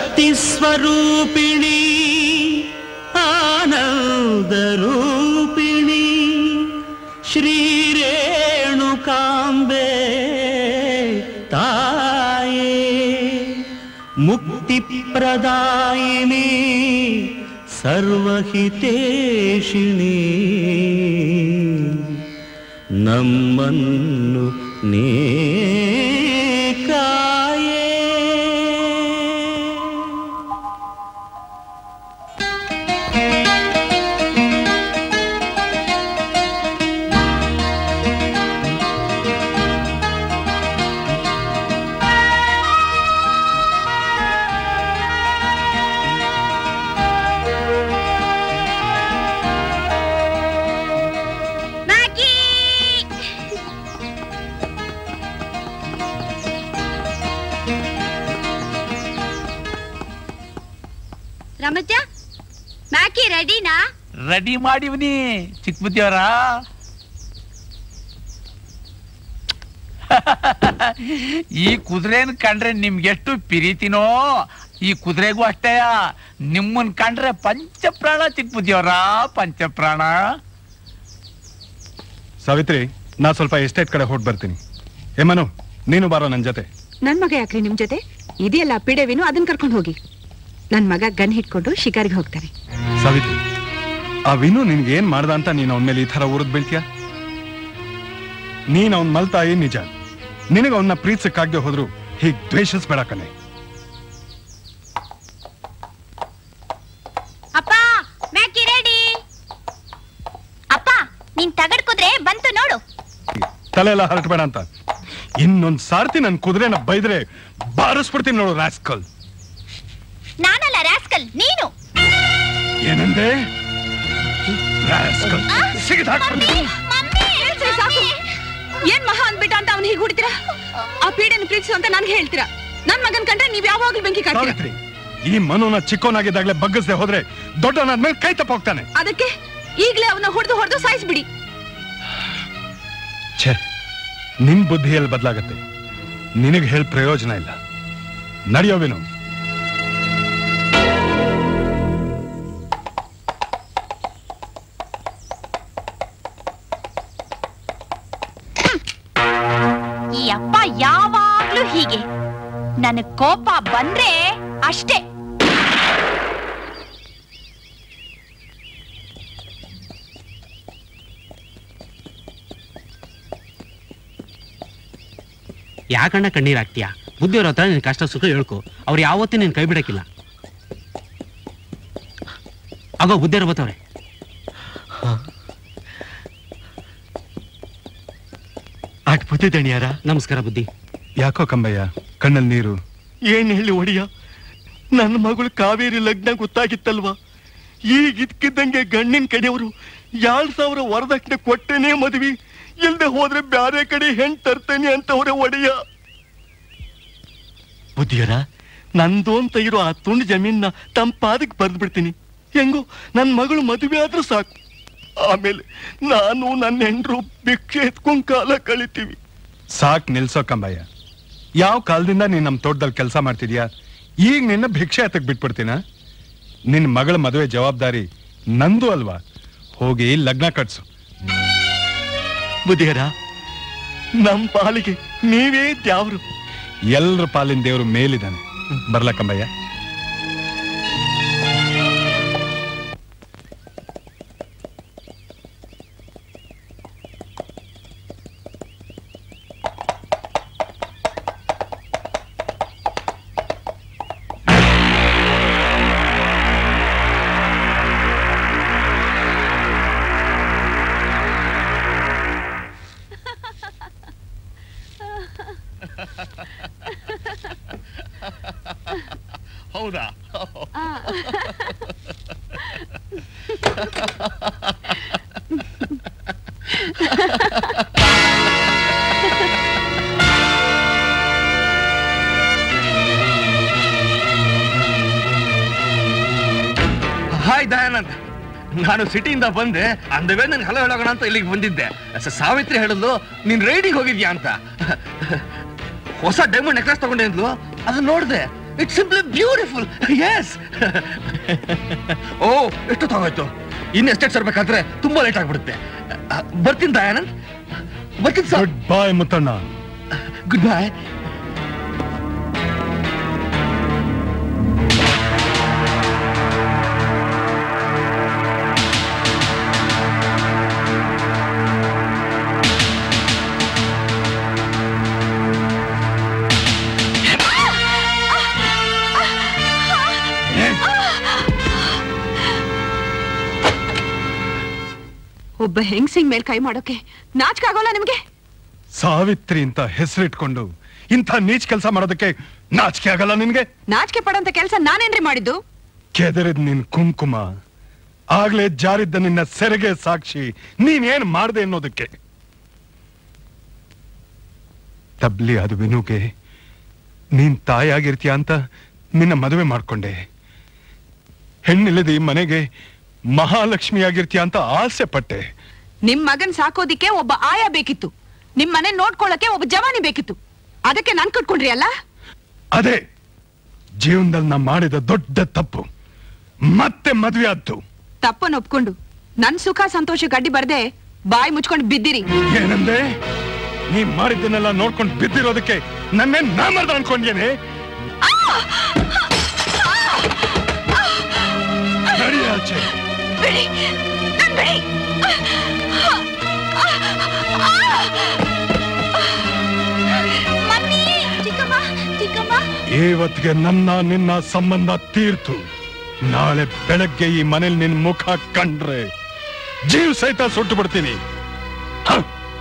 ಶಕ್ತಿ ಸ್ವರೂಪಿಣಿ ಆನಂದ ರೂಪಿಣಿ ಶ್ರೀ ರೇಣುಕಾಂಬೆ ತಾಯೇ ಮುಕ್ತಿ ಪ್ರದಾಯಿನಿ ಸರ್ವಹಿತೇಶಿಣಿ ನಮ್ಮನ್ನು ನೀ ಕಾಯೇ ಮ್ಯಾಗಿ ರಮಜ ಮ್ಯಾಗಿ ರೆಡಿನಾ ರೆಡಿ ಮಾಡಿವ್ನಿ ಚಿಕ್ಕ ಬುದ್ಧಿಯವರ ಈ ಕುದುರೆನ್ ಕಂಡ್ರೆ ನಿಮ್ಗೆಷ್ಟು ಪಿರಿತಿನೋ ಈ ಕುದುರೆಗೂ ಅಷ್ಟೇ ನಿಮ್ಮನ್ ಕಂಡ್ರೆ ಪಂಚಪ್ರಾಣ ಚಿಕ್ಕ ಬುದ್ಧಿಯವರ ಪಂಚಪ್ರಾಣ ಸಾವಿತ್ರಿ ನಾ ಸ್ವಲ್ಪ ಎಸ್ಟೇಟ್ ಕಡೆ ಹೊಟ್ ಬರ್ತೀನಿ ಹೇಮನು ನೀನು ಬಾರೋ ನನ್ ಜೊತೆ ನನ್ ಮಗ ಯಾಕ್ರಿ ನಿಮ್ ಜೊತೆ ಇದೆಯಲ್ಲ ಪಿಡೆವಿನು ಅದನ್ನ ಕರ್ಕೊಂಡು ಹೋಗಿ ನನ್ ಮಗ ಗನ್ ಹಿಡ್ಕೊಂಡು ಶಿಕಾರಿಗೆ ಹೋಗ್ತಾನೆ ಸಾವಿತ್ರಿ ಆ ವಿನು ನಿನ್ಗೆ ಏನ್ ಮಾಡ್ದ ಅಂತ ನೀನ್ ಅವನ ಮೇಲೆ ಈ ತರ ಉರಿದ್ ಬೀಳ್ತೀಯ ನೀನ್ ಅವನ್ ಮಲ್ತಾಯಿ ನಿಜ ನಿನಗ ಅವನ್ನ ಪ್ರೀತಿಸಕ್ಕಾಗ್ದೆ ಹೋದ್ರು ಹೀಗ್ ದ್ವೇಷಿಸ್ಬೇಡ ಕಣೆ ಅಪ್ಪ ಮ್ಯಾಗಿ ರೆಡಿ ಅಪ್ಪ ನೀನ್ ತಗಡ್ಕುದ್ರೆ ಬಂತು ನೋಡು ತಲೆ ಎಲ್ಲ ಹರಟ್ಬೇಡ ಅಂತ ಇನ್ನೊಂದ್ ಸಾರ್ತಿ ನನ್ ಕುದುರೆನ ಬೈದ್ರೆ ಬಾರಿಸ್ಬಿಡ್ತೀನಿ ನೋಡು ರಾಸ್ಕಲ್ ನಾನಲ್ಲ ರಾಸ್ಕಲ್ ನೀನು ಏನಂದೆ ರಾಸ್ಕಲ್ ಸಿಗದ್ ಹಾಕ್ಬಿಡ್ತೀನಿ. ಹೇಳ್ತೀರಿ ಸಾಕು ಏನ್ ಮಹಾ ಅಂದ್ಬಿಟ್ಟ ಅಂತ ಅವ್ನು ಹೀಗೆ ಹುಡ್ತೀರಾ ಆ ಪೀಡೆನ ಪ್ರೀತಿಸು ಅಂತ ನನ್ಗೆ ಹೇಳ್ತೀರಾ ನನ್ ಮಗನ್ ಕಂಡ್ರೆ ನೀವ್ ಯಾವಾಗ್ಲೂ ಬೆಂಕಿ ಕಾಡ್ತೀರಾ ಸಾವಿತ್ರಿ ಈ ಮನುನ ಚಿಕ್ಕವನಾಗಿದ್ದಾಗ್ಲೇ ಬಗ್ಗಸ್ದೆ ಹೋದ್ರೆ ದೊಡ್ಡವನಾದ್ಮೇಲೆ ಕೈ ತಪ್ಪ ಹೋಗ್ತಾನೆ ಅದಕ್ಕೆ ಈಗ್ಲೇ ಅವನ ಹೊಡೆದು ಹೊಡೆದು ಸಾಯಿಸ್ಬಿಡಿ ಛೇ ನಿನ್ ಬುದ್ಧಿಯಲ್ಲಿ ಬದಲಾಗತ್ತೆ ನಿನಗೆ ಹೇಳಿ ಪ್ರಯೋಜನ ಇಲ್ಲ ನಡೆಯೋವೇನು ಈ ಅಪ್ಪ ಯಾವಾಗ್ಲೂ ಹೀಗೆ ನನಗ್ ಕೋಪ ಬಂದ್ರೆ ಅಷ್ಟೇ ಯಾಕಣ್ಣ ಕಣ್ಣೀರ್ ಹಾಕ್ತೀಯಾ ಬುದ್ಧಿಯವ್ರ ಹತ್ರ ನಿನ್ ಕಷ್ಟ ಸುಖ ಹೇಳ್ಕೊ ಅವ್ರು ಯಾವತ್ತೂ ನೀನ್ ಕೈ ಬಿಡಕ್ಕಿಲ್ಲ ಆಗೋ ಬುದ್ಧಿಯವ್ರ ಬತ್ತವ್ರೆ ಅಟ್ ಬುದ್ಧಿ ದಣಿಯಾರ ನಮಸ್ಕಾರ ಬುದ್ಧಿ ಯಾಕೋ ಕಂಬಯ್ಯ ಕಣ್ಣಲ್ಲಿ ನೀರು ಏನ್ ಹೇಳಿ ಒಡಿಯ ನನ್ನ ಮಗಳು ಕಾವೇರಿ ಲಗ್ನ ಗೊತ್ತಾಗಿತ್ತಲ್ವಾ ಈಗ ಇದ್ಕಿದ್ದಂಗೆ ಗಂಡಿನ ಕಡೆಯವರು ಎರಡ್ ಸಾವಿರ ವರದಕ್ಷಿಣೆ ಕೊಟ್ಟೇನೆ ಮದ್ವಿ ಇಲ್ದೆ ಹೋದ್ರೆ ಬ್ಯಾರೆ ಕಡೆ ಹೆಣ್ ತರ್ತೇನೆ ಅಂತವ್ರೆ ಒಡೆಯ ಬುದ್ಧಿಯರ ನಂದು ಅಂತ ಇರೋ ಆ ತುಂಡು ಜಮೀನ ತಮ್ಮ ಪಾದಕ್ಕೆ ಬರ್ದು ಬಿಡ್ತೀನಿ ಹೆಂಗೋ ನನ್ ಮಗಳು ಮದುವೆ ಆದ್ರೂ ಸಾಕು ಆಮೇಲೆ ನಾನು ನನ್ನ ಹೆಂಡ್ರು ಭಿಕ್ಷೆ ಎತ್ಕೊಂಡ್ ಕಾಲ ಕಳಿತೀವಿ ಸಾಕ್ ನಿಲ್ಸೋ ಕಂಬಯ್ಯ ಯಾವ ಕಾಲದಿಂದ ನೀನ್ ನಮ್ ತೋಟದಲ್ಲಿ ಕೆಲಸ ಮಾಡ್ತಿದ್ಯಾ ಈಗ ನಿನ್ನ ಭಿಕ್ಷೆ ಹತ್ತಕ್ ಬಿಟ್ಬಿಡ್ತೀನ ನಿನ್ ಮಗಳ ಮದುವೆ ಜವಾಬ್ದಾರಿ ನಂದು ಅಲ್ವಾ ಹೋಗಿ ಲಗ್ನ ಕಟ್ಸು ಬುದ್ಧಿಯರ ನಮ್ ಪಾಲಿಗೆ ನೀವೇ ದ್ಯಾವ್ರು ಎಲ್ರ ಪಾಲಿನ ದೇವ್ರು ಮೇಲಿದ್ದಾನೆ ಬರ್ಲ ಕಂಬಯ್ಯ ಹೌದಾ ಹಾಯ್ ದಯಾನಂದ್ ನಾನು ಸಿಟಿಯಿಂದ ಬಂದೆ ಅಂದವೇ ನನ್ ಹಲೋ ಹೇಳೋಣ ಅಂತ ಇಲ್ಲಿಗೆ ಬಂದಿದ್ದೆ ಸ- ಸಾವಿತ್ರಿ ಹೇಳಿದ್ಲು ನೀನ್ ರೈಡಿಂಗ್ ಹೋಗಿದ್ಯಾ ಅಂತ ಹೊಸ ಡೈಮಂಡ್ ನೆಕ್ಲೆಸ್ ತಗೊಂಡೆ ಅಂದ್ಲು ಅದನ್ನ ನೋಡ್ದೆ ಇಟ್ಸ್ ಸಿಂಪ್ಲಿ ಬ್ಯೂಟಿಫುಲ್ ಎಸ್ ಓ ಎಷ್ಟು ತಾವಾಯ್ತು ಇನ್ನು ಎಸ್ಟೇಟ್ ಸರ್ಬೇಕಾದ್ರೆ ತುಂಬಾ ಲೇಟ್ ಆಗ್ಬಿಡುತ್ತೆ ಅ, ಬರ್ತೀನಿ ದಯಾನಂದ್ ಬರ್ತೀನಿ sir good bye Muttanna good bye ಒಬ್ಬ ಹೆಂಗ್ಸಿಂಗ್ ಮೇಲ್ ಕೈ ಮಾಡೋಕೆ ನಾಚಿಕೆ ಆಗೋಲ್ಲ ನಿಮ್ಗೆ ಸಾವಿತ್ರಿ ಅಂತ ಹೆಸರಿಟ್ಕೊಂಡು ಇಂಥ ನೀಚ್ ಕೆಲಸ ಮಾಡೋದಕ್ಕೆ ನಾಚಿಕೆ ಆಗಲ್ಲ ನಿನ್ಗೆ ನಾಚಿಕೆ ಪಡೋಂತ ಕೆಲಸ ನಾನೇನ್ರಿ ಮಾಡಿದ್ದು ಕೆದರಿದ್ ನಿನ್ ಕುಂಕುಮ ಆಗ್ಲೇ ಜಾರಿದ್ದ ನಿನ್ನ ಸೆರೆಗೆ ಸಾಕ್ಷಿ ನೀನೇನ್ ಮಾಡ್ದೆ ಅನ್ನೋದಕ್ಕೆ ತಬ್ಲಿ ಅದು ವಿನುಗೆ ನೀನ್ ತಾಯಾಗಿರ್ತೀಯ ಅಂತ ನಿನ್ನ ಮದುವೆ ಮಾಡ್ಕೊಂಡೆ ಹೆಣ್ಣಿಲ್ಲದೆ ಈ ಮನೆಗೆ ಮಹಾಲಕ್ಷ್ಮಿ ಆಗಿರ್ತೀಯ ಅಂತ ಆಸೆ ಪಟ್ಟೆ ನಿಮ್ ಮಗನ್ ಸಾಕೋದಿಕ್ಕೆ ಒಬ್ಬ ಆಯ ಬೇಕಿತ್ತು ನಿಮ್ ಮನೆ ನೋಡ್ಕೊಳ್ಳಕ್ಕೆ ಒಬ್ಬ ಜವಾನಿ ಬೇಕಿತ್ತು ಅದಕ್ಕೆ ನಾನ್ ಕಟ್ಕೊಂಡ್ರಿ ಅಲ್ಲ ಅದೇ ಜೀವನದಲ್ಲಿ ನಾ ಮಾಡಿದ ದೊಡ್ಡ ತಪ್ಪು ಮತ್ತೆ ಮದ್ವೆ ಆದ್ದು ತಪ್ಪನ್ ಒಪ್ಕೊಂಡು ನನ್ ಸುಖ ಸಂತೋಷಕ್ಕೆ ಅಡ್ಡಿ ಬರ್ದೆ ಬಾಯಿ ಮುಚ್ಕೊಂಡು ಬಿದ್ದಿರಿ ಏನಂದೆ ನೀ ಮಾಡಿದ್ದನ್ನೆಲ್ಲ ನೋಡ್ಕೊಂಡು ಬಿದ್ದಿರೋದಕ್ಕೆ ನನ್ನೇ ನಾ ಮಾಡ್ದ ಅನ್ಕೊಂಡೇನೆ ನಡಿ ಆಚೆ ಬಿಡಿ ನನ್ ಬಿಡಿ ಮಮ್ಮಿ ಚಿಕ್ಕಮ್ಮ ಚಿಕ್ಕಮ್ಮ ಇವತ್ತಿಗೆ ನನ್ನ ನಿನ್ನ ಸಂಬಂಧ ತೀರ್ತು ನಾಳೆ ಬೆಳಗ್ಗೆ ಈ ಮನೇಲಿ ನಿನ್ ಮುಖ ಕಂಡ್ರೆ ಜೀವ ಸಹಿತ ಸುಟ್ಟು ಬಿಡ್ತೀನಿ ಹ.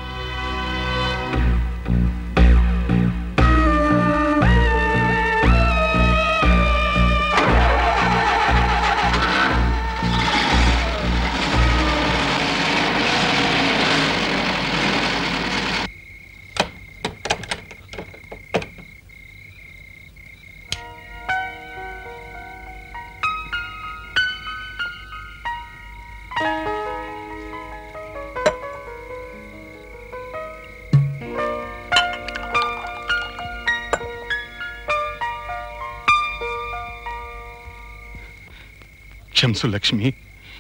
ಕ್ಷಮಿಸು ಲಕ್ಷ್ಮಿ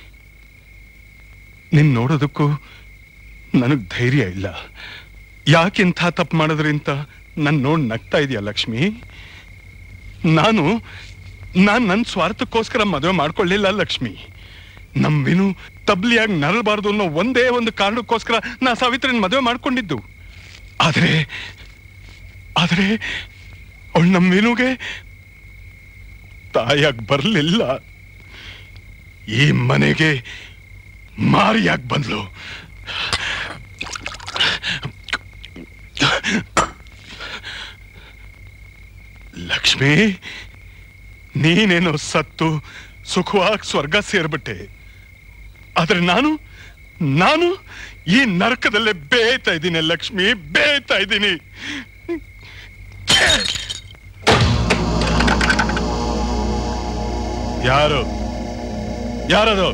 ನಿನ್ ನೋಡೋದಕ್ಕೂ ನನಗ್ ಧೈರ್ಯ ಇಲ್ಲ ಯಾಕಿಂಥ ತಪ್ಪು ಮಾಡಿದ್ರಿಂತ ನನ್ ನೋಡ್ ನಗ್ತಾ ಇದೆಯಾ ಲಕ್ಷ್ಮಿ ನಾನು ನಾನ್ ನನ್ನ ಸ್ವಾರ್ಥಕ್ಕೋಸ್ಕರ ಮದುವೆ ಮಾಡ್ಕೊಳ್ಳಿಲ್ಲ ಲಕ್ಷ್ಮಿ ನಮ್ ವಿನು ತಬ್ಲಿಯಾಗಿ ನರಳಬಾರ್ದು ಅನ್ನೋ ಒಂದೇ ಒಂದು ಕಾರಣಕ್ಕೋಸ್ಕರ ನಾ ಸಾವಿತ್ರಿನ ಮದುವೆ ಮಾಡ್ಕೊಂಡಿದ್ದು ಆದ್ರೆ ಆದ್ರೆ ಅವಳು ನಮ್ ವಿನುಗೆ ತಾಯಾಗಿ ಬರ್ಲಿಲ್ಲ ಈ ಮನೆಗೆ ಮಾರಿಯಾಗಿ ಬಂದ್ಲು ಲಕ್ಷ್ಮಿ ನೀನೇನೋ ಸತ್ತು ಸುಖವಾಗಿ ಸ್ವರ್ಗ ಸೇರ್ಬಿಟ್ಟೆ ಆದ್ರೆ ನಾನು ನಾನು ಈ ನರಕದಲ್ಲೇ ಬೇಯ್ತಾ ಇದ್ದೀನಿ ಲಕ್ಷ್ಮಿ ಬೇಯ್ತಾ ಇದ್ದೀನಿ ಯಾರು ಯಾರದು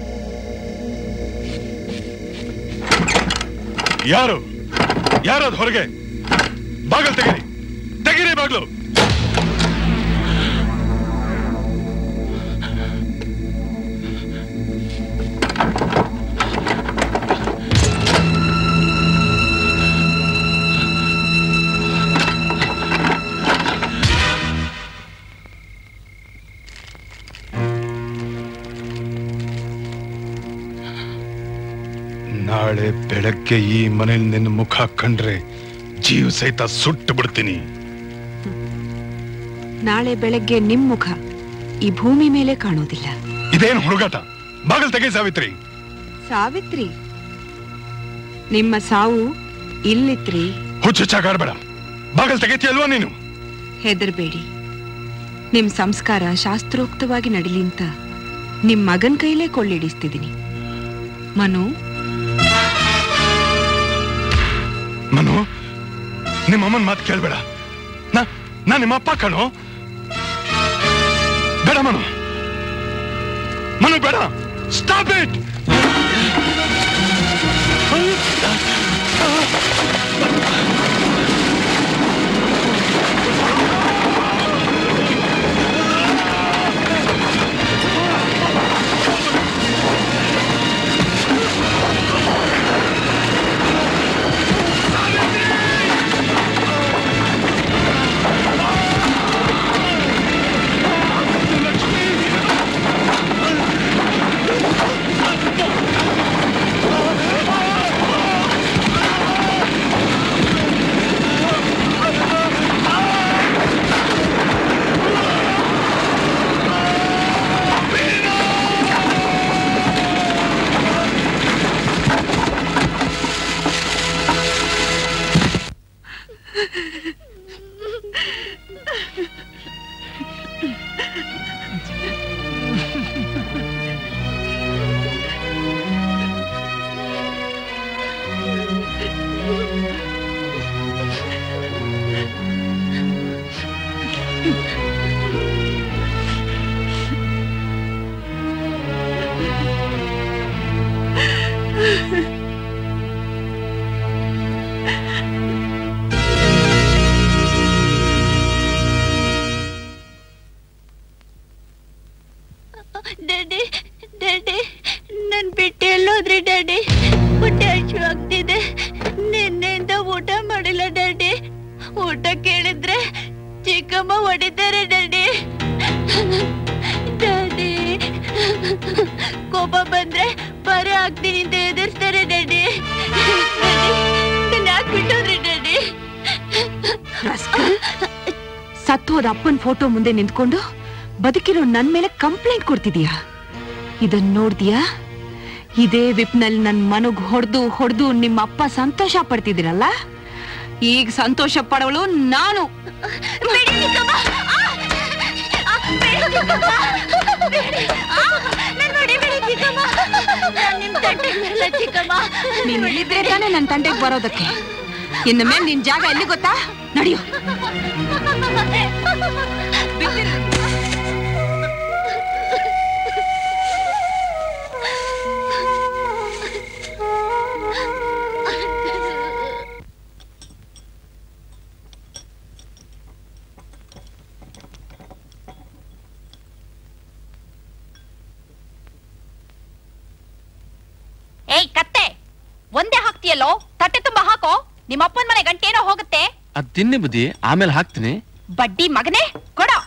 ಯಾರು ಯಾರದು ಹೊರಗೆ ಬಾಗಲ್ ತೆಗೀರಿ ತೆಗೀರಿ ಬಾಗ್ಲು ನಾಳೆ ಬೆಳಗ್ಗೆ ಈ ಮನೇಲಿ ನಿನ್ನ ಮುಖ ಕಂಡ್ರೆ ಜೀವ ಸಹಿತ ಸುಟ್ಟು ಬಿಡ್ತೀನಿ ನಾಳೆ ಬೆಳಗ್ಗೆ ನಿಮ್ ಮುಖ ಈ ಭೂಮಿ ಮೇಲೆ ಕಾಣೋದಿಲ್ಲ ಇದೇನು ಹುಡುಗಾಟ ಬಾಗಲ್ ತೆಗೆ ಸಾವಿತ್ರಿ ಸಾವಿತ್ರಿ ನಿಮ್ಮ ಸಾವು ಇಲ್ಲಿತ್ರಿ ಹುಚ್ಚುಚ್ಚಾಗಾಡ್ಬೇಡ ಬಾಗಲ್ ತೆಗಿತೀಯಲ್ವಾ ನೀನು ಹೆದರ್ಬೇಡಿ ನಿಮ್ ಸಂಸ್ಕಾರ ಶಾಸ್ತ್ರೋಕ್ತವಾಗಿ ನಡಿಲಿ ಅಂತ ನಿಮ್ ಮಗನ್ ಕೈಲೇ ಕೊಳ್ಳಿಡಿಸ್ತಿದ್ದೀನಿ ಮನು ಮನು ನಿಮ್ಮ ಅಮ್ಮನ ಮಾತು ಕೇಳ್ಬೇಡ ನಾ ನಾ ನಿಮ್ಮ ಅಪ್ಪ ಕಣೋ ಬೇಡ ಮನು ಮನು ಬೇಡ ಸ್ಟಾಪ್ ಇಟ್ ಹೋದ ಅಪ್ಪನ್ ಫೋಟೋ ಮುಂದೆ ನಿಂತ್ಕೊಂಡು ಬದುಕಿರೋ ನನ್ ಮೇಲೆ ಕಂಪ್ಲೇಂಟ್ ಕೊಡ್ತಿದೀಯಾ ಇದನ್ ನೋಡ್ದಿಯಾ ಇದೇ ವಿಪ್ನಲ್ಲಿ ನನ್ ಮನಗ್ ಹೊಡೆದು ಹೊಡೆದು ನಿಮ್ಮ ಅಪ್ಪ ಸಂತೋಷ ಪಡ್ತಿದ್ದೀರಲ್ಲ ಈಗ ಸಂತೋಷ ಪಡವಳು ನಾನು ಬೇಡಿ ಚಿಕ್ಕಮ್ಮ ಆ! ಆ, ಬೇಡಿ ಚಿಕ್ಕಮ್ಮ ಬೇಡಿ ಆ, ನನ್ ಹೊಡಿಬೇಡಿ ಚಿಕ್ಕಮ್ಮ ನಾನ್ ನಿಮ್ ತಂಟೆಗ್ ಬರಲ್ಲ ಚಿಕ್ಕಮ್ಮ ನೀನ್ ಇಲ್ಲಿದ್ರೆ ತಾನೇ ನನ್ ತಂಟೆಗೆ ಬರೋದಕ್ಕೆ ಇನ್ನು ಮೇಲೆ ನಿನ್ ಜಾಗ ಎಲ್ಲಿ ಗೊತ್ತಾ ನಡೆಯೋ ಏಯ್ ಕತ್ತೆ ಒಂದೇ ಹಾಕ್ತಿಯಲ್ಲೋ ತಟ್ಟೆ ತುಂಬಾ ಹಾಕೋ ನಿಮ್ಮ ಅಪ್ಪನ ಮನೆ ಗಂಟೇನೋ ಹೋಗುತ್ತೆ ಅದ್ ತಿನ್ನಿ ಬುದ್ಧಿ ಆಮೇಲೆ ಹಾಕ್ತೀನಿ ಬಡ್ಡಿ ಮಗನೇ ಕೊಡೋ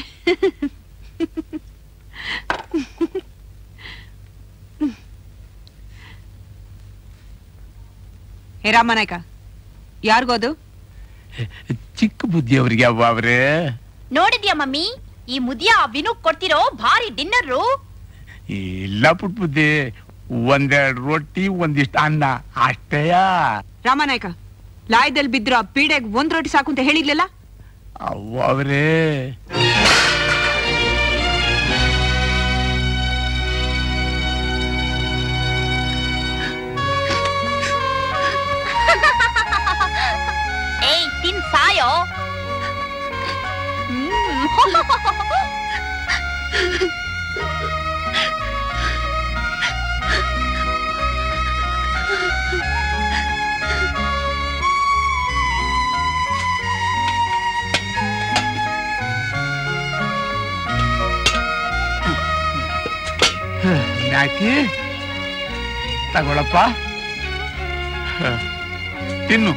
ಹೇ ರಾಮನಾಯ್ಕ ಯಾರಿಗೋದು ಚಿಕ್ಕ ಬುದ್ಧಿ ಅವ್ರಿಗೆ ಅವ್ವ ಅವ್ರೆ ನೋಡಿದ್ಯಾ ಮಮ್ಮಿ ಈ ಮುದಿಯ ವಿನು ಕೊಡ್ತಿರೋ ಭಾರಿ ಡಿನ್ನರು ಇಲ್ಲ ಪುಟ್ ಬುದ್ಧಿ ಒಂದೆರಡು ರೊಟ್ಟಿ ಒಂದಿಷ್ಟು ಅನ್ನ ಅಷ್ಟೇಯ ರಾಮನಾಯ್ಕ ಲಾಯದಲ್ಲಿ ಬಿದ್ರು ಆ ಪೀಡೆಗ್ ಒಂದ್ ರೊಟ್ಟಿ ಸಾಕು ಅಂತ ಹೇಳಿದ್ಲಲ್ಲ ಅವ್ವ ಅವ್ರೇ ಏಯ್ ತಿನ್ ಸಾಯೋ ಯಾಕೆ ತಗೊಳಪ್ಪ ಹ, ತಿನ್ನು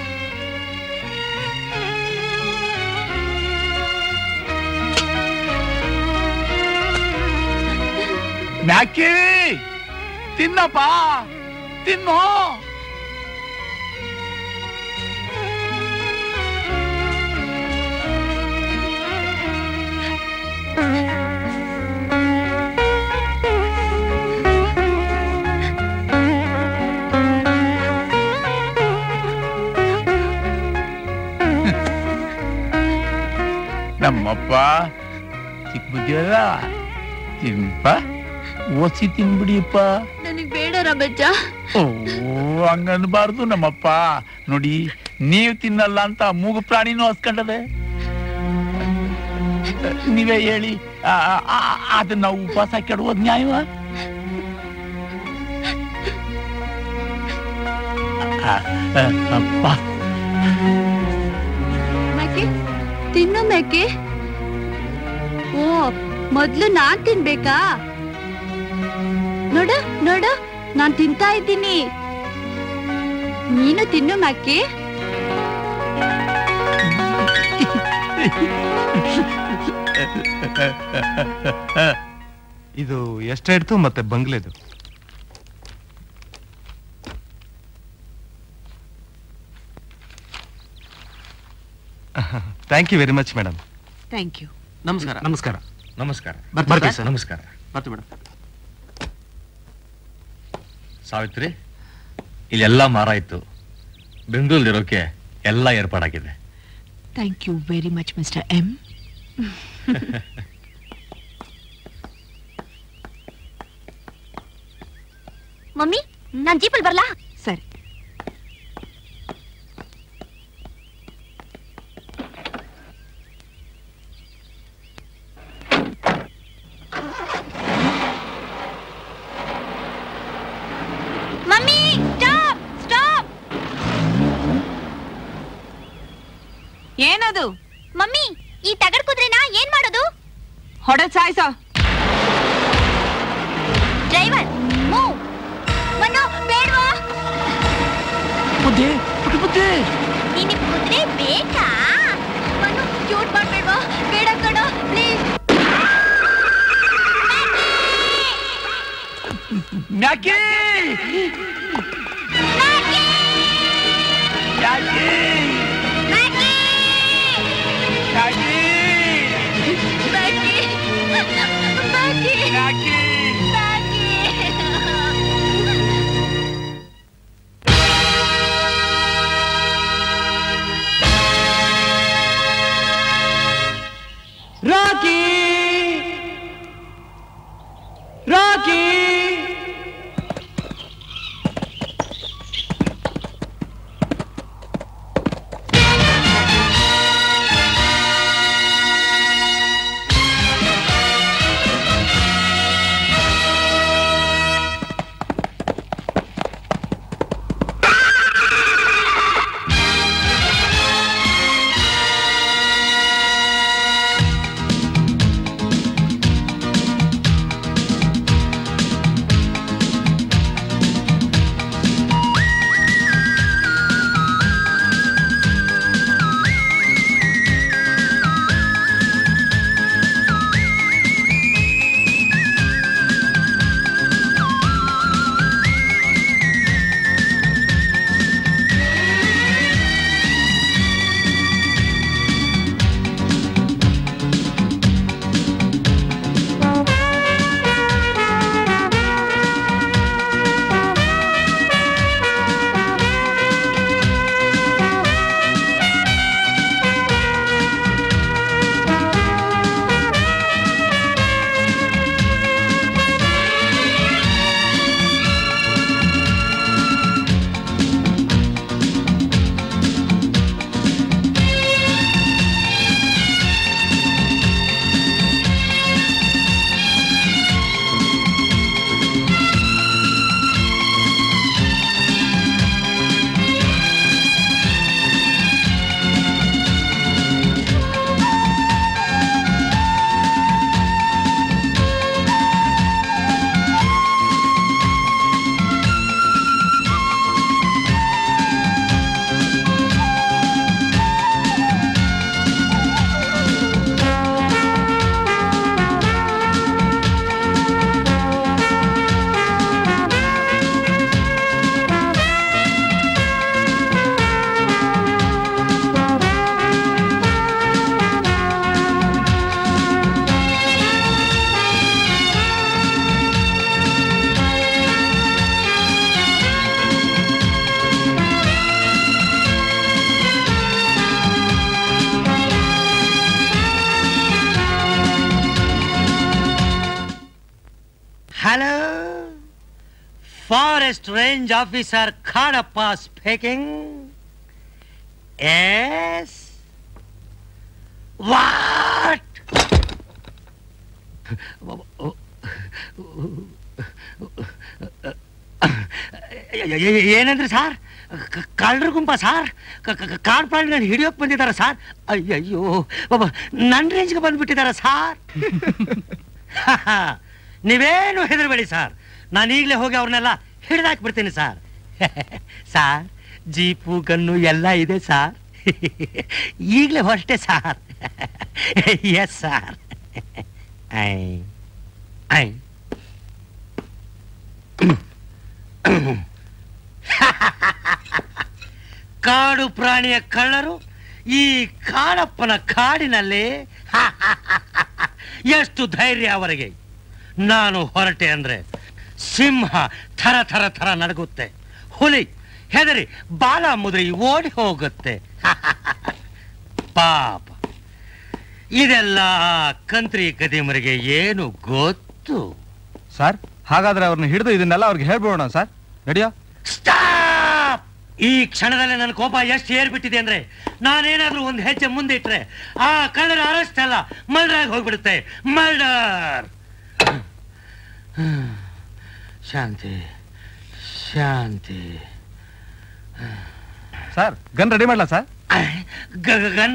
ಮ್ಯಾಕಿ ತಿನ್ನಪ್ಪ ತಿನ್ನು ನಮ್ಮಪ್ಪ ಚಿಕ್ಕ ಬುದ್ಧಿಯಲ್ಲ ತಿನ್ಪ ಓಸಿ ತಿನ್ಬಿಡಿಯಪ್ಪ ನನಗ್ ಬೇಡ ರಬಜ್ಜ ಓ ಹಂಗನ್ಬಾರ್ದು ನಮ್ಮಪ್ಪ ನೋಡಿ ನೀವ್ ತಿನ್ನಲ್ಲ ಅಂತ ಮೂಗು ಪ್ರಾಣಿನೂ ಹಸ್ಕೊಂಡದೆ ನೀವೇ ಹೇಳಿ ಆ, ಆ, ಆ, ಅದನ್ನ ಉಪವಾಸ ಕೆಡುವುದು ನ್ಯಾಯವ ಆ, ಆ, ಅಪ್ಪ ಮ್ಯಾಕೆ ತಿನ್ನು ಮ್ಯಾಕೆ ಓ ಮೊದ್ಲು ನಾನ್ ತಿನ್ಬೇಕಾ ನೋಡ ನೋಡ ನಾನ್ ತಿಂತಾ ಇದ್ದೀನಿ ನೀನು ತಿನ್ನು ಮ್ಯಾಕೆ ಇದು ಎಷ್ಟೆಡ್ತು ಮತ್ತೆ ಬಂಗ್ಲೆದು thank you very much madam thank you ನಮಸ್ಕಾರ ನಮಸ್ಕಾರ ನಮಸ್ಕಾರ ಬರ್ತೀವಿ ಸರ್. ನಮಸ್ಕಾರ ಬರ್ತೀವಿ ಮೇಡಮ್ ಸಾವಿತ್ರಿ ಇಲ್ಲೆಲ್ಲ ಮಾರಾಯ್ತು ಬೆಂಗಳೂರಲ್ಲಿರೋಕೆ ಎಲ್ಲ ಏರ್ಪಾಡಾಗಿದೆ thank you very much mister M mummy ನಾನ್ ಜೀಪಲ್ ಬರ್ಲಾ ಸರಿ ಮಮ್ಮಿ ಸ್ಟಾಪ್ ಸ್ಟಾಪ್ ಏನದು ಮಮ್ಮಿ ಈ ತಗಡ್ ಕುದ್ರೆನ ಏನ್ ಮಾಡೋದು ಹೊಡೆದ್ ಸಾಯ್ಸ ಡ್ರೈವರ್ ಮೂವ್ ಮನ್ನು ಬೇಡ್ವಾ ಬುದ್ಧಿ ಪುಟ್ಟ ಬುದ್ಧಿ ನಿನಗ್ ಕುದ್ರೆ ಬೇಕಾ ಮನ್ನು ಕ್ಯೂಟ್ ಮಾಡ್ಬೇಡ್ವಾ ಬೇಡ ಕಣೋ ಪ್ಲೀಸ್ ಮ್ಯಾಕಿ ಮ್ಯಾಕಿ ಮ್ಯಾಕಿ ಬಾಕಿ ಬಾಕಿ Rocky Rocky hello forest range officer Khadappa speaking yes what ಏನಂದ್ರಿ ಸಾರ್ ಕಳ್ಳರ ಗುಂಪ ಸಾರ್ ಕಾಡು ಪ್ರಾಣಿಗಳನ್ನ ಹಿಡಿಯೋಕ್ ಬಂದಿದ್ದಾರೆ ಸಾರ್ ಅಯ್ಯಯ್ಯೋ ಬಾಬಾ ನನ್ನ ರೇಂಜ್ಗೆ ಬಂದ್ಬಿಟ್ಟಿದ್ದಾರೆ ಸಾರ್ ನೀವೇನು ಹೆದರಬೇಡಿ ಸರ್ ನಾನು ಈಗಲೇ ಹೋಗಿ ಅವ್ರನ್ನೆಲ್ಲ ಹಿಡಿದಾಕ್ಬಿಡ್ತೀನಿ ಸರ್ ಸಾರ್ ಜೀಪು ಗನ್ನು ಎಲ್ಲ ಇದೆ ಸಾರ್ ಈಗಲೇ ಹೊರಟೆ sir yes sir I I ಕಾಡು ಪ್ರಾಣಿಯ ಕಳ್ಳರು ಈ ಕಾಡಪ್ಪನ ಕಾಡಿನಲ್ಲಿ ಎಷ್ಟು ಧೈರ್ಯ ಅವರಿಗೆ ನಾನು ಹೊರಟೆ ಅಂದ್ರೆ ಸಿಂಹ ಥರ ಥರ ಥರ ನಡಗುತ್ತೆ ಹುಲಿ ಹೆದರಿ ಬಾಲ ಮುದ್ರಿ ಓಡಿ ಹೋಗುತ್ತೆ ಪಾಪ ಇದೆಲ್ಲ ಕಂತ್ರಿ ಕದಿಮರಿಗೆ ಏನು ಗೊತ್ತು ಸರ್ ಹಾಗಾದ್ರೆ ಅವ್ರನ್ನ ಹಿಡಿದು ಇದನ್ನೆಲ್ಲ ಅವ್ರಿಗೆ ಹೇಳ್ಬಿಡೋಣ ಸರ್ ನಡಿಯೋ ಸ್ಟಾಪ್ ಈ ಕ್ಷಣದಲ್ಲಿ ನನ್ನ ಕೋಪ ಎಷ್ಟು ಏರ್ಬಿಟ್ಟಿದೆ ಅಂದ್ರೆ ನಾನೇನಾದ್ರೂ ಒಂದು ಹೆಜ್ಜೆ ಮುಂದೆ ಇಟ್ರೆ ಆ ಕಳ್ಳರ ಅರೆಸ್ಟ್ ಅಲ್ಲ ಮರ್ಡರ್ ಆಗಿ ಹೋಗ್ಬಿಡುತ್ತೆ ಮರ್ಡರ್ ಶಾಂತಿ ಶಾಂತಿ ಸರ್ ಗನ್ ರೆಡಿ ಮಾಡ್ಲಾ ಸರ್ ಗ- ಗ- ಗನ್ನ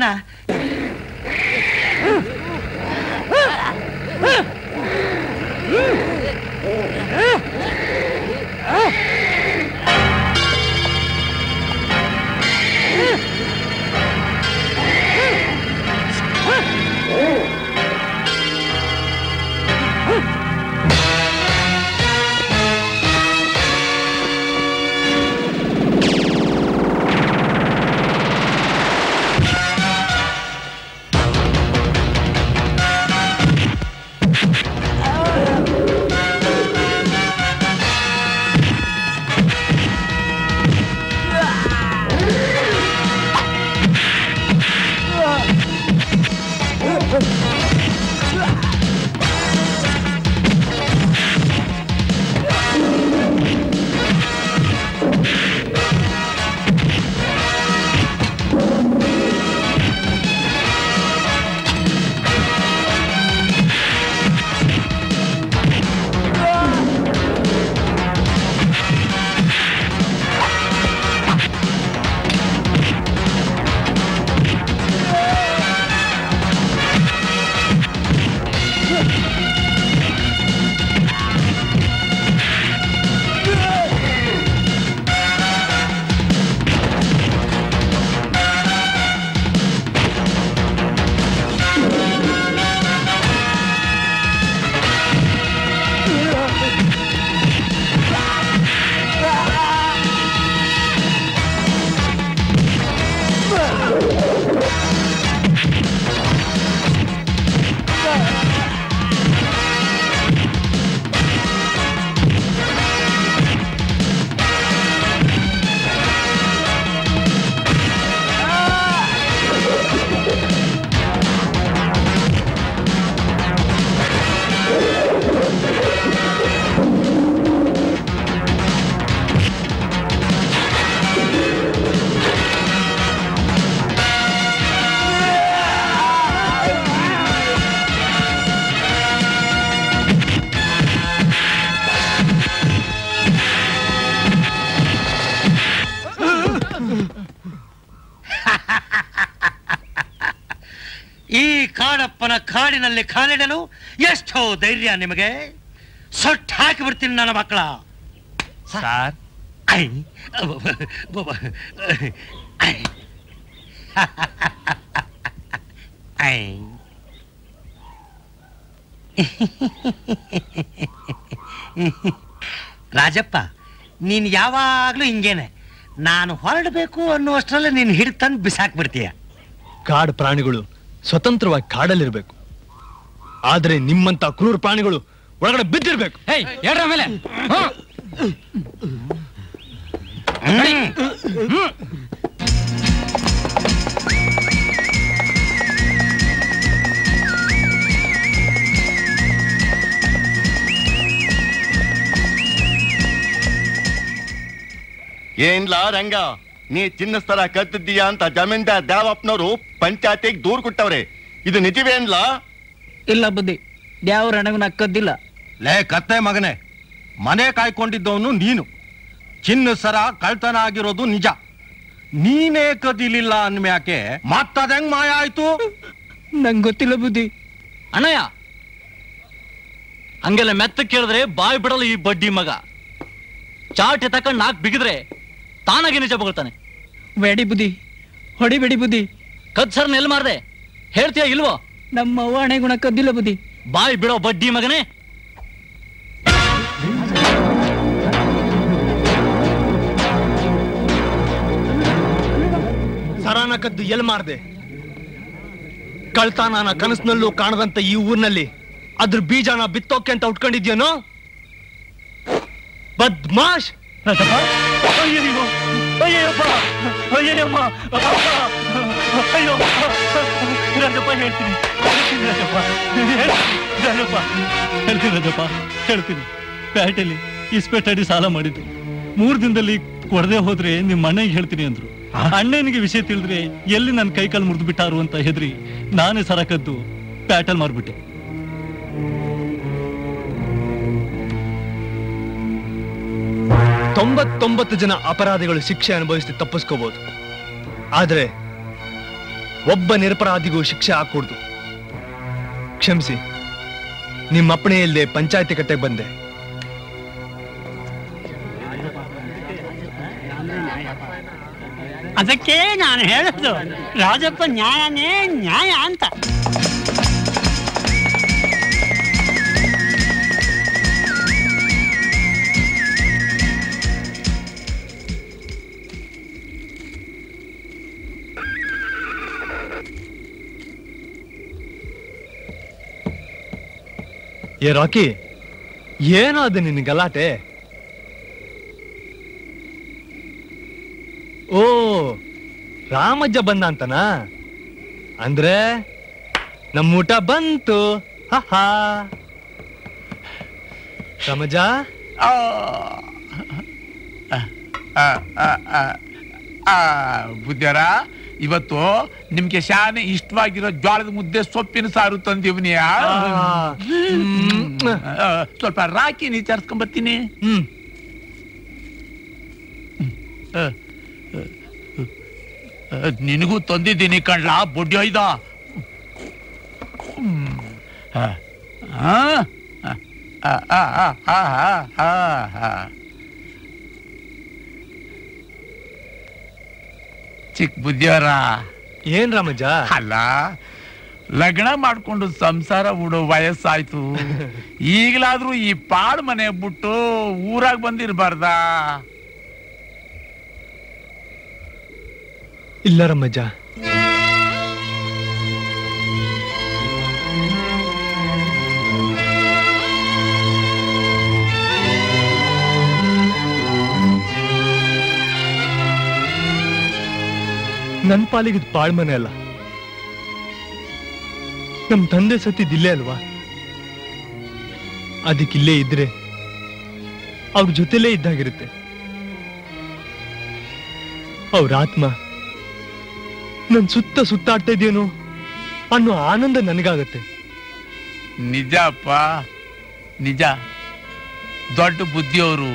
ಈ ಕಾಡಪ್ಪನ ಕಾಡಿನಲ್ಲಿ ಕಾಲಿಡಲು ಎಷ್ಟೋ ಧೈರ್ಯ ನಿಮಗೆ ಸೊಟ್ಟು ಹಾಕಿ ಬಿಡ್ತೀನಿ ನನ್ನ ಮಕ್ಕಳ ಸರ್ ಐ ಅಬ್ಬಬ್ಬ, ಅಬ್ಬಬ್ಬ, ಐ. ಐ. ರಾಜಪ್ಪ ನೀನು ಯಾವಾಗಲೂ ಹಿಂಗೇನೆ ನಾನು ಹೊರಡಬೇಕು ಅನ್ನುವಷ್ಟರಲ್ಲೇ ನೀನು ಹಿಡಿದು ತಂದು ಬಿಸಾಕ್ಬಿಡ್ತೀಯ ಕಾಡು ಪ್ರಾಣಿಗಳು ಸ್ವತಂತ್ರವಾಗಿ ಕಾಡಲ್ಲಿರ್ಬೇಕು ಆದ್ರೆ ನಿಮ್ಮಂತ ಕ್ರೂರ ಪ್ರಾಣಿಗಳು ಒಳಗಡೆ ಬಿದ್ದಿರ್ಬೇಕು ಹೇಳ್ರ ಮೇಲೆ ಏನ್ಲಾ ರಂಗ ನೀ ಚಿನ್ನಸ್ತರ ಕತ್ತಿದ್ದೀಯಾ ಅಂತ ಜಮೀನ್ದಾರ್ ದೇವಪ್ಪನವರು ಪಂಚಾಯತಿಗೆ ದೂರ್ ಕೊಟ್ಟವ್ರೆ ಇದು ನಿಜವೇನ್ಲಾ ಇಲ್ಲ ಬುದ್ಧಿ ಯಾವ ರಣಗನ ಕದ್ದಿಲ್ಲ ಲೇ ಕತ್ತೆ ಮಗನೇ ಮನೆ ಕಾಯ್ಕೊಂಡಿದ್ದವನು ನೀನು ಚಿನ್ನ ಸರ ಕಳ್ತನ ಆಗಿರೋದು ನಿಜ ನೀನೇ ಕದಿಲಿಲ್ಲ ಅನ್ಮ್ಯಾಕೆ ಮತ್ತದ ಹೆಂಗ್ ಮಾಯ ಆಯ್ತು ನಂಗೆ ಗೊತ್ತಿಲ್ಲ ಬುದ್ಧಿ ಅಣ್ಣಯ್ಯ ಹಂಗೆಲ್ಲ ಮೆತ್ತ ಕೇಳಿದ್ರೆ ಬಾಯಿ ಬಿಡಲ್ಲ ಈ ಬಡ್ಡಿ ಮಗ ಚಾಟೆ ತಕೊಂಡ್ ನಾಕ್ ಬಿಗಿದ್ರೆ ತಾನಾಗಿ ನಿಜ ಬಗಳ್ತಾನೆ ಬೇಡಿ ಬುದ್ಧಿ ಹೊಡಿಬೇಡಿ ಬುದ್ಧಿ ಕದ್ ಸರ್ ಎಲ್ಲಿ ಮಾರ್ದೆ ಹೇಳ್ತೀಯ ಇಲ್ವೋ ನಮ್ಮ ಹಣೆ ಗುಣ ಕದ್ದಿಲ್ಲ ಬುದ್ಧಿ ಬಾಯಿ ಬಿಡೋ ಬಡ್ಡಿ ಮಗನೇ ಸರಾನ ಕದ್ದು ಎಲ್ ಮಾರ್ದೆ ಕಳ್ತಾನ ಕನಸಿನಲ್ಲೂ ಕಾಣದಂತ ಈ ಊರ್ನಲ್ಲಿ ಅದ್ರ ಬೀಜನ ಬಿತ್ತೋಕೆ ಅಂತ ಉಟ್ಕೊಂಡಿದ್ಯೇನೋ ಬದ್ಮಾಶ್ ಅಯ್ಯಯ್ಯೋ ಅಯ್ಯಯ್ಯಪ್ಪ ಅಯ್ಯಯ್ಯಮ್ಮ ಅಪ್ಪ ಅಯ್ಯೋ ರಾಜಪ್ಪ ಹೇಳ್ತೀನಿ ಹೇಳ್ತೀನಿ ರಾಜಪ್ಪ ರಾಜಪ್ಪ ಹೇಳ್ತೀನಿ ರಾಜಪ್ಪ ಹೇಳ್ತೀನಿ ಪೇಟೆಲಿ ಇಸ್ಪೆಟ್ ಸಾಲ ಮಾಡಿದ್ದು ಮೂರ್ ದಿನದಲ್ಲಿ ಕೊಡದೆ ಹೋದ್ರೆ ನಿಮ್ಮ ಅಣ್ಣಗೆ ಹೇಳ್ತೀನಿ ಅಂದ್ರು ಅಣ್ಣನಿಗೆ ವಿಷಯ ತಿಳಿದ್ರೆ ಎಲ್ಲಿ ನನ್ನ ಕೈ ಕಾಲು ಮುರಿದು ಬಿಟ್ಟಾರು ಅಂತ ಹೆದ್ರಿ ನಾನೇ ಸರ ಕದ್ದು ಪ್ಯಾಟಲ್ ಮಾರ್ಬಿಟ್ಟೆ ತೊಂಬತ್ತೊಂಬತ್ತು ಜನ ಅಪರಾಧಿಗಳು ಶಿಕ್ಷೆ ಅನುಭವಿಸಿ ತಪ್ಪಿಸ್ಕೋಬಹುದು ಆದ್ರೆ ಒಬ್ಬ ನಿರಪರಾಧಿಗೂ ಶಿಕ್ಷೆ ಹಾಕೂಡ್ದು ಕ್ಷಮಿಸಿ ನಿಮ್ಮ ಅಪ್ಪಣೆ ಇಲ್ಲದೆ ಪಂಚಾಯತಿ ಕಟ್ಟೆಗೆ ಬಂದೆ ಅದಕ್ಕೆ ನಾನು ಹೇಳೋದು ರಾಜಪ್ಪ ನ್ಯಾಯನೇ ನ್ಯಾಯ ಅಂತ ಏ ರಾಕಿ ಏನೋ ಅದು ನಿನ್ನ ಗಲಾಟೆ ಓ ರಾಮಜ್ಜ ಬಂದ ಅಂತನಾ ಅಂದ್ರೆ ನಮ್ಮ ಊಟ ಬಂತು ಹಾ ರಾಮಜ್ಜ ಆ, ಆ, ಆ, ಆ, ಆ, ಬುದ್ಧಿಯರ ಇವತ್ತು ನಿಮ್ಗೆ ಶಾನೆ ಇಷ್ಟವಾಗಿರೋ ಜ್ವಾಳದ ಮುದ್ದೆ ಸೊಪ್ಪಿನ ಸಾರು ತಂದಿವ್ನಿ ಆ, ಹ್ಮ್. ಸ್ವಲ್ಪ ರಾಕಿ ನೀಚಾರ್ಸ್ಕೊಂಡ್ ಬರ್ತೀನಿ ಹ್ಮ್ ಆ, ಆ, ಆ, ನಿನಗೂ ತಂದಿದ್ದೀನಿ ಕಣ್ಲಾ ಬೊಡ್ಡಿ ಒಯ್ದ ಹ್ಮ್. ಆ, ಆ, ಆ, ಆ, ಆ, ಆ, ಆ, ಆ, ಆ. ಚಿಕ್ಕ ಬುದ್ಧಿಯವರ ಏನ್ ರಾಮಜ್ಜ ಅಲ್ಲ ಲಗ್ನ ಮಾಡ್ಕೊಂಡು ಸಂಸಾರ ಬಿಡೋ ವಯಸ್ಸಾಯ್ತು ಈಗಲಾದ್ರೂ ಈ ಪಾಡ್ ಮನೆ ಬಿಟ್ಟು ಊರಾಗ ಬಂದಿರ್ಬಾರ್ದಾ ಇಲ್ಲ ರಮ್ಮಜ್ಜ ನನ್ ಪಾಲಿಗೆ ಇದು ಪಾಳ್ಮನೆ ಅಲ್ಲ ನಮ್ ತಂದೆ ಸತ್ತಿದ್ದಿಲ್ಲೇ ಅಲ್ವಾ ಅದಕ್ಕಿಲ್ಲೇ ಇದ್ರೆ ಅವ್ರ ಜೊತೆಲೇ ಇದ್ದಾಗಿರುತ್ತೆ ಅವ್ರ ಆತ್ಮ ನನ್ ಸುತ್ತ ಸುತ್ತಾಡ್ತಾ ಇದೆಯೇನೋ ಅನ್ನೋ ಆನಂದ ನನಗಾಗತ್ತೆ ನಿಜ ಅಪ್ಪ ನಿಜ ದೊಡ್ಡ ಬುದ್ಧಿಯವರು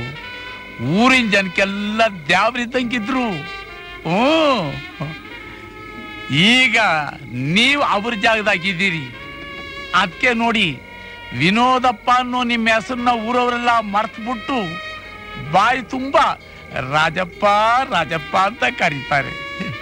ಊರಿನ ಜನಕ್ಕೆಲ್ಲ ದ್ಯಾವ್ರಿದ್ದಂಗಿದ್ರು ಹ್ಞೂ ಈಗ ನೀವು ಅವ್ರ ಜಾಗದಾಗ ಇದ್ದೀರಿ ಅದಕ್ಕೆ ನೋಡಿ ವಿನೋದಪ್ಪ ಅನ್ನೋ ನಿಮ್ಮ ಹೆಸರನ್ನ ಊರವರೆಲ್ಲ ಮರ್ತ್ಬಿಟ್ಟು ಬಾಯಿ ತುಂಬಾ ರಾಜಪ್ಪ ರಾಜಪ್ಪ ಅಂತ ಕರೀತಾರೆ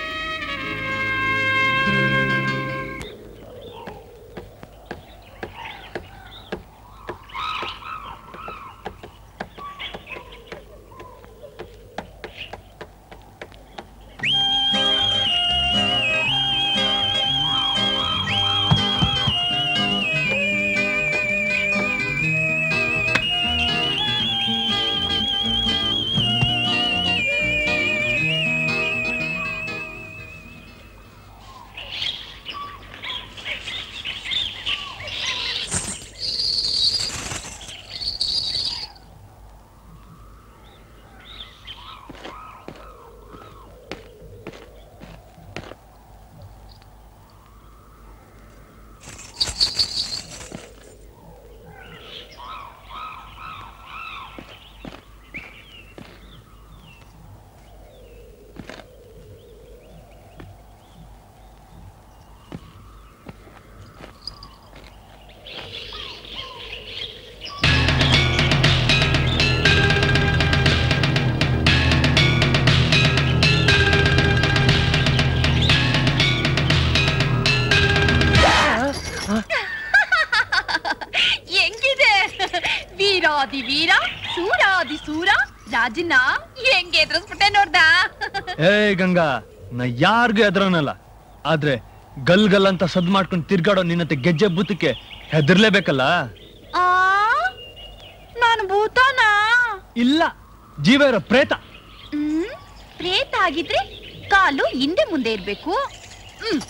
ಹೆಂಗಿದೆ ವೀರಾದಿ ವೀರ ಸೂರಾದಿ ಸೂರ ರಾಜನ ಹೆಂಗೆ ಎದುರಿಸ್ಬಿಟ್ಟೆ ನೋಡ್ದಾ ಏ ಗಂಗಾ ನಾ ಯಾರಿಗೂ ಎದುರನಲ್ಲ ಆದ್ರೆ ಗಲ್ ಗಲ್ ಅಂತ ಸದ್ ಮಾಡ್ಕೊಂಡು ತಿರ್ಗಾಡೋ ನಿನ್ನತ್ತೆ ಗೆಜ್ಜೆ ಬೂತಕ್ಕೆ ಹೆದರ್ಲೇಬೇಕಲ್ಲ ಆ ನಾನು ಭೂತಾನಾ ಇಲ್ಲ ಜೀವ ಇರೋ ಪ್ರೇತ ಹ್ಮ್ ಪ್ರೇತ ಆಗಿದ್ರೆ ಕಾಲು ಹಿಂದೆ ಮುಂದೆ ಇರ್ಬೇಕು ಹ್ಮ್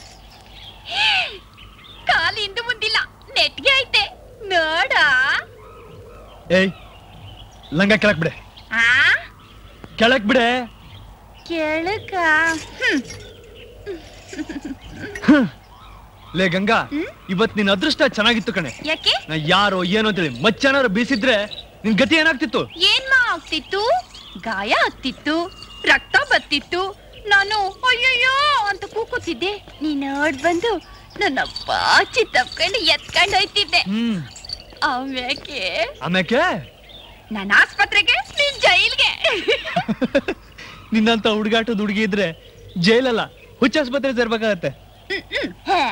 ಕಾಲು ಹಿಂದೆ ಮುಂದಿಲ್ಲ ನೆಟ್ಗೆ ಐತೆ ನೋಡ ಏಯ್ ಲಂಗ ಕೆಳಕ್ ಬಿಡೆ ಆ ಕೆಳಕ್ ಬಿಡೆ ಕೆಳಕ ಹ್ಮ್ ಲೇ ಗಂಗಾ ಇವತ್ ನಿನ್ ಅದೃಷ್ಟ ಚೆನ್ನಾಗಿತ್ತು ಕಣೆ ಯಾಕೆ ನಾ ಯಾರೋ ಏನೋ ಅಂತೇಳಿ ಮಚ್ಚನಾರು ಬೀಸಿದ್ರೆ ನಿನ್ ಗತಿ ಏನಾಗ್ತಿತ್ತು ಏನ್ ಮಾ ಆಗ್ತಿತ್ತು ಗಾಯ ಆಗ್ತಿತ್ತು ರಕ್ತ ಬತ್ತಿತ್ತು ನಾನು ಅಯ್ಯಯ್ಯೋ ಅಂತ ಕೂಗುತ್ತಿದ್ದೆ ನೀನ್ ನೋಡ್ ಬಂದು ನನ್ನ ಬಾಚಿ ತಪ್ಕೊಂಡು ಎತ್ಕೊಂಡು ಹೋಯ್ತಿದ್ದೆ ಹ್ಮ್ ಆಮ್ಯಾಕೆ ಆಮ್ಯಾಕೆ ನನ್ನ ಆಸ್ಪತ್ರೆಗೆ ನೀನ್ ಜೈಲ್ಗೆ ನಿನ್ನಂತ ಹುಡುಗಾಟದ ಹುಡುಗಿ ಇದ್ರೆ ಜೈಲಲ್ಲ ಹುಚ್ಚ ಆಸ್ಪತ್ರೆ ಸೇರ್ಬೇಕಾಗತ್ತೆ ಹ್ಮ್, ಹ್ಮ್, ಹೇ.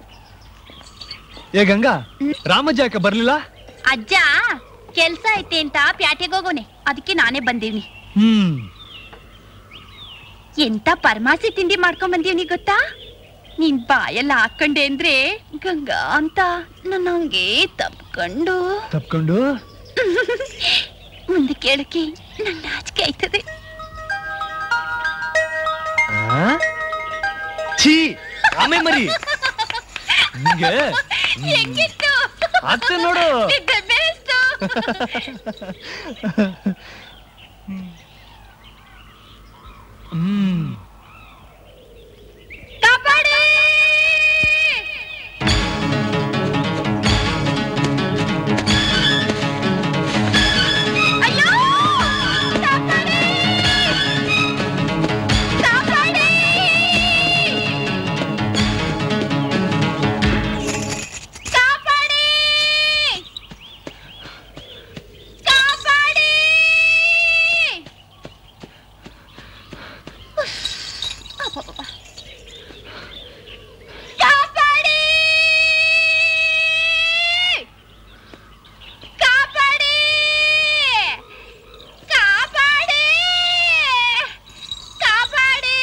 ಏ ಗಂಗಾ ರಾಮಜ್ಜ ಯಾಕೆ ಬರ್ಲಿಲ್ಲ ಅಜ್ಜ ಕೆಲ್ಸ ಐತೆ ಅಂತ ಪ್ಯಾಟೆಗೆ ಹೋಗೋನೆ ಅದಕ್ಕೆ ನಾನೇ ಬಂದೀವ್ನಿ ಹ್ಮ್ ಎಂತ ಪರಮಾಸಿ ತಿಂಡಿ ಮಾಡ್ಕೊಂಡ್ ಬಂದೀವ್ನಿ ಗೊತ್ತಾ ನೀನ್ ಬಾಯೆಲ್ಲ ಹಾಕೊಂಡೆ ಅಂದ್ರೆ ಗಂಗಾ ಅಂತ ನನ್ನ ಹಂಗೆ ತಪ್ಕೊಂಡು ತಪ್ಕೊಂಡು ಮುಂದೆ ಕೇಳಕ್ಕೆ ನನ್ನ ನಾಚಿಕೆ ಆಯ್ತದೆ ಆ? ಛೀ ಆಮೆ ಮರಿ ನಿಂಗೆ ಹೆಂಗಿತ್ತು ಅತ್ತೆ ನೋಡು The best. ಹ್ಮ್ ಕಾಪಾಡಿ ಅಯ್ಯೋ ಕಾಪಾಡಿ ಕಾಪಾಡಿ ಕಾಪಾಡಿ ಕಾಪಾಡಿ ಅಬ್ಬಬ್ಬಬ್ಬ. ಕಾಪಾಡಿ ಕಾಪಾಡಿ ಕಾಪಾಡಿ ಕಾಪಾಡಿ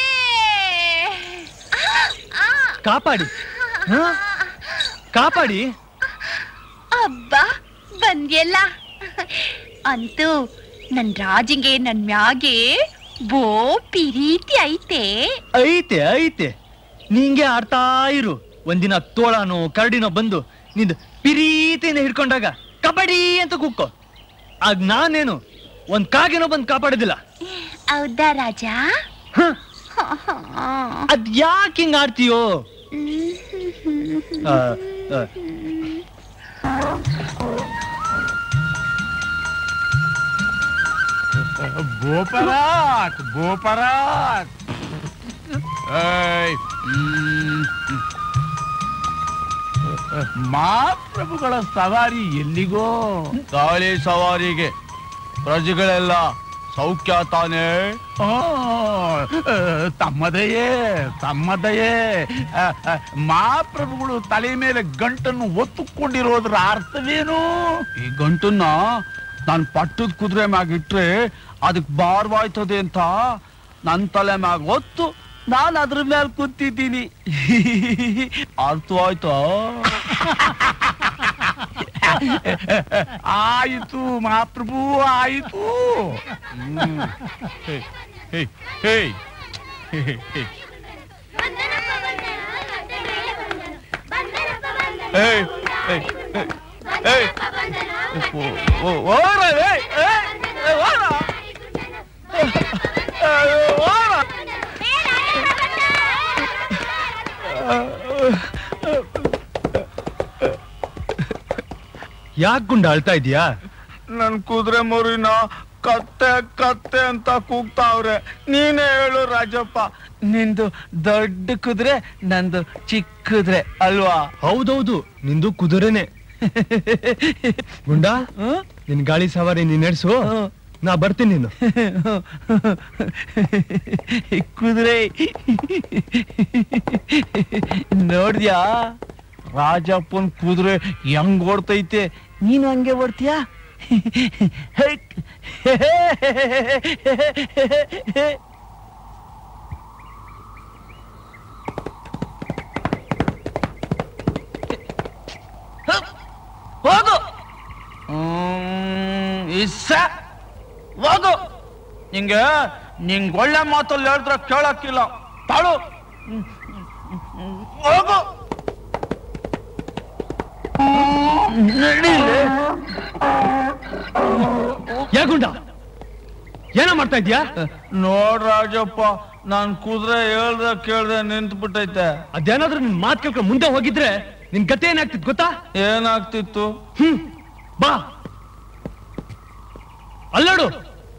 ಆ, ಆ. ಕಾಪಾಡಿ ಹ? ಕಾಪಾಡಿ ಅಬ್ಬಾ ಬಂದ್ಯಲ್ಲ ಅಂತೂ ನನ್ ರಾಜಿಗೆ ನನ್ ಮ್ಯಾಗೆ ಬೋ ಪಿರೀತಿ ಐತೆ ಐತೆ ಐತೆ ನಿಂಗೆ ಆಡ್ತಾ ಇರು ಒಂದಿನ ತೋಳನೋ ಕರಡಿನೋ ಬಂದು ನಿಂದು ಪಿರೀತಿಯಿಂದ ಹಿಡ್ಕೊಂಡಾಗ ಕಬಡ್ಡಿ ಅಂತ ಕೂಕ್ಕೋ ಆಗ ನಾನೇನು ಒಂದ್ ಕಾಗೆನೋ ಬಂದು ಕಾಪಾಡೋದಿಲ್ಲ ಹೌದಾ ರಾಜ ಹ, ಅದ್ ಯಾಕೆ ಹಿಂಗ್ ಆಡ್ತೀಯೋ ಆ, ಆ, ಗೋಪರಾಟ್ ಗೋಪರಾಟ್ ಏಯ್ ಹ್ಮ್ ಮಹಾಪ್ರಭುಗಳ ಸವಾರಿ ಎಲ್ಲಿಗೋ ಗಾಳಿ ಸವಾರಿಗೆ ಪ್ರಜೆಗಳೆಲ್ಲ ಸೌಖ್ಯ ತಾನೇ ಆ, ಆ, ತಮ್ಮದಯೇ ತಮ್ಮದಯೇ ಆ, ಆ, ಮಹಾಪ್ರಭುಗಳು ತಲೆ ಮೇಲೆ ಗಂಟನ್ನು ಒತ್ತುಕೊಂಡಿರೋದ್ರ ಅರ್ಥವೇನು ಈ ಗಂಟನ್ನ ನಾನು ಪಟ್ಟದ ಕುದುರೆ ಮ್ಯಾಗ ಇಟ್ರೆ ಅದಕ್ಕೆ ಭಾರವಾಯ್ತದೆ ಅಂತ ನನ್ನ ತಲೆ ಮ್ಯಾಗ ಒತ್ತು ನಾನು ಅದ್ರ ಮೇಲೆ ಕೂತಿದ್ದೀನಿ ಅರ್ಥವಾಯ್ತಾ ಆಯಿತು ಮಹಾಪ್ರಭು ಆಯಿತು ಹ್ಮ್. ಹೇ, ಹೇ, ಹೇ. ಹೇ, ಹೇ, ಹೇ. ಏಯ್, ಏಯ್, ಏಯ್, ಏಯ್. ಓ, ಓ, ಓರ, ಏಯ್, ಏಯ್, ಏಯ್, ಓರ. ಏಯ್, ಓರ. ಯಾಕೆ ಗುಂಡ ಅಳ್ತಾ ಇದೀಯಾ ನನ್ ಕುದುರೆ ಮರಿನ ಕತ್ತೆ ಕತ್ತೆ ಅಂತ ಕೂಗ್ತಾವ್ರೆ ನೀನೇ ಹೇಳು ರಾಜಪ್ಪ ನಿಂದು ದೊಡ್ಡ ಕುದುರೆ ನಂದು ಚಿಕ್ಕ ಕುದುರೆ ಅಲ್ವಾ ಹೌದೌದು ನಿಂದು ಕುದುರೆನೆ ಗುಂಡ ನಿನ್ ಗಾಳಿ ಸವಾರಿ ನೀನ್ ನಡೆಸು ನಾ ಬರ್ತೀನಿ ನೀನು ಕುದುರೆ ನೋಡ್ದ್ಯಾ ರಾಜಪ್ಪನ್ ಕುದುರೆ ಹೆಂಗ್ ಓಡ್ತೈತೆ ನೀನು ಹಂಗೆ ಓಡ್ತೀಯಾ ಹೋಗು ಹ್ಮ್, ಇಸ್ಸ ಹೋಗು ನಿಂಗೆ ನಿಂಗ್ ಒಳ್ಳೆ ಮಾತಲ್ಲಿ ಹೇಳಿದ್ರೆ ಕೇಳಕ್ಕಿಲ್ಲ ತಾಳು ಹ್ಮ್, ಹ್ಮ್, ಹ್ಮ್, ಹೋಗು ನಡೀಲಿ ಯಾ ಗುಂಡ ಏನ ಮಾಡ್ತಾ ಇದ್ಯಾ ನೋಡ್ ರಾಜಪ್ಪ ನಾನ್ ಕುದುರೆ ಹೇಳ್ದೆ ಕೇಳ್ದೆ ನಿಂತ್ ಬಿಟ್ಟೈತೆ ಅದೇನಾದ್ರೂ ನಿನ್ ಮಾತ್ ಕೇಳ್ಕೊಂಡು ಮುಂದೆ ಹೋಗಿದ್ರೆ ನಿನ್ ಗತಿ ಏನಾಗ್ತಿತ್ತು ಗೊತ್ತಾ ಏನಾಗ್ತಿತ್ತು ಹ್ಮ್ ಬಾ ಅಲ್ಲೋಡು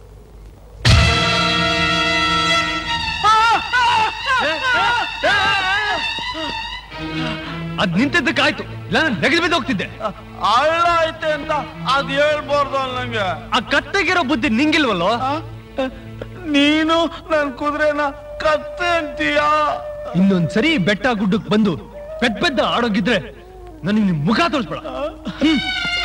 ಅದ್ ನಿಂತಿದ್ದಕ್ಕಾಯ್ತು ಇಲ್ಲ ನೆಗೆದು ಬಿದ್ದು ಹೋಗ್ತಿದ್ದೆ ಹಳ್ಳ ಐತೆ ಅಂತ ಅದ್ ಹೇಳ್ಬಾರ್ದು ನಂಗೆ ಆ ಕತ್ತೆಗಿರೋ ಬುದ್ಧಿ ನಿಂಗಿಲ್ವಲ್ಲೋ ನೀನು ನನ್ ಕುದುರೆನ ಕತ್ತೆ ಅಂತೀಯಾ ಇನ್ನೊಂದ್ ಸರಿ ಬೆಟ್ಟ ಗುಡ್ಡಕ್ ಬಂದು ಪೆದ್ ಪೆದ್ದ ಆಡೋಗಿದ್ರೆ ನನಗೆ ನಿಮ್ ಮುಖ ತೋರಿಸ್ಬೇಡ ಹ್ಮ್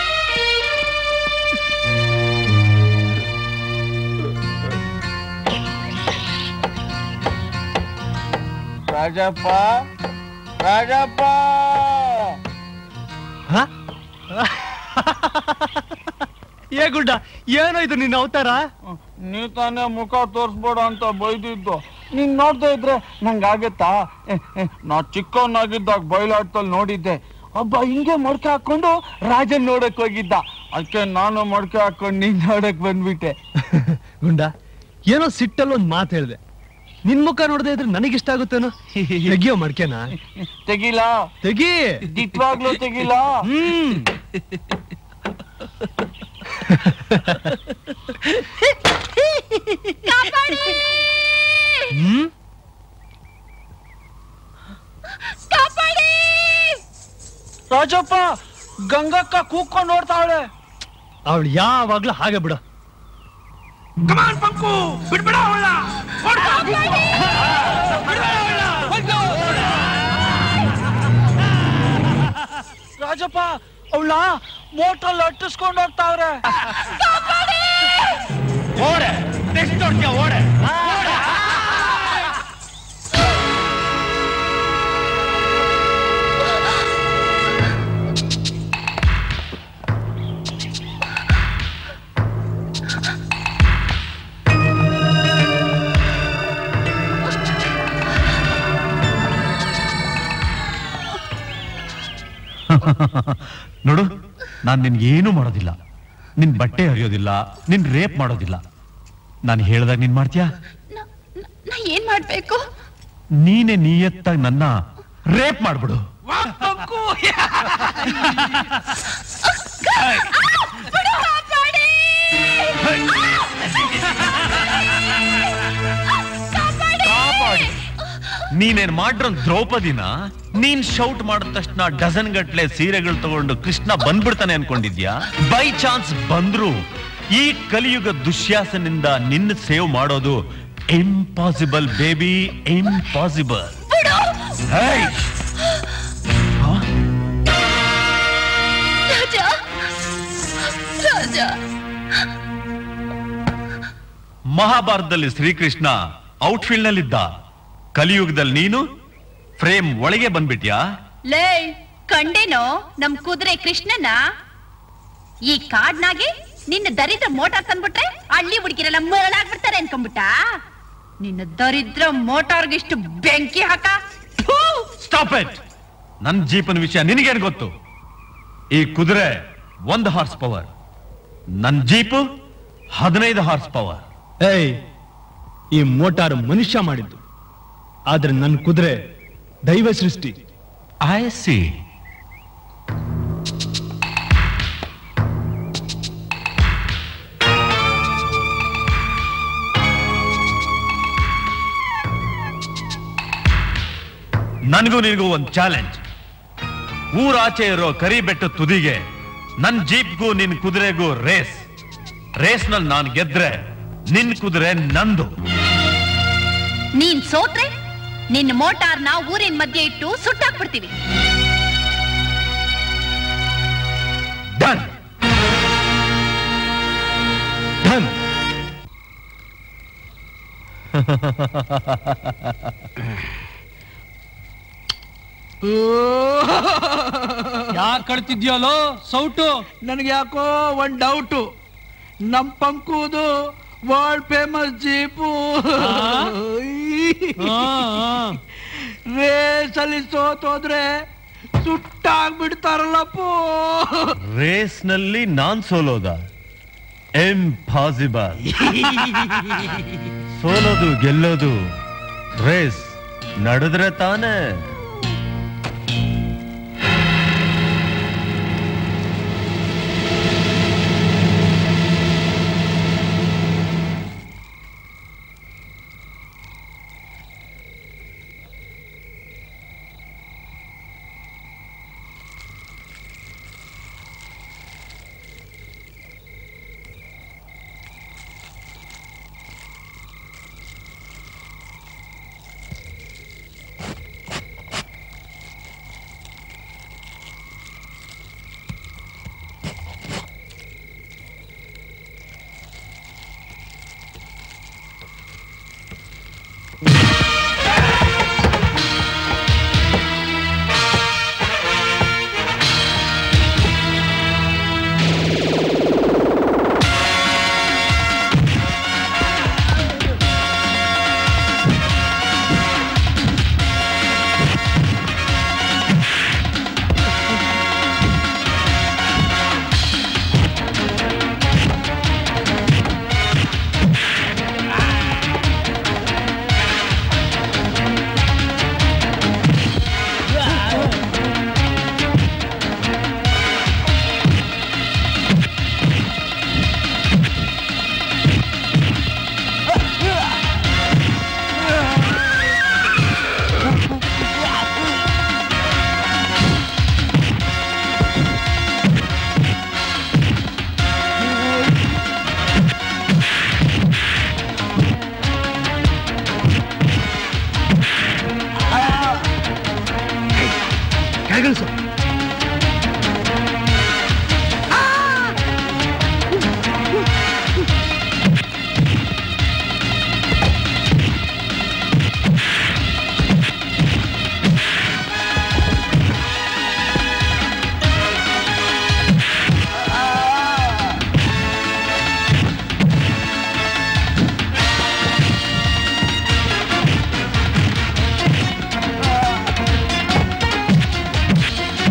ರಾಜಪ್ಪ ರಾಜಪ್ಪ ಹ? ಏ ಗುಡ್ಡ ಏನೋ ಇದು ನಿನ್ನ ಅವತಾರ ನೀ ತಾನೇ ಮುಖ ತೋರ್ಸ್ಬೇಡ ಅಂತ ಬೈದಿದ್ದು ನೀನ್ ನೋಡ್ತಾ ಇದ್ರೆ ನಂಗೆ ಆಗತ್ತಾ ಎ, ಎ, ನಾ ಚಿಕ್ಕವನಾಗಿದ್ದಾಗ ಬಯಲಾಟದಲ್ಲಿ ನೋಡಿದ್ದೆ ಒಬ್ಬ ಹಿಂಗೆ ಮೊಡ್ಕೆ ಹಾಕೊಂಡು ರಾಜನ್ ನೋಡಕ್ ಹೋಗಿದ್ದ ಅದಕ್ಕೆ ನಾನು ಮೊಡ್ಕೆ ಹಾಕೊಂಡು ನೀನ್ ನೋಡಕ್ ಬಂದ್ಬಿಟ್ಟೆ ಗುಂಡ ಏನೋ ಸಿಟ್ಟಲ್ಲಿ ಒಂದ್ ಮಾತು ಹೇಳ್ದೆ ನಿನ್ ಮುಖ ನೋಡದೆ ಇದ್ರೆ ನನಗಿಷ್ಟ ಆಗುತ್ತೇನೋ ತೆಗಿಯೋ ಮಡ್ಕೆನ ತೆಗಿಲಾ ತೆಗಿ ದಿಟ್ವಾಗ್ಲೂ ತೆಗಿಲಾ ಹ್ಮ್ ಹ್ಮ್ ಕಾಪಾಡಿ ರಾಜಪ್ಪ ಗಂಗಕ್ಕ ಕೂತ್ಕೊಂಡು ನೋಡ್ತಾವಳೆ ಅವಳು ಯಾವಾಗ್ಲೂ ಹಾಗೆ ಬಿಡ ರಾಜಪ್ಪ ಅವಳ ಮೋಟ್ರಲ್ಲಿ ಅಟ್ಟಿಸ್ಕೊಂಡು ಹೋಗ್ತಾವ್ರೆ ಓಡೆ ನೆಕ್ಸ್ಟ್ ನೋಡ್ತೀಯ ಓಡೆ ನೋಡು ನಾನು ನಿನ್ಗೇನು ಮಾಡೋದಿಲ್ಲ ನಿನ್ ಬಟ್ಟೆ ಹರಿಯೋದಿಲ್ಲ ನಿನ್ ರೇಪ್ ಮಾಡೋದಿಲ್ಲ ನಾನು ಹೇಳ್ದಾಗ ನೀನ್ ಮಾಡ್ತೀಯಾ ನ- ನ- ನಾ ಏನ್ ಮಾಡ್ಬೇಕು ನೀನೆ ನಿಯತ್ತಾಗಿ ನನ್ನ ರೇಪ್ ಮಾಡ್ಬಿಡು ಬಿಡು, ಕಾಪಾಡಿ! ಕಾಪಾಡಿ! ನೀನೇನ್ ಮಾಡ್ರ ದ್ರೌಪದಿನ ನೀನ್ ಶೌಟ್ ಮಾಡಿದ ತಕ್ಷಣ ಡಜನ್ ಗಟ್ಲೆ ಸೀರೆಗಳು ತಗೊಂಡು ಕೃಷ್ಣ ಬಂದ್ಬಿಡ್ತಾನೆ ಅನ್ಕೊಂಡಿದ್ಯಾ ಬೈ ಚಾನ್ಸ್ ಬಂದ್ರು ಈ ಕಲಿಯುಗ ದುಶ್ಯಾಸನಿಂದ ನಿನ್ನ ಸೇವ್ ಮಾಡೋದು impossible baby impossible Raja Raja ಮಹಾಭಾರತದಲ್ಲಿ ಶ್ರೀಕೃಷ್ಣ ಔಟ್ಫೀಲ್ಡ್ ನಲ್ಲಿದ್ದ ಕಲಿಯುಗದಲ್ಲಿ ನೀನು ಫ್ರೇಮ್ ಒಳಗೆ ಬಂದ್ಬಿಟ್ಯಾ ಲೇ ಕಂಡೇನೋ ನಮ್ ಕುದುರೆ ಕೃಷ್ಣನ ಈ ಕಾಡ್ನಾಗೆ ನಿನ್ನ ದರಿದ್ರ ಮೋಟಾರ್ ತಂದ್ಬಿಟ್ರೆ ಹಳ್ಳಿ ಹುಡುಗಿರೆಲ್ಲ ಮರಳಾಗ್ಬಿಡ್ತಾರೆ ಅನ್ಕೊಂಡ್ಬಿಟ್ಟ ನಿನ್ನ ದರಿದ್ರ ಮೋಟಾರ್ಗಿಷ್ಟು ಬೆಂಕಿ ಹಾಕ ಥು! ಸ್ಟಾಪ್ ಇಟ್ ನನ್ ಜೀಪನ್ ವಿಷಯ ನಿನಗೇನ್ ಗೊತ್ತು ಈ ಕುದುರೆ ಒಂದು ಹಾರ್ಸ್ ಪವರ್ ನನ್ ಜೀಪ್ ಹದಿನೈದು ಹಾರ್ಸ್ ಪವರ್ ಏಯ್ ಈ ಮೋಟಾರ್ ಮನುಷ್ಯ ಮಾಡಿದ್ದು ಆದ್ರೆ ನನ್ನ ಕುದುರೆ ದೈವ ಸೃಷ್ಟಿ ಐ ಸಿ ನನಗೂ ನಿನಗೂ ಒಂದು ಚಾಲೆಂಜ್ ಊರಾಚೆ ಇರೋ ಕರಿ ಬೆಟ್ಟ ತುದಿಗೆ ನನ್ ಜೀಪ್ಗೂ ನಿನ್ ಕುದುರೆಗೂ ರೇಸ್ ರೇಸ್ ನಲ್ಲಿ ನಾನು ಗೆದ್ರೆ ನಿನ್ ಕುದುರೆ ನಂದು ನೀನ್ ಸೋತ್ರೆ ನಿನ್ನ ಮೋಟಾರ್ನ ಊರಿನ ಮಧ್ಯೆ ಇಟ್ಟು ಸುಟ್ಟಾಕ್ಬಿಡ್ತೀವಿ ಡನ್ ಡನ್ ಯಾಕೆ ಕಳ್ತಿದ್ಯಲ್ಲೋ ಸೌಟು ನನಗೆ ಯಾಕೋ ಒಂದ್ ಡೌಟು ನಮ್ ಪಂಕುದು ವರ್ಲ್ಡ್ ಫೇಮಸ್ ಜೀಪು ರೇಸಲ್ಲಿ ಸೋತೋದ್ರೆ ಸುಟ್ಟಾಗ್ಬಿಡ್ತಾರಲ್ಲಪ್ಪೋ ರೇಸ್ ನಲ್ಲಿ ನಾನ್ ಸೋಲೋದ ಇಂಪಾಸಿಬಲ್ ಸೋಲೋದು ಗೆಲ್ಲೋದು ರೇಸ್ ನಡೆದ್ರೆ ತಾನೇ ಕೆಳಗಿಳಿಸು ಆ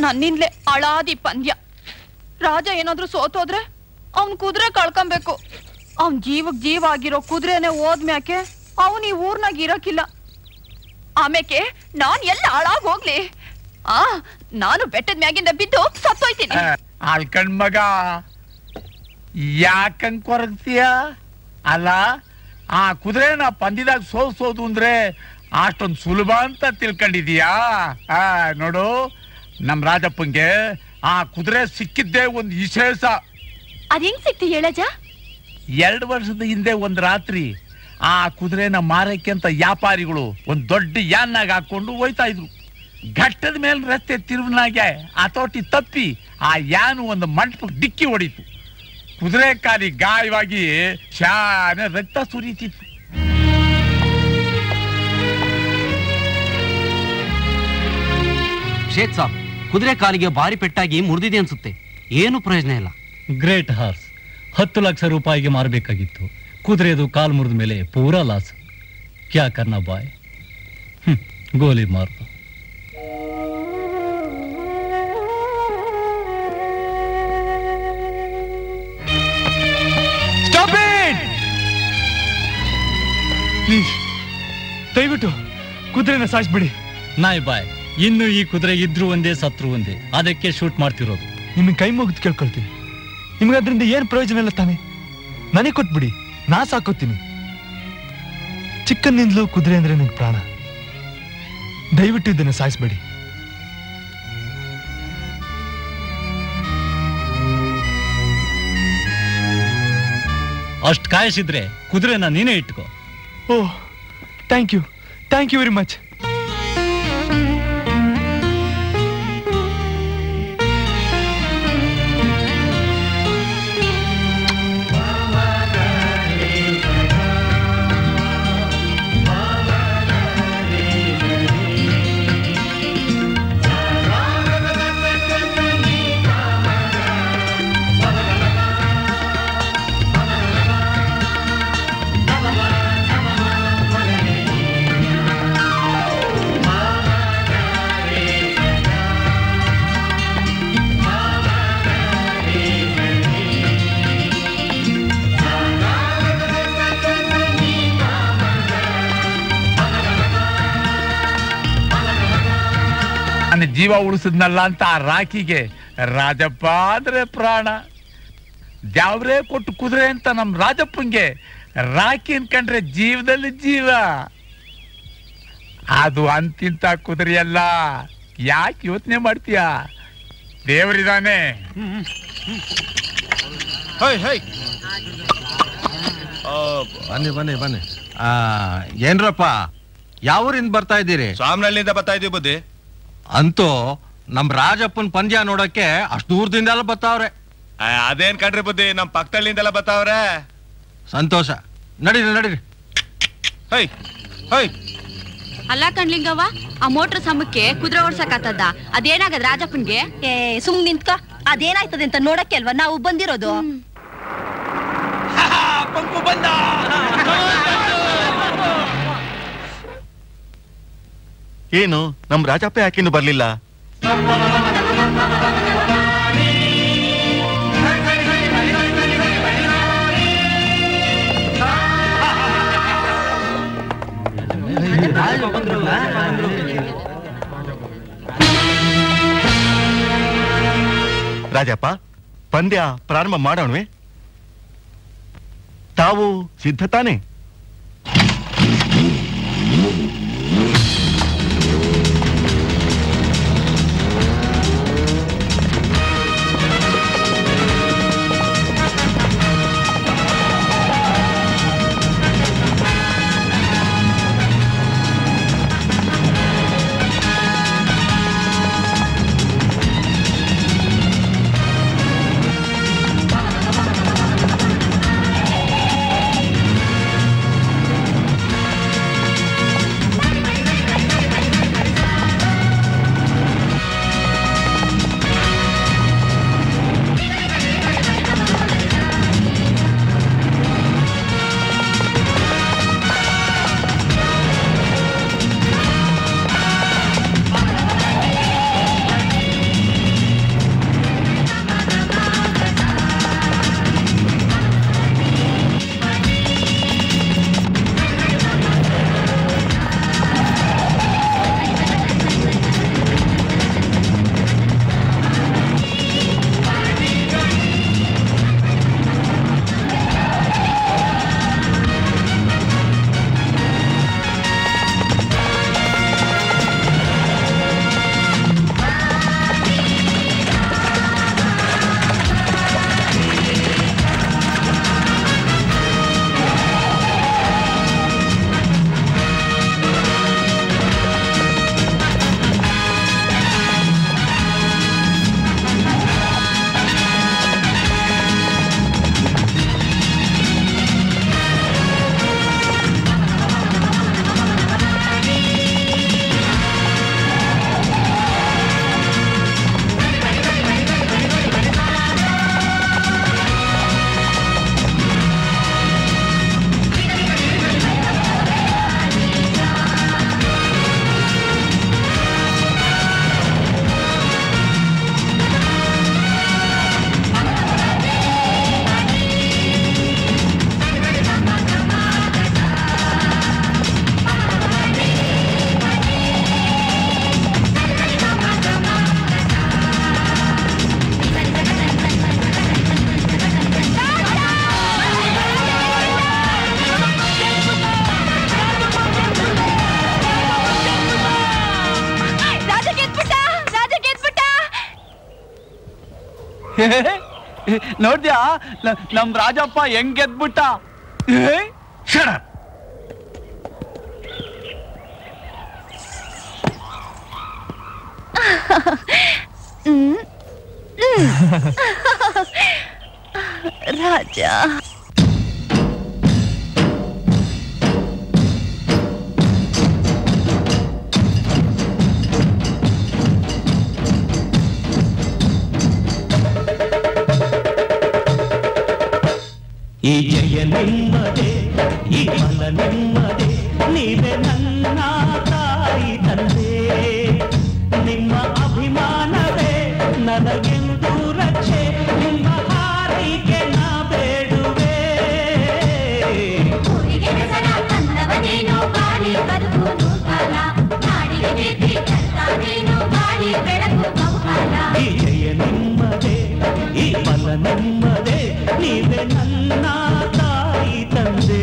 ನನ್ನಿಂದ್ಲೇ ಅಳಾದಿ ಪಂದ್ಯ ರಾಜ ಏನಾದ್ರೂ ಸೋತೋದ್ರೆ ಅವ್ನ್ ಕುದುರೆ ಕಳ್ಕೊಬೇಕು ಅವ್ನ್ ಜೀವಕ್ ಜೀವ ಆಗಿರೋ ಕುದುರೆನೆ ಹೋದ್ಮ್ಯಾಕೆ ಅವನ್ ಈ ಊರ್ನಾಗ ಇರಕ್ಕಿಲ್ಲ ಆಮೇಕೆ ನಾನ್ ಎಲ್ಲ ಹಾಳಾಗ್ ಹೋಗ್ಲಿ ಆ ನಾನು ಬೆಟ್ಟದ ಮ್ಯಾಗಿಂದ ಬಿದ್ದು ಸತ್ತೋಯ್ತೀನಿ ಆಳ್ಕಂಡ್ ಮಗ ಯಾಕಂಗ್ ಕೊರಗ್ತೀಯ ಅಲ್ಲ ಆ ಕುದುರೆನ ಪಂದ್ಯದಾಗ ಸೋಲ್ಸೋದು ಅಂದ್ರೆ ಅಷ್ಟೊಂದು ಸುಲಭ ಅಂತ ತಿಳ್ಕೊಂಡಿದೀಯಾ ಆ ನೋಡು ನಮ್ ರಾಜಪ್ಪಂಗೆ ಆ ಕುದುರೆ ಸಿಕ್ಕಿದ್ದೇ ಒಂದು ವಿಶೇಷ ಅದ್ ಹೆಂಗ್ ಸಿಕ್ತಿ ಹೇಳಜ ಎರಡು ವರ್ಷದ ಹಿಂದೆ ಒಂದ್ ರಾತ್ರಿ ಆ ಕುದುರೆನ ಮಾರಕ್ಕೆ ಅಂತ ವ್ಯಾಪಾರಿಗಳು ಒಂದ್ ದೊಡ್ಡ ಯಾನ್ನಾಗ ಹಾಕೊಂಡು ಹೋಯ್ತಾ ಇದ್ರು ಘಟ್ಟದ ಮೇಲೆ ರಸ್ತೆ ತಿರುವನಾಗೆ ಹತೋಟಿ ತಪ್ಪಿ ಆ ಯಾನು ಒಂದು ಮಂಟಪಕ್ಕೆ ಡಿಕ್ಕಿ ಹೊಡಿತು ಕುದುರೆ ಕಾಲಿ ಗಾಯವಾಗಿ ಶಾನೆ ರಕ್ತ ಸುರಿತಿತ್ತು ಶೇತ್ ಸಾಬ್ ಕುದುರೆ ಕಾಲಿಗೆ ಭಾರಿ ಪೆಟ್ಟಾಗಿ ಮುರಿದಿದೆ ಅನ್ಸುತ್ತೆ ಏನು ಪ್ರಯೋಜನ ಇಲ್ಲ ಗ್ರೇಟ್ ಹಾರ್ಸ್ ಹತ್ತು ಲಕ್ಷ ರೂಪಾಯಿಗೆ ಮಾರಬೇಕಾಗಿತ್ತು ಕುದುರೆದು ಕಾಲು ಮುರಿದ ಮೇಲೆ ಪೂರಾ ಲಾಸ್ ಕ್ಯಾ ಕರ್ನಾ ಬಾಯ್ ಹ್ಮ್, ಗೋಲಿ ಮಾರ್ ಸ್ಟಾಪ್ ಇಟ್ ಪ್ಲೀಸ್ ದಯವಿಟ್ಟು ಕುದುರೆನ ಸಾಯಿಸ್ಬಿಡಿ ನಾಯ್ ಬಾಯ್ ಇನ್ನು ಈ ಕುದುರೆ ಇದ್ರು ಒಂದೇ ಸತ್ರು ಒಂದೇ ಅದಕ್ಕೆ ಶೂಟ್ ಮಾಡ್ತಿರೋದು ನಿಮಗೆ ಕೈ ಮುಗಿದು ಕೇಳ್ಕೊಳ್ತೀನಿ ನಿಮ್ಗೆ ಅದರಿಂದ ಏನ್ ಪ್ರಯೋಜನ ಇಲ್ಲ ತಾನೆ ನನಗೆ ಕೊಟ್ಬಿಡಿ ನಾ ಸಾಕೋತೀನಿ ಚಿಕ್ಕನ್ನಿಂದಲೂ ಕುದುರೆ ಅಂದ್ರೆ ನನಗೆ ಪ್ರಾಣ ದಯವಿಟ್ಟು ಇದನ್ನ ಸಾಯಿಸ್ಬೇಡಿ ಅಷ್ಟು ಕಾಯಿಸಿದ್ರೆ ಕುದುರೆನ ನೀನೇ ಇಟ್ಕೋ oh thank you thank you very much ನನ್ನ ಜೀವ ಉಳಿಸಿದ್ನಲ್ಲ ಅಂತ ಆ ರಾಖಿಗೆ ರಾಜಪ್ಪ ಅಂದ್ರೆ ಪ್ರಾಣ ದ್ಯಾವ್ರೇ ಕೊಟ್ಟು ಕುದುರೆ ಅಂತ ನಮ್ ರಾಜಪ್ಪಂಗೆ ರಾಖಿ ಅನ್ಕಂಡ್ರೆ ಜೀವದಲ್ಲಿ ಜೀವ ಅದು ಅಂತಿಂತ ಕುದುರೆಯಲ್ಲ ಯಾಕೆ ಯೋಚನೆ ಮಾಡ್ತೀಯ ದೇವರಿದಾನೆ ಹೊಯ್ ಹೊಯ್ ಬನ್ನಿ ಬನ್ನಿ ಬನ್ನಿ ಆ ಏನ್ರಪ್ಪ ಯಾವೂರಿಂದ ಬರ್ತಾ ಇದ್ದೀರಿ ಸ್ವಾಮಿನಳ್ಳಿಯಿಂದ ಬರ್ತಾ ಇದೀವಿ ಬುದ್ಧಿ ಅಂತೂ ನಮ್ ರಾಜಪ್ಪನ್ ಪಂದ್ಯ ನೋಡಕ್ಕೆ ಅಷ್ಟು ದೂರದಿಂದ ಎಲ್ಲ ಬರ್ತಾವ್ರೆ ಆ, ಅದೇನ್ ಕಣ್ರಿ ಬುದ್ಧಿ ನಮ್ ಪಕ್ಕದಳ್ಳಿಂದೆಲ್ಲ ಬರ್ತಾವ್ರೆ ಸಂತೋಷ ನಡೀರಿ ನಡೀರಿ ಹೈ ಹೈ ಅಲ್ಲ ಕಣ್ಲಿಂಗವ್ವ ಆ ಮೋಟ್ರ್ ಸಮಕ್ಕೆ ಕುದುರೆ ಓಡ್ಸಕತ್ತದ ಅದೇನಾಗದ ರಾಜಪ್ಪನ್ಗೆ ಏ ಸುಮ್ ನಿಂತ್ಕ ಅದೇನಾಯ್ತದೆ ಅಂತ ನೋಡಕ್ಕೆ ಅಲ್ವಾ ನಾವು ಬಂದಿರೋದು ಪಂಕು ಬಂದ ಏನು ನಮ್ ರಾಜಪ್ಪ ಯಾಕಿನ್ನು ಬರ್ಲಿಲ್ಲ ರಾಜಪ್ಪ ಪಂದ್ಯ ಪ್ರಾರಂಭ ಮಾಡೋಣವೆ ತಾವು ಸಿದ್ಧ ತಾನೆ ಆ ನೋಡ್ದ್ಯಾ ನ- ನಮ್ ರಾಜಪ್ಪ ಹೆಂಗ್ ಗೆದ್ಬಿಟ್ಟ ಏ? ಹ್ಮ್. ಹ್ಮ್. ರಾಜ ಈ ಜಯ ನಿಮ್ಮದೆ ಈ ಫಲ ನಿಮ್ಮದೆ ನೀವೇ ನನ್ನ ತಾಯಿ ತಂದೆ ನಿಮ್ಮ ಅಭಿಮಾನವೇ ನನಗೆಂದು ರಕ್ಷೆ ನಿಮ್ಮ ಹಾರಿಗೆ ನಾ ಬೇಡುವೆ ಈ ಜಯ ನಿಮ್ಮದೆ ಈ ಫಲ ನಿಮ್ಮದೆ ನೀವೇ ನನ್ನ ತಾಯಿ ತಂದೆ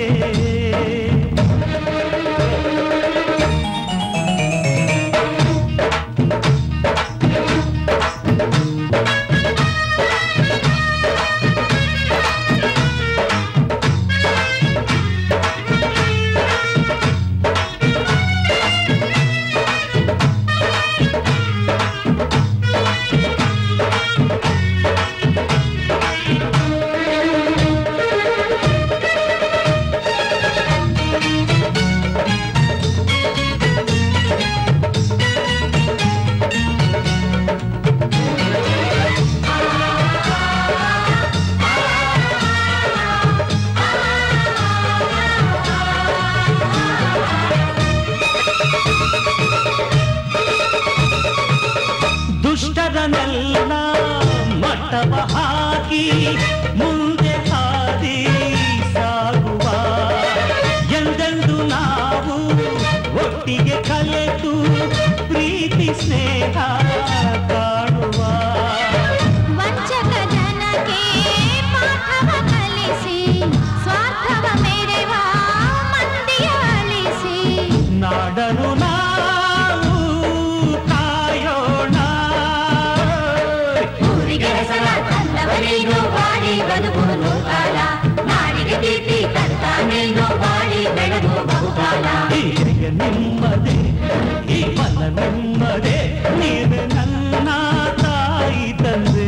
ದುಷ್ಟರನೆಲ್ಲ ಮಟ್ಟವ ಹಾಕಿ ಮುಂದೆ ಹಾದಿ ಸಾಗುವ ಎಂದೆಂದು ನಾವು ಒಟ್ಟಿಗೆ ಕಲೆತು ಪ್ರೀತಿ ಸ್ನೇಹ ಕಾಣುವ ವಂಚಕ ಜನಕ್ಕೆ ಪಾಠವ ಕಲಿಸಿ ಸ್ವಾರ್ಥವ ಮೆರೆವ ಮಂದಿಯ ಅಲಿಸಿ ನಾಡನು ನಾವು ಕಾಯೋಣ ಊರಿಗೆ ಹೆಸರ ತಂದವನೇನು ಬಾಡಿ ಬದುಕು ನೂಕಾಲ ನಾಡಿಗೆ ಕೀರ್ತಿ ತರ್ತಾನೇನು ಬಾಡಿ ಬೆಳಗು ಬಹುಕಾಲ ಈ ಜಯ ನಿಮ್ಮದೆ ಈ ಫಲ ನಿಮ್ಮದೆ ನೀವೇ ನನ್ನ ತಾಯಿ ತಂದೆ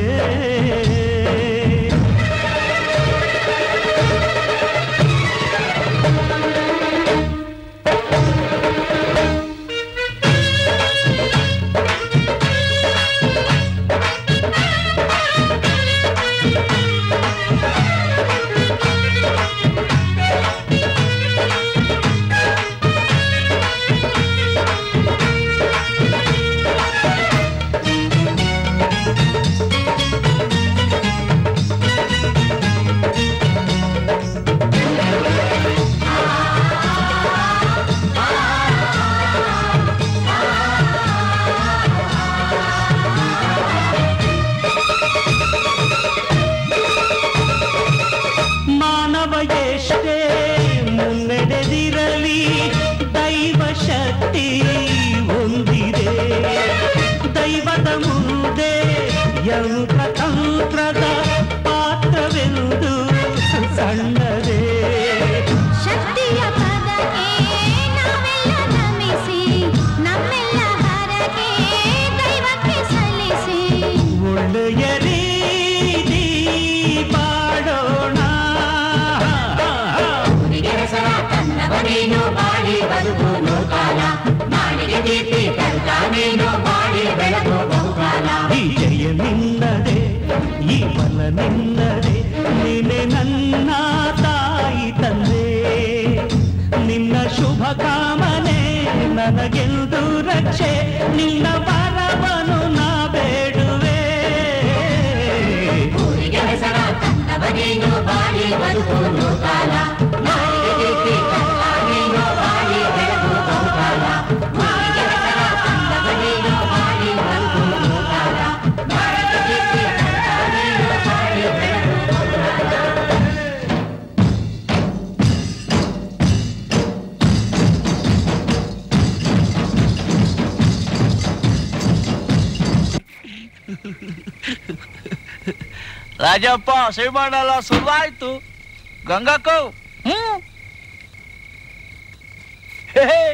ಮಾನವ ಎಷ್ಟೇ ಮುನ್ನಡೆದಿರಲಿ ದೈವ ಶಕ್ತಿ ಹೊಂದಿದೆ ದೈವದ ಮುಂದೆ ಯಂತ್ರ ತಂತ್ರದ ಪಾತ್ರವೆಂದು ಸಣ್ಣದೇ ಶಕ್ತಿಯ ಪದಕ್ಕೆ ನಾವೆಲ್ಲ ನಮಿಸಿ ನಮ್ಮೆಲ್ಲ ಹರಕೆ ದೈವಕ್ಕೆ ಸಲ್ಲಿಸಿ ಒಳ್ಳೆಯ ರೀತಿ ಬಾಡೋಣ ಊರಿಗೆ ಹೆಸರ ತಂದವನೇನು ಬಾಡಿ ಬದುಕು ನೂಕಾಲ ನಾಡಿಗೆ ಕೀರ್ತಿ ತರ್ತಾನೇನು ಬಾಡಿ ಬೆಳಗು ಬಹುಕಾಲ ಈ ಜಯ ನಿನ್ನದೆ ಈ ಫಲ ನಿನ್ನದೆ ನೀನೆ ನನ್ನ ತಾಯಿ ತಂದೆ ನಿನ್ನ ಶುಭ ಕಾಮನೆ ನನಗೆಂದು ರಕ್ಷೆ ನಿನ್ನ ಬರವನು ನಾ ಬೇಡುವೆ ಊರಿಗೆ ಹೆಸರ ತಂದವನೇನು ಬಾಡಿ ಬದುಕು ನೂಕಾಲ ನಾಡಿಗೆ ಕೀರ್ತಿ ತರ್ತಾನೇನು ಬಾಡಿ ಬೆಳಗು ಬಹುಕಾಲ ಊರಿಗೆ ಹೆಸರ ತಂದವನೇನು ರಾಜಪ್ಪ ಶ್ರೀಮಂಡಲ ಸುರಿದಾಯ್ತು ಗಂಗಕ್ಕೋ ಹ್ಮ್ ಹೇ, ಹೇ.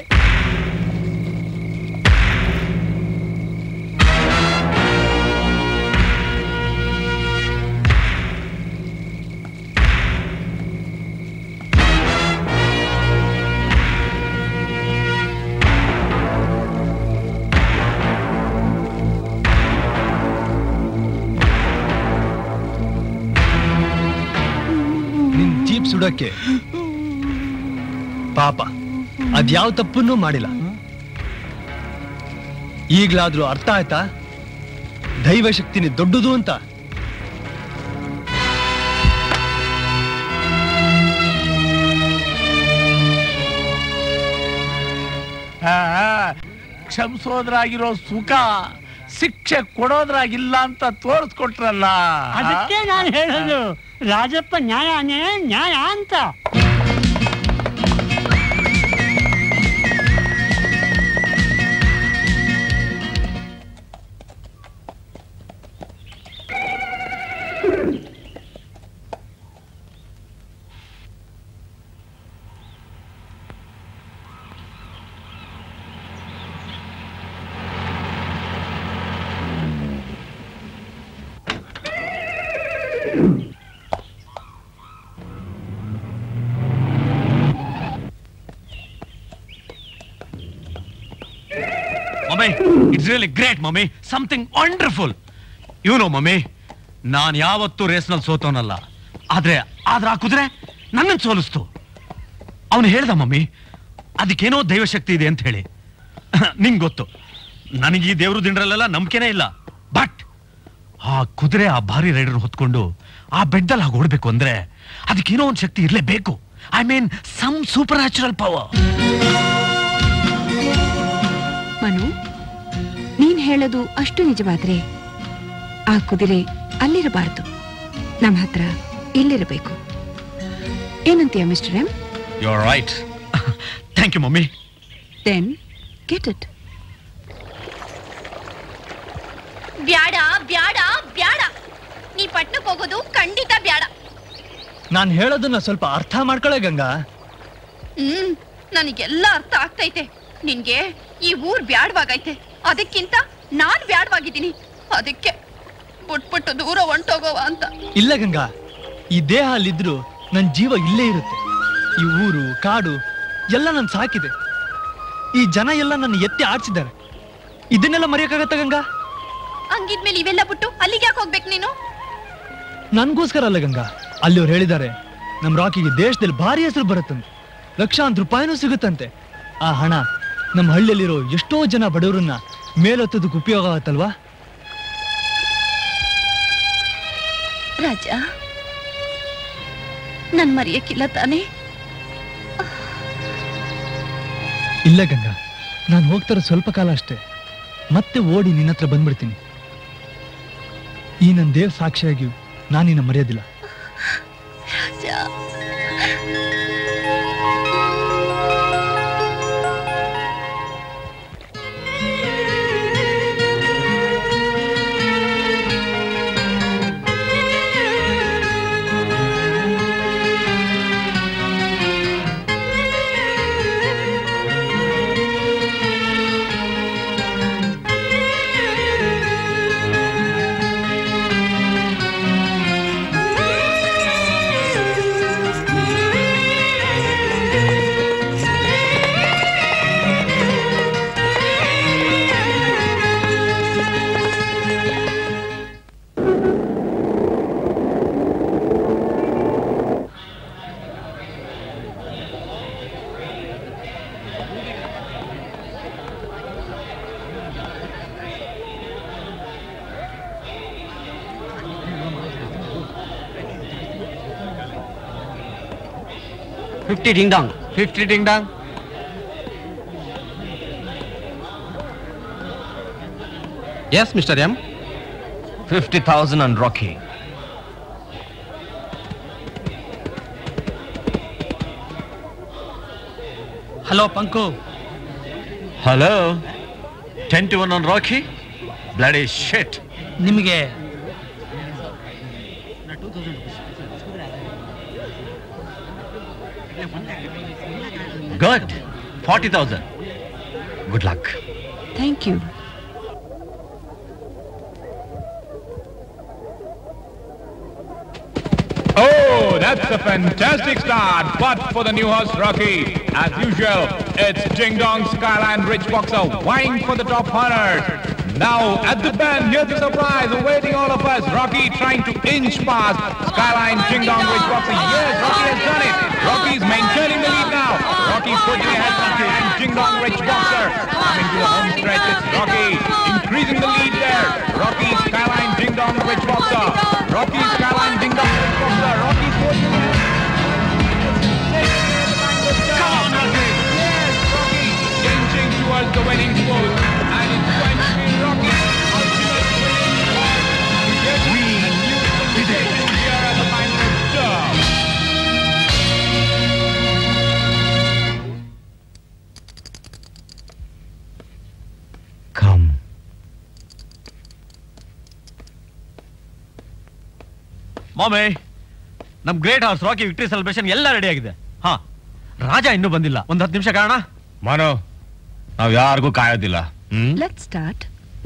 ನಿನ್ ಜೀಪ್ ಸುಡಕ್ಕೆ ಪಾಪ ಅದ್ಯಾವ ತಪ್ಪನ್ನೂ ಮಾಡಿಲ್ಲ ಈಗ್ಲಾದ್ರೂ ಅರ್ಥ ಆಯ್ತಾ ದೈವ ಶಕ್ತಿನಿ ದೊಡ್ಡದು ಅಂತ ಆ, ಕ್ಷಮಿಸೋದ್ರಾಗಿರೋ ಸುಖ ಶಿಕ್ಷೆ ಕೊಡೋದ್ರಾಗಿಲ್ಲ ಅಂತ ತೋರಿಸ್ಕೊಟ್ರಲ್ಲ ಅದಕ್ಕೆ ನಾನು ಹೇಳೋದು ರಾಜಪ್ಪ ನ್ಯಾಯನೇ ನ್ಯಾಯ ಅಂತ mummy it's really great mummy something wonderful ಇವನು ಮಮ್ಮಿ ನಾನು ಯಾವತ್ತೂ ರೇಸ್ನಲ್ಲಿ ಸೋತವನಲ್ಲ ಆದ್ರೆ ಆದ್ರೆ ಆ ಕುದುರೆ ನನ್ನನ್ನು ಸೋಲಿಸ್ತು ಅವನು ಹೇಳ್ದ ಮಮ್ಮಿ ಅದಕ್ಕೇನೋ ದೈವಶಕ್ತಿ ಇದೆ ಅಂತ ಹೇಳಿ ನಿಂಗೆ ಗೊತ್ತು ನನಗೆ ಈ ದೇವ್ರು ದಿಂಡ್ರಲ್ಲೆಲ್ಲ ನಂಬಿಕೆನೇ ಇಲ್ಲ ಬಟ್ ಆ ಕುದುರೆ ಆ ಭಾರಿ ರೈಡರ್ ಹೊತ್ಕೊಂಡು ಆ ಬೆಡ್ದಲ್ಲಿ ಹಾಗೆ ಓಡ್ಬೇಕು ಅಂದ್ರೆ ಅದಕ್ಕೇನೋ ಒಂದು ಶಕ್ತಿ ಇರಲೇಬೇಕು I mean some supernatural power Manu ನೀನ್ ಹೇಳೋದು ಅಷ್ಟು ನಿಜವಾದ್ರೆ ಆ ಕುದುರೆ ಅಲ್ಲಿರಬಾರ್ದು ನಮ್ಮ ಹತ್ರ ಇಲ್ಲಿರಬೇಕು ಏನಂತೀಯ mister M you are right thank you mummy then get it ಬ್ಯಾಡ ಬ್ಯಾಡ ಬ್ಯಾಡ ನೀ ಪಟ್ನಕ್ ಹೋಗೋದು ಖಂಡಿತ ಬ್ಯಾಡ ನಾನ್ ಹೇಳೋದನ್ನ ಸ್ವಲ್ಪ ಅರ್ಥ ಮಾಡ್ಕೊಳ್ಳೆ ಗಂಗಾ ಹ್ಮ್ ನನಗೆಲ್ಲ ಅರ್ಥ ಆಗ್ತೈತೆ ನಿನ್ಗೆ ಈ ಊರ್ ಬ್ಯಾಡ್ವಾಗೈತೆ ಅದಕ್ಕಿಂತ ನಾನ್ ಬ್ಯಾಡ್ವಾಗಿದ್ದೀನಿ ಅದಕ್ಕೆ ಬಿಟ್ಬಿಟ್ಟು ದೂರ ಹೊಂಟೋಗೋವ ಅಂತ ಇಲ್ಲ ಗಂಗಾ ಈ ದೇಹ ಅಲ್ಲಿದ್ರು ನನ್ ಜೀವ ಇಲ್ಲೇ ಇರುತ್ತೆ ಈ ಊರು ಕಾಡು ಎಲ್ಲ ನನ್ ಸಾಕಿದೆ ಈ ಜನ ಎಲ್ಲ ನನ್ನ ಎತ್ತಿ ಆಡ್ಸಿದ್ದಾರೆ ಇದನ್ನೆಲ್ಲ ಮರೆಯಕ್ಕಾಗತ್ತ ಗಂಗಾ ಹಂಗಿದ್ಮೇಲೆ ಇವೆಲ್ಲ ಬಿಟ್ಟು ಅಲ್ಲಿಗೆ ಯಾಕೆ ಹೋಗ್ಬೇಕು ನೀನು ನನ್ಗೋಸ್ಕರ ಅಲ್ಲ ಗಂಗಾ ಅಲ್ಲಿ ಅವ್ರು ಹೇಳಿದ್ದಾರೆ ನಮ್ ರಾಕಿಗೆ ದೇಶದಲ್ಲಿ ಭಾರಿ ಹೆಸರು ಬರುತ್ತಂತೆ ಲಕ್ಷಾಂತರ ರೂಪಾಯಿನೂ ಸಿಗುತ್ತಂತೆ ಆ ಹಣ ನಮ್ಮ ಹಳ್ಳಿಯಲ್ಲಿರೋ ಎಷ್ಟೋ ಜನ ಬಡವರನ್ನ ಮೇಲೊತ್ತೋದಕ್ಕೆ ಉಪಯೋಗ ಆಗತ್ತಲ್ವಾ ರಾಜ ನನ್ ಮರೆಯಕ್ಕಿಲ್ಲ ತಾನೇ ಇಲ್ಲ ಗಂಗಾ ನಾನು ಹೋಗ್ತಾರ ಸ್ವಲ್ಪ ಕಾಲ ಅಷ್ಟೇ ಮತ್ತೆ ಓಡಿ ನಿನ್ನ ಹತ್ರ ಬಂದ್ಬಿಡ್ತೀನಿ ಈ ನನ್ನ ದೇವ್ ಸಾಕ್ಷಿಯಾಗಿಯೂ ನಾನು ನಿನ್ನ ಮರೆಯೋದಿಲ್ಲ Raja fifty ding dong fifty ding dong yes mister M fifty thousand and Rocky hello Panku hello twenty one on Rocky bloody shit ನಿಮಗೆ good forty thousand good luck thank you Oh, that's a fantastic start. But for the new horse, Rocky, as usual, it's Ding Dong Skyline Rich Boxer vying for the top honors. Now, at the bend, here's the surprise awaiting all of us. Rocky trying to inch past Skyline Ding Dong Rich Boxer. Yes, Rocky has done it. Rocky's maintaining the lead now. Rocky's pushing ahead from Skyline Ding Dong Rich Boxer. Coming to the home stretch, it's Rocky increasing the lead there. Rocky Skyline Ding Dong Rich Boxer. Rocky Skyline Ding Dong Rich Boxer. Rocky's pushing ahead. Come on, Rocky. Yes, Rocky inching towards the winning post. And it's going to be Rocky ultimate winning point. Getting a new position here at the final turn. Come ಮಾಮೇ ನಮ್ great house Rocky victory celebration ಎಲ್ಲ ready ಆಗಿದೆ ಹಾ ರಾಜ ಇನ್ನೂ ಬಂದಿಲ್ಲ ಒಂದ್ ಹತ್ತು ನಿಮಿಷ ಕಾರಣ ಮಾನವ್ ನಾವ್ ಯಾರಿಗೂ ಕಾಯೋದಿಲ್ಲ ಹ್ಮ್ ಲೆಟ್ ಸ್ಟಾರ್ಟ್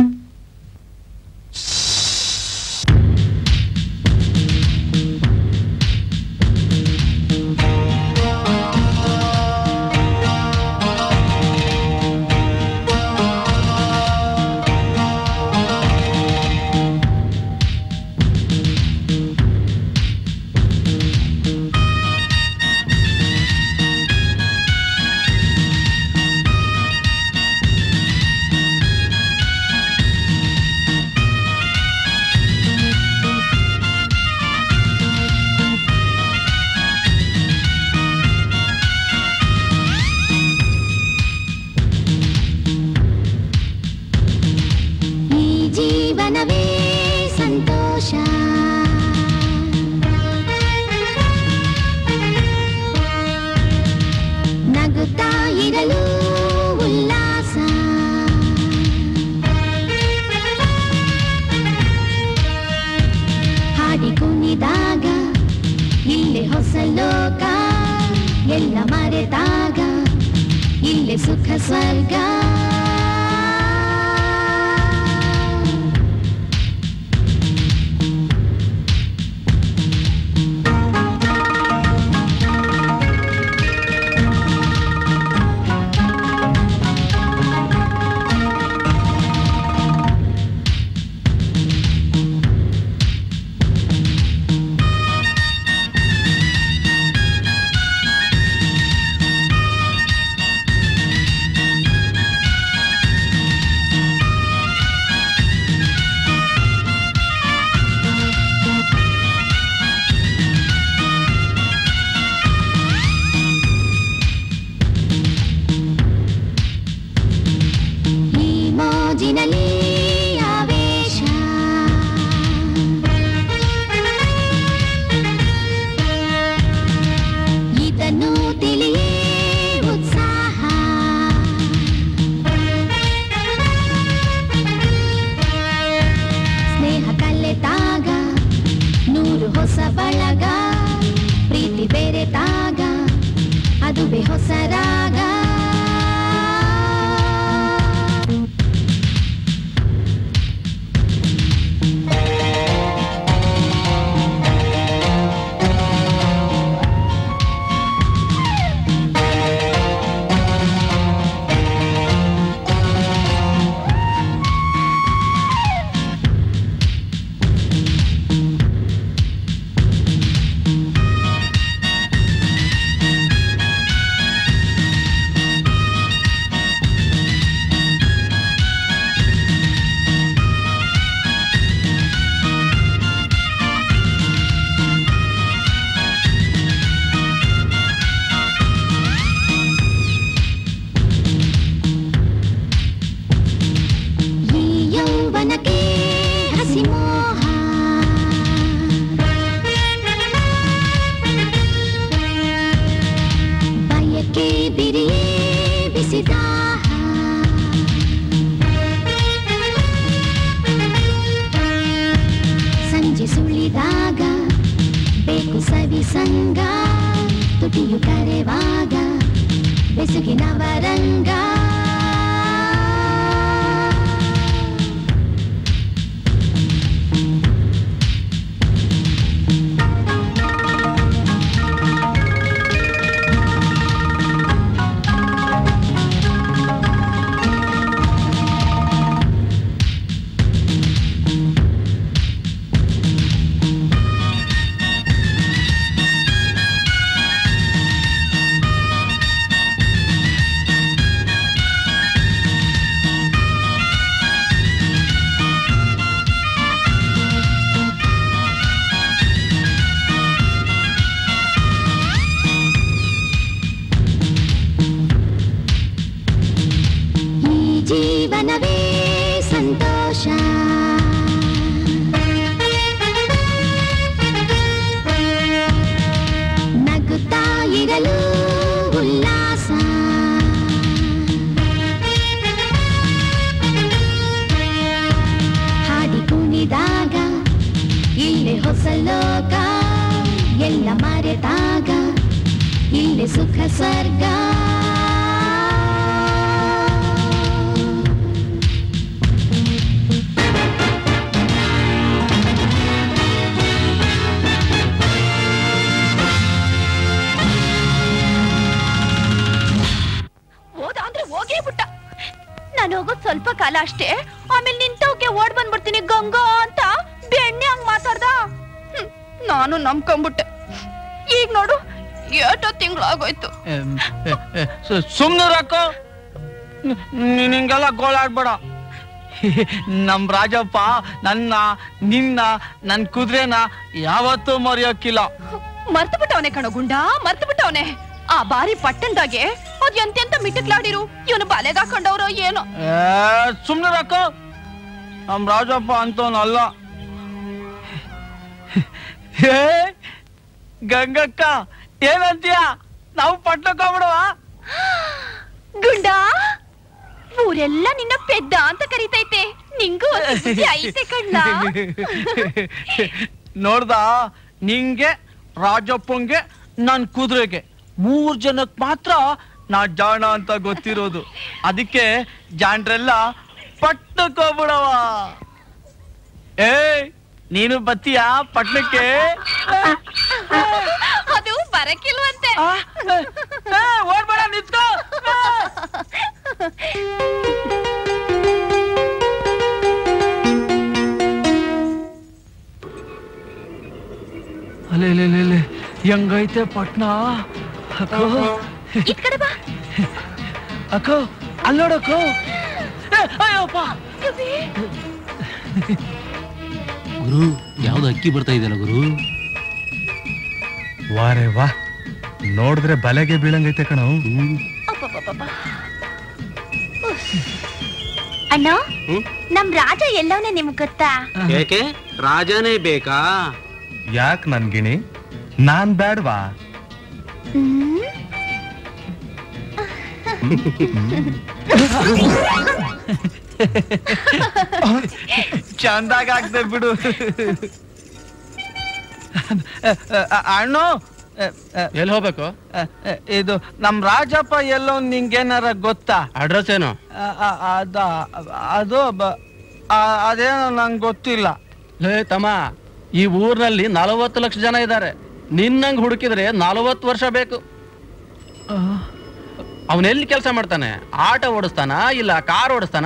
ಈ ಜೀವನವೇ ಸಂತೋಷ ನಗುತ್ತಾ ಇರಲು ಉಲ್ಲಾಸ ಹಾಡಿ ಕುಣಿದಾಗ ಇಲ್ಲೇ ಹೊಸ ಲೋಕ ಎಲ್ಲ ಮರೆತಾಗ ಇಲ್ಲೇ ಸುಖ ಸ್ವರ್ಗ ಈ ಮೋಜಿನಲ್ಲಿ ಆವೇಶ ಇದನ್ನು ತಿಳಿಯೇ ಉತ್ಸಾಹ ಸ್ನೇಹ ಕಲೆತಾಗ ನೂರು ಹೊಸ ಬಳಗ ಪ್ರೀತಿ ಬೆರೆತಾಗ ಅದುವೇ ಹೊಸ ರಾಗ ಈ ಯೌವನಕ್ಕೆ ಹಸಿಮೋಹ ಬಯಕೆ ಬಿರಿಯೇ ಬಿಸಿದಾಹ ಸಂಜೆ ಸುಳಿದಾಗ ಬೇಕು ಸವಿ ಸಂಗ ಮನವೇ ಸಂತೋಷ ನಗುತ್ತಾ ಇರಲು ಉಲ್ಲಾಸ ಹಾಡಿ ಕುಣಿದಾಗ ಇಲ್ಲಿ ಹೊಸ ಲೋಕ ಎಲ್ಲ ಮರೆತಾಗ ಇಲ್ಲಿ ಸುಖ ಸ್ವರ್ಗ ಹೋದ ಅಂದ್ರೆ ಹೋಗೇ ಬಿಟ್ಟ ನಾನು ಹೋಗೋದ್ ಸ್ವಲ್ಪ ಕಾಲ ಅಷ್ಟೇ ಆಮೇಲೆ ನಿಂತೋಕೆ ಓಡ್ ಬಂದ್ಬಿಡ್ತೀನಿ ಗಂಗಾ ಅಂತ ಬೆಣ್ಣೆ ಹಂಗ್ ಮಾತಾಡ್ದ ಹ್ಮ್, ನಾನು ನಂಬ್ಕೊಂಬಿಟ್ಟೆ ಈಗ ನೋಡು ಏಟೋ ತಿಂಗಳಾಗೋಯ್ತು ಸುಮ್ನೆ ರಾಕೋ ನೀನ್ ಹಿಂಗೆಲ್ಲ ಗೋಳಾಡ್ಬೇಡ ನಮ್ ರಾಜಪ್ಪ ನನ್ನ ನಿನ್ನ ನನ್ ಕುದುರೆನ ಯಾವತ್ತೂ ಮರೆಯೋಕ್ಕಿಲ್ಲ ಮರ್ತು ಬಿಟ್ಟವನೆ ಕಣೋ ಗುಂಡ ಮರ್ತು ಬಿಟ್ಟವನೆ ಆ ಬಾರಿ ಪಟ್ಟಣದಾಗೆ ಅದ್ ಎಂತೆಂತ ಮಿಟಕ್ಲಾಡಿರು ಇವನು ಬಲೆಗ್ ಹಾಕೊಂಡವ್ರೋ ಏನೋ ಏ, ಸುಮ್ನೆ ರಾಕೋ ನಮ್ ರಾಜಪ್ಪ ಅಂತವನಲ್ಲ ಹೇ ಗಂಗಕ್ಕ ಏನಂತೀಯ ನಾವು ಪಟ್ನಕ್ಕೆ ಹೋಗ್ಬಿಡುವ ಗುಂಡ ಊರೆಲ್ಲ ನಿನ್ನ ಪೆದ್ದ ಅಂತ ಕರಿತೈತೆ ನಿಂಗೂ ಒಂದ್ ಬುದ್ಧಿ ಐತೆ ಕಣ್ಣ ನೋಡ್ದ ನಿಂಗೆ ರಾಜಪ್ಪಂಗೆ ನನ್ ಕುದುರೆಗೆ ಮೂರ್ ಜನಕ್ ಮಾತ್ರ ನಾ ಜಾಣ ಅಂತ ಗೊತ್ತಿರೋದು ಅದಕ್ಕೆ ಜಾಣ್ರೆಲ್ಲ ಪಟ್ಟಕ್ ಹೋಗ್ಬಿಡವ ಏಯ್ ನೀನು ಬತ್ತೀಯಾ ಪಟ್ನಕ್ಕೆ ಅದು ಬರಕಿಲ್ವಂತೆ ಓಡ್ಬೇಡ ನಿಂತ್ಕೋ ಅಲೆ ಅಲೆ ಅಲೆ, ಅಲೆ ಹೆಂಗೈತೆ ಪಟ್ನ ಅಕ್ಕೋ ಇದ್ ಕಡೆ ಬಾ ಅಕ್ಕೋ ಅಲ್ಲೋಡಕ್ಕೋ ಅಯ್ಯಪ್ಪ ಗುರು ಯಾವ್ದು ಅಕ್ಕಿ ಬರ್ತಾ ಇದೆಯಲ್ಲ ಗುರು ವಾರೇ ವಾ ನೋಡಿದ್ರೆ ಬಲೆಗೆ ಬೀಳಂಗೈತೆ ಕಣ ಅಬ್ಬಬ್ಬಬ್ಬಬ್ಬ. ಉಫ್. ಅಣ್ಣ ನಮ್ ರಾಜ ಎಲ್ಲವನೇ ನಿಮ್ಗ್ ಗೊತ್ತಾ ಯಾಕೆ ರಾಜನೇ ಬೇಕಾ ಯಾಕೆ ನನ್ ಗಿಣಿ ನಾನ್ ಬ್ಯಾಡ್ವಾ ಹ್ಮ್? ಚಂದಾಗ ಆಗ್ತದೆ ಬಿಡು ಅಣ್ಣ ಎಲ್ಲಿ ಹೋಗ್ಬೇಕು ಇದು ನಮ್ ರಾಜಪ್ಪ ಎಲ್ಲೋ ನಿಂಗೇನಾರ ಗೊತ್ತಾ ಅಡ್ರೆಸ್ ಏನು ಅ- ಅ- ಅದ ಅದು ಬ- ಆ- ಅದೇನೋ ನಂಗೆ ಗೊತ್ತಿಲ್ಲ ಲೇ ತಮ್ಮ ಈ ಊರ್ನಲ್ಲಿ ನಲವತ್ತು ಲಕ್ಷ ಜನ ಇದ್ದಾರೆ ನಿನ್ನಂಗ್ ಹುಡುಕಿದ್ರೆ ನಲವತ್ತು ವರ್ಷ ಬೇಕು ಅವನೆಲ್ಲಿ ಕೆಲಸ ಮಾಡ್ತಾನೆ ಆಟ ಓಡಿಸ್ತಾನ ಇಲ್ಲ ಕಾರ್ ಓಡಿಸ್ತಾನ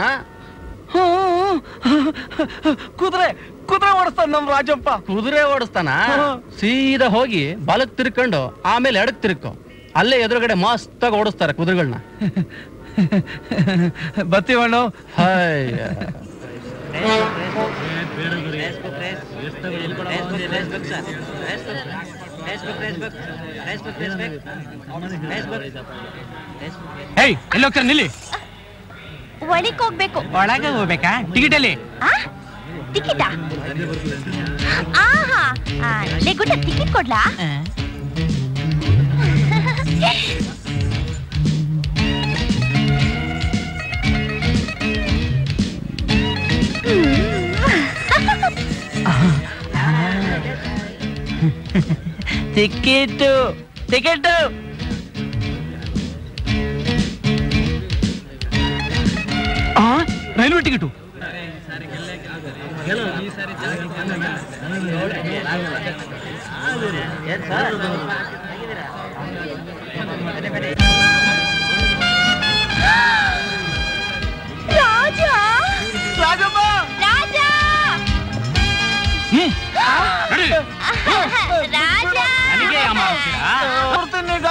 ಕುದುರೆ ಕುದುರೆ ಓಡಿಸ್ತಾನ ನಮ್ ರಾಜಪ್ಪ ಕುದುರೆ ಓಡಿಸ್ತಾನ ಸೀದಾ ಹೋಗಿ ಬಲಕ್ ತಿರ್ಕೊಂಡು ಆಮೇಲೆ ಎಡಕ್ ತಿರ್ಕೊ ಅಲ್ಲೇ ಎದುರುಗಡೆ ಮಸ್ತಾಗಿ ಓಡಿಸ್ತಾರೆ ಕುದುರೆಗಳನ್ನ ಬತ್ತೀವಣ್ಣು ಹಾಯ್ ಹೇಯ್ ಎಲ್ಲಿ ಹೋಗ್ತಾರೆ ನಿಲ್ಲಿ ಒಳಗ್ ಹೋಗ್ಬೇಕು ಒಳಗೆ ಹೋಗ್ಬೇಕಾ ಟಿಕೆಟ್ ಅಲ್ಲಿ ಆ ಟಿಕೆಟಾ ಆಹಾ ಆ, ಲೇ ಗುಡ್ಡ ಟಿಕೆಟ್ ಕೊಡ್ಲಾ ticket ticket railway ticket Raja Rajappa Raja Raja ನನಗೆ ಅಮ್ಮ ಅಂತೀರಾ? ಕೊಡ್ತೀನಿ ಈಗ.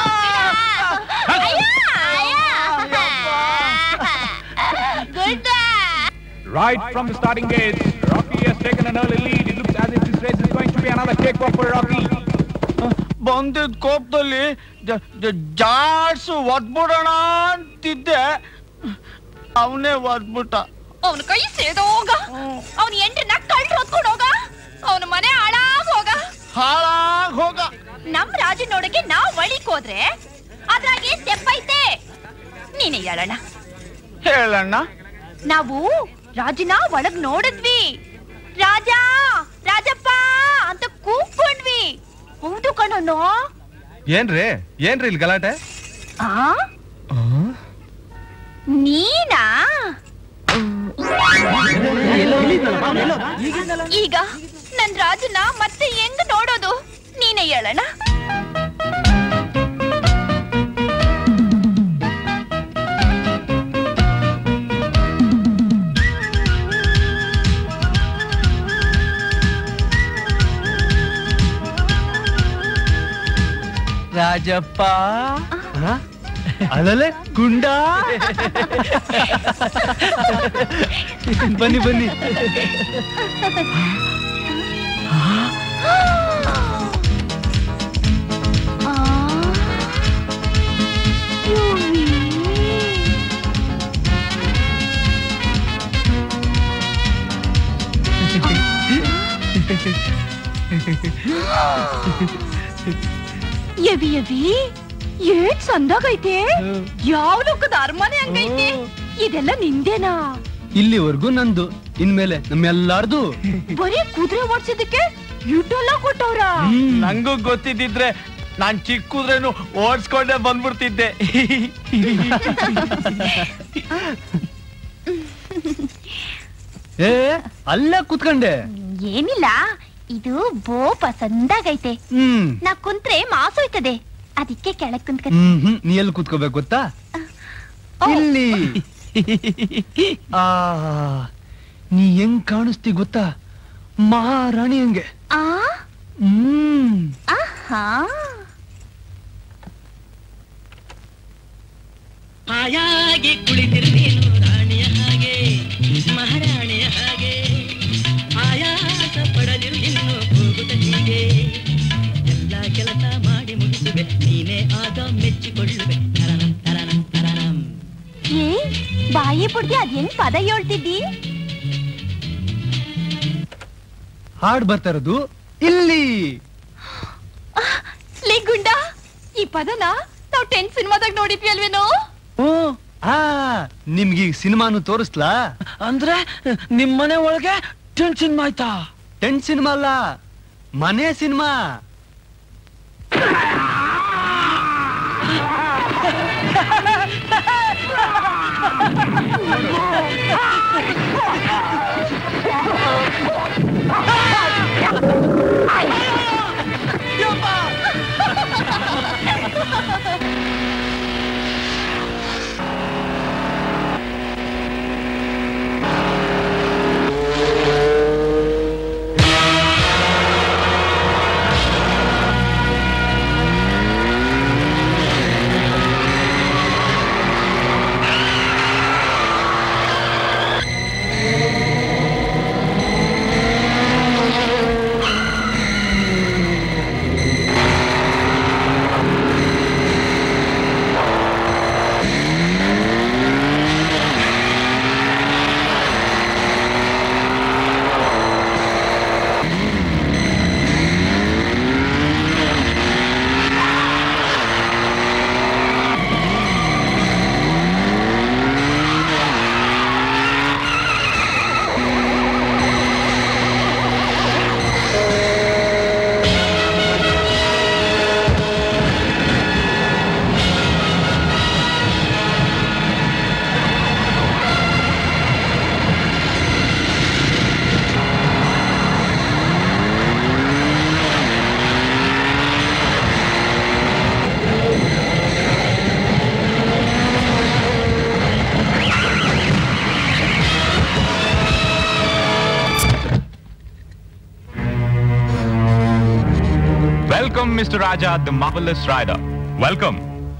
ಗುಡ್ಡ Right from the starting gates, Rocky has taken an early lead. It looks as if this race is going to be another cakewalk for Rocky. ಬಂದಿದ್ ಕೋಪದಲ್ಲಿ ಜ- ಜ- ಜಾಡ್ಸು ಒದ್ಬಿಡೋಣ ಅಂತಿದ್ದೆ ಅವನೇ ಒದ್ಬಿಟ್ಟ ಅವನ ಕೈ ಸೇದೋಗ ಅವನ ಎಂಟ್ರನ್ನ ಕಳ್ಳು ಹೊತ್ಕೊಂಡು ಹೋಗ ಅವನ ಮನೆ ಹಾಳಾಗ್ ಹೋಗ ಹಾಳಾಗ್ ಹೋಗ ನಮ್ ರಾಜ ನೋಡಕ್ಕೆ ನಾವ್ ಒಳಿಕ್ ಹೋದ್ರೆ ಅದ್ರಾಗೆ ಸ್ಟೆಪ್ ಐತೆ ನೀನೇ ಹೇಳೋಣ ಹೇಳಣ್ಣ ನಾವು ರಾಜನ ಒಳಗ್ ನೋಡಿದ್ವಿ ರಾಜ ರಾಜಪ್ಪ ಅಂತ ಕೂಗ್ಕೊಂಡ್ವಿ ಹೌದು ಕಣೋ ಏನ್ರಿ ಏನ್ರಿ ಇಲ್ಲಿ ಗಲಾಟೆ ಆ ನೀನಾ ಈಗ ನನ್ ರಾಜನ ಮತ್ತೆ ಹೆಂಗ್ ನೋಡೋದು ನೀನೇ ಹೇಳೋಣ ರಾಜಪ್ಪ ಅಲ್ಲಲೆ ಗುಂಡ ಬನ್ನಿ ಬನ್ನಿ ಎವಿ ಎವಿ ಏಟ್ ಸಂದಾಗೈತೆ ಯಾವ ಲೋಕದ ಅರಮನೆ ಹಂಗೈತೆ ಇದೆಲ್ಲ ನಿಂದೇನಾ ಇಲ್ಲಿವರೆಗೂ ನಂದು ಇನ್ಮೇಲೆ ನಮ್ಮೆಲ್ಲಾರ್ದು ಬರೀ ಕುದುರೆ ಓಡ್ಸಿದಕ್ಕೆ ಯುಟೆಲ್ಲ ಕೊಟ್ಟವ್ರ ನಂಗೂ ಗೊತ್ತಿದ್ದಿದ್ರೆ ನಾನ್ ಚಿಕ್ಕ ಕುದ್ರೇನು ಓಡಿಸ್ಕೊಂಡೆ ಬಂದ್ಬಿಡ್ತಿದ್ದೆ ಏ ಅಲ್ಲೇ ಕುತ್ಕೊಂಡೆ ಏನಿಲ್ಲ ಇದು ಬೋ ಪಸಂದಾಗೈತೆ ಹ್ಮ್ ನಾ ಕುಂತ್ರೆ ಮಾಸೋಯ್ತದೆ ಅದಕ್ಕೆ ಕೆಳಗ್ ಕುಂತ್ಕ ಹ್ಮ್ ಹ್ಮ್ ನೀ ಎಲ್ಲಿ ಕೂತ್ಕೋಬೇಕು ಗೊತ್ತಾ ಇಲ್ಲಿ ಆ ನೀ ಹೆಂಗ್ ಕಾಣಿಸ್ತಿ ಗೊತ್ತಾ ಮಹಾರಾಣಿ ಹಂಗೆ ಆ ಹ್ಮ್ ಆಹಾ ಹಾಯಾಗಿ ಕುಳಿತಿರ್ತೀನು ರಾಣಿಯ ಹಾಗೆ ಮಹಾರಾಣಿಯ ಹಾಗೆ ಆಯಾಸ ಪಡದಿರು ಇನ್ನು ಹೋಗುತ್ತ ಹೀಗೆ ಎಲ್ಲ ಕೆಲಸ ಮಾಡಿ ಮುಗಿಸುವೆ ನೀನೇ ಆಗ ಮೆಚ್ಚಿಕೊಳ್ಳುವೆ ತರನಂ ತರನಂ ತರನಂ ಏ ಬಾಯಿ ಪುಡ್ಗೆ ಅದ್ ಹೆಂಗ್ ಪದ ಹೇಳ್ತಿದ್ದಿ ಹಾಡ್ ಬರ್ತಾ ಇರೋದು ಇಲ್ಲಿ ಲೇ ಗುಂಡ ಈ ಪದನ ನಾವ್ ಟೆಂತ್ ಸಿನಿಮಾದಾಗ ನೋಡಿದ್ವಿ ಅಲ್ವೇನೋ ಓ ಆ ನಿಮ್ಗೆ ಈಗ ಸಿನಿಮಾನು ತೋರಿಸ್ಲಾ ಅಂದ್ರೆ ನಿಮ್ಮನೆ ಒಳಗೆ ಟೆನ್ಷನ್ ಆಯ್ತಾ ಟೆಂಟ್ ಸಿನಿಮಾ ಅಲ್ಲ ಮನೆ cinema Welcome, Mr. Raja, the marvelous rider. Welcome.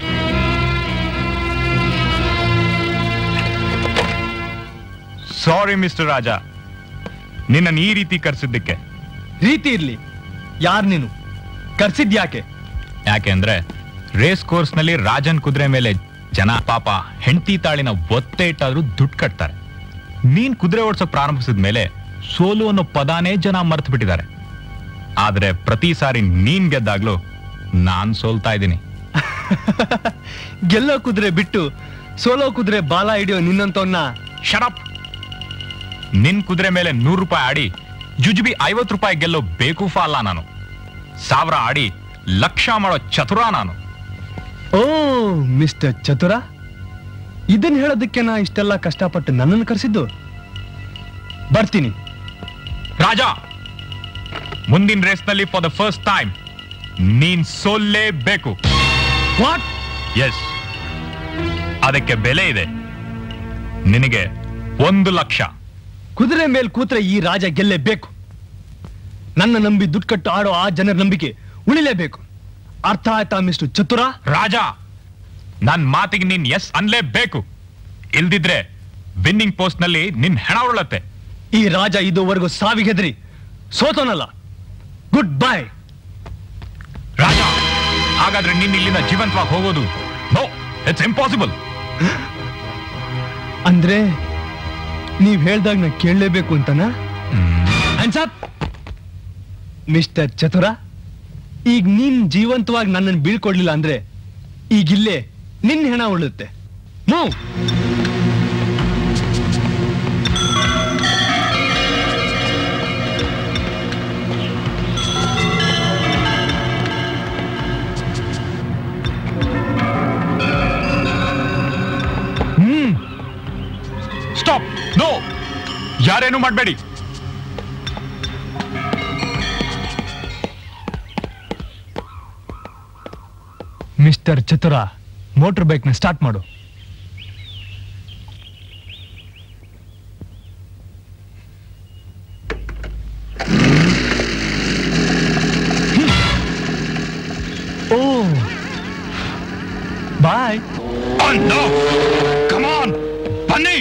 Sorry mister Raja ನಿನ್ನ ಈ ರೀತಿ ಕರ್ಸಿದ್ದಕ್ಕೆ ರೀತಿ ಇರ್ಲಿ ಯಾರ್ ನೀನು ಕರ್ಸಿದ್ಯಾಕೆ ಯಾಕೆ ಅಂದ್ರೆ ರೇಸ್ ಕೋರ್ಸ್ ನಲ್ಲಿ ರಾಜನ್ ಕುದುರೆ ಮೇಲೆ ಜನ ಪಾಪ ಹೆಂಡತಿ ತಾಳಿನ ಒತ್ತೆ ಇಟ್ಟಾದ್ರೂ ದುಡ್ಡು ಕಟ್ತಾರೆ ನೀನ್ ಕುದುರೆ ಓಡಿಸೋಕ್ ಪ್ರಾರಂಭಿಸಿದ ಮೇಲೆ ಸೋಲು ಅನ್ನೋ ಪದಾನೇ ಜನ ಮರ್ತು ಬಿಟ್ಟಿದ್ದಾರೆ ಆದ್ರೆ ಪ್ರತಿ ಸಾರಿ ನೀನ್ ಗೆದ್ದಾಗ್ಲೂ ನಾನ್ ಸೋಲ್ತಾ ಇದ್ದೀನಿ ಗೆಲ್ಲೋ ಕುದುರೆ ಬಿಟ್ಟು ಸೋಲೋ ಕುದುರೆ ಬಾಲ ಹಿಡಿಯೋ ನಿನ್ನಂತವನ್ನ ಶರಪ್ ನಿನ್ ಕುದುರೆ ಮೇಲೆ ನೂರು ರೂಪಾಯಿ ಆಡಿ ಜುಜುಬಿ ಐವತ್ತು ರೂಪಾಯಿ ಗೆಲ್ಲೋ ಬೇಕೂಫ ಅಲ್ಲ ನಾನು ಸಾವಿರ ಆಡಿ ಲಕ್ಷ ಮಾಡೋ ಚತುರ ನಾನು ಓ ಮಿಸ್ಟರ್ ಚತುರ ಇದನ್ನ ಹೇಳೋದಕ್ಕೆ ನಾ ಇಷ್ಟೆಲ್ಲ ಕಷ್ಟಪಟ್ಟು ನನ್ನನ್ನು ಕರೆಸಿದ್ದು ಬರ್ತೀನಿ ರಾಜ ಮುಂದಿನ ರೇಸ್ನಲ್ಲಿ ಫಾರ್ ದ ಫಸ್ಟ್ ಟೈಮ್ ನೀನ್ ಸೋಲ್ಲೇಬೇಕು ವಾಟ್ ಎಸ್ ಅದಕ್ಕೆ ಬೆಲೆ ಇದೆ ನಿನಗೆ ಒಂದು ಲಕ್ಷ ಕುದುರೆ ಮೇಲೆ ಕೂತ್ರೆ ಈ ರಾಜ ಗೆಲ್ಲೇಬೇಕು ನನ್ನ ನಂಬಿ ದುಡ್ಡು ಕಟ್ಟು ಆಡೋ ಆ ಜನರ ನಂಬಿಕೆ ಉಳಿಲೇಬೇಕು ಅರ್ಥ ಆಯ್ತಾ ಮಿಸ್ಟರ್ ಚತುರ ರಾಜ ನನ್ ಮಾತಿಗೆ ನೀನ್ ಎಸ್ ಅನ್ಲೇಬೇಕು ಇಲ್ದಿದ್ರೆ ವಿನ್ನಿಂಗ್ ಪೋಸ್ಟ್ ನಲ್ಲಿ ನಿನ್ ಹೆಣ ಉರುಳತ್ತೆ ಈ ರಾಜ ಇದುವರೆಗೂ ಸಾವಿಗೆ ಹೆದರಿ ಸೋತೋನಲ್ಲ ಗುಡ್ ಬೈ ರಾಜ ಹಾಗಾದ್ರೆ ನೀನ್ ಇಲ್ಲಿಂದ ಜೀವಂತವಾಗಿ ಹೋಗೋದು ನೋ ಇಟ್ಸ್ ಇಂಪಾಸಿಬಲ್ ಅಂದ್ರೆ ನೀವ್ ಹೇಳ್ದಾಗ ನಾ ಕೇಳಲೇಬೇಕು ಅಂತನಾ ಅನ್ಸಪ್ ಮಿಸ್ಟರ್ ಚತುರ ಈಗ ನೀನ್ ಜೀವಂತವಾಗಿ ನನ್ನನ್ನು ಬೀಳ್ಕೊಡ್ಲಿಲ್ಲ ಅಂದ್ರೆ ಈಗಿಲ್ಲೇ ನಿನ್ ಹೆಣ ಉಳುತ್ತೆ ಮೂವ್ ಹ್ಮ್ ಸ್ಟಾಪ್ ನೋ ಯಾರೇನು ಮಾಡಬೇಡಿ ಮಿಸ್ಟರ್ ಚತುರ ಮೋಟರ್ ಬೈಕ್ ನ ಸ್ಟಾರ್ಟ್ ಮಾಡು oh boy no come on ಬನ್ನಿ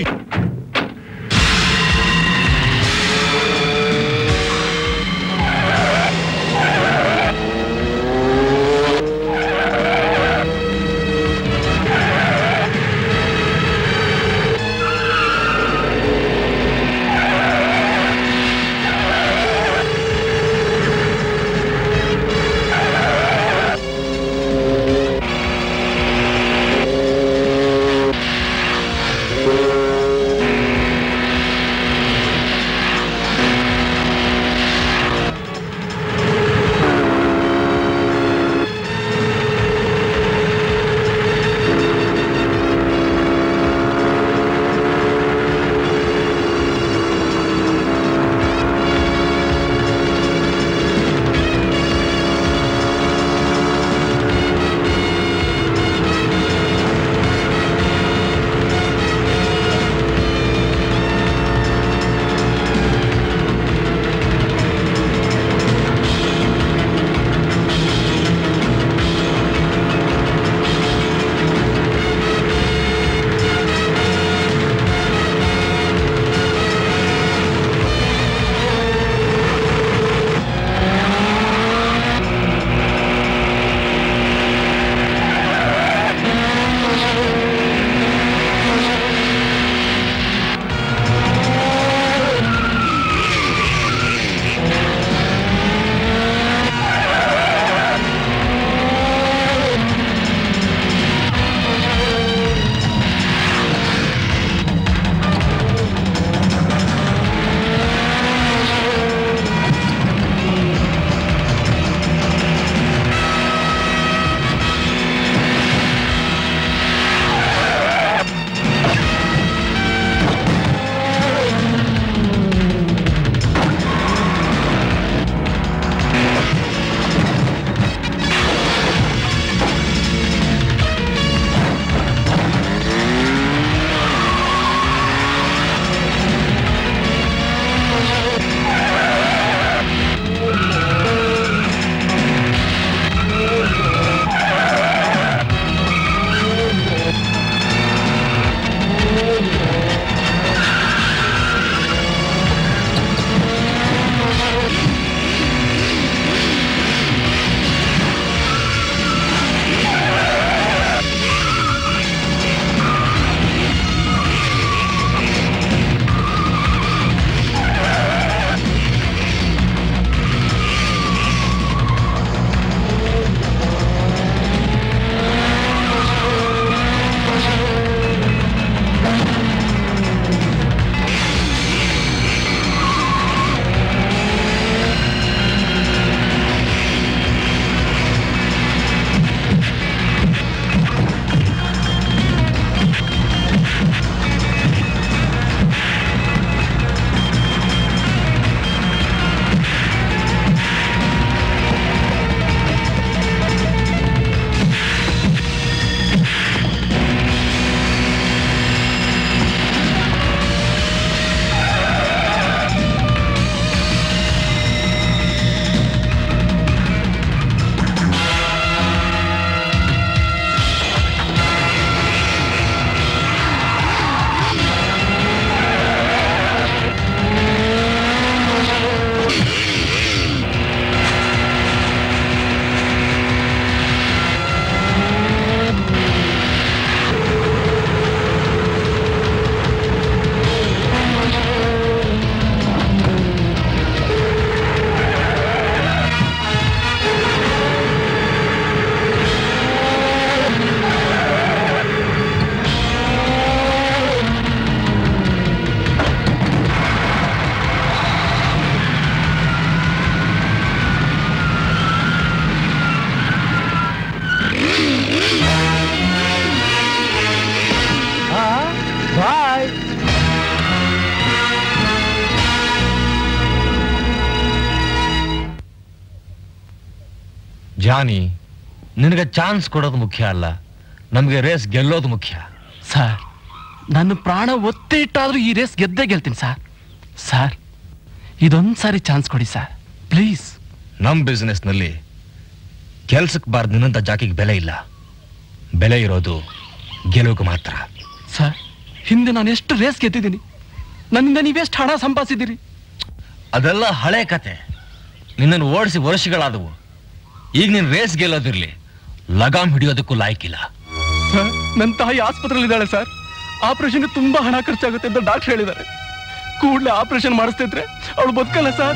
ಜಾನಿ ನಿನಗೆ ಚಾನ್ಸ್ ಕೊಡೋದು ಮುಖ್ಯ ಅಲ್ಲ ನಮಗೆ ರೇಸ್ ಗೆಲ್ಲೋದು ಮುಖ್ಯ ಸರ್ ನನ್ನ ಪ್ರಾಣ ಒತ್ತೆ ಇಟ್ಟಾದ್ರೂ ಈ ರೇಸ್ ಗೆದ್ದೇ ಗೆಲ್ತೀನಿ ಸರ್ ಸರ್ ಇದೊಂದು ಸಾರಿ ಚಾನ್ಸ್ ಕೊಡಿ ಸರ್ ಪ್ಲೀಸ್ ನಮ್ಮ ಬಿಸ್ನೆಸ್ನಲ್ಲಿ ಕೆಲ್ಸಕ್ಕೆ ಬಾರ್ದು ನಿನ್ನಂಥ ಜಾಕಿಗೆ ಬೆಲೆ ಇಲ್ಲ ಬೆಲೆ ಇರೋದು ಗೆಲುವಿಗೆ ಮಾತ್ರ ಸರ್ ಹಿಂದೆ ನಾನು ಎಷ್ಟು ರೇಸ್ ಗೆದ್ದಿದ್ದೀನಿ ನನ್ನಿಂದ ನೀವೆಷ್ಟು ಹಣ ಸಂಪಾದಿಸಿದ್ದೀರಿ ಅದೆಲ್ಲ ಹಳೆ ಕತೆ ನಿನ್ನನ್ನು ಓಡಿಸಿ ವರ್ಷಗಳಾದವು ಈಗ ನೀನು ರೇಸ್ ಗೆಲ್ಲೋದಿರ್ಲಿ ಲಗಾಮ್ ಹಿಡಿಯೋದಕ್ಕೂ ಲಾಯ್ಕಿಲ್ಲ ಸರ್ ನನ್ನ ತಾಯಿ ಆಸ್ಪತ್ರೆಯಲ್ಲಿ ಇದ್ದಾಳೆ ಸರ್ ಆಪರೇಷನ್ಗೆ ತುಂಬಾ ಹಣ ಖರ್ಚಾಗುತ್ತೆ ಅಂತ ಡಾಕ್ಟರ್ ಹೇಳಿದ್ದಾರೆ ಕೂಡಲೇ ಆಪರೇಷನ್ ಮಾಡಿಸ್ತಿದ್ರೆ ಅವಳು ಬದುಕಲ್ಲ ಸರ್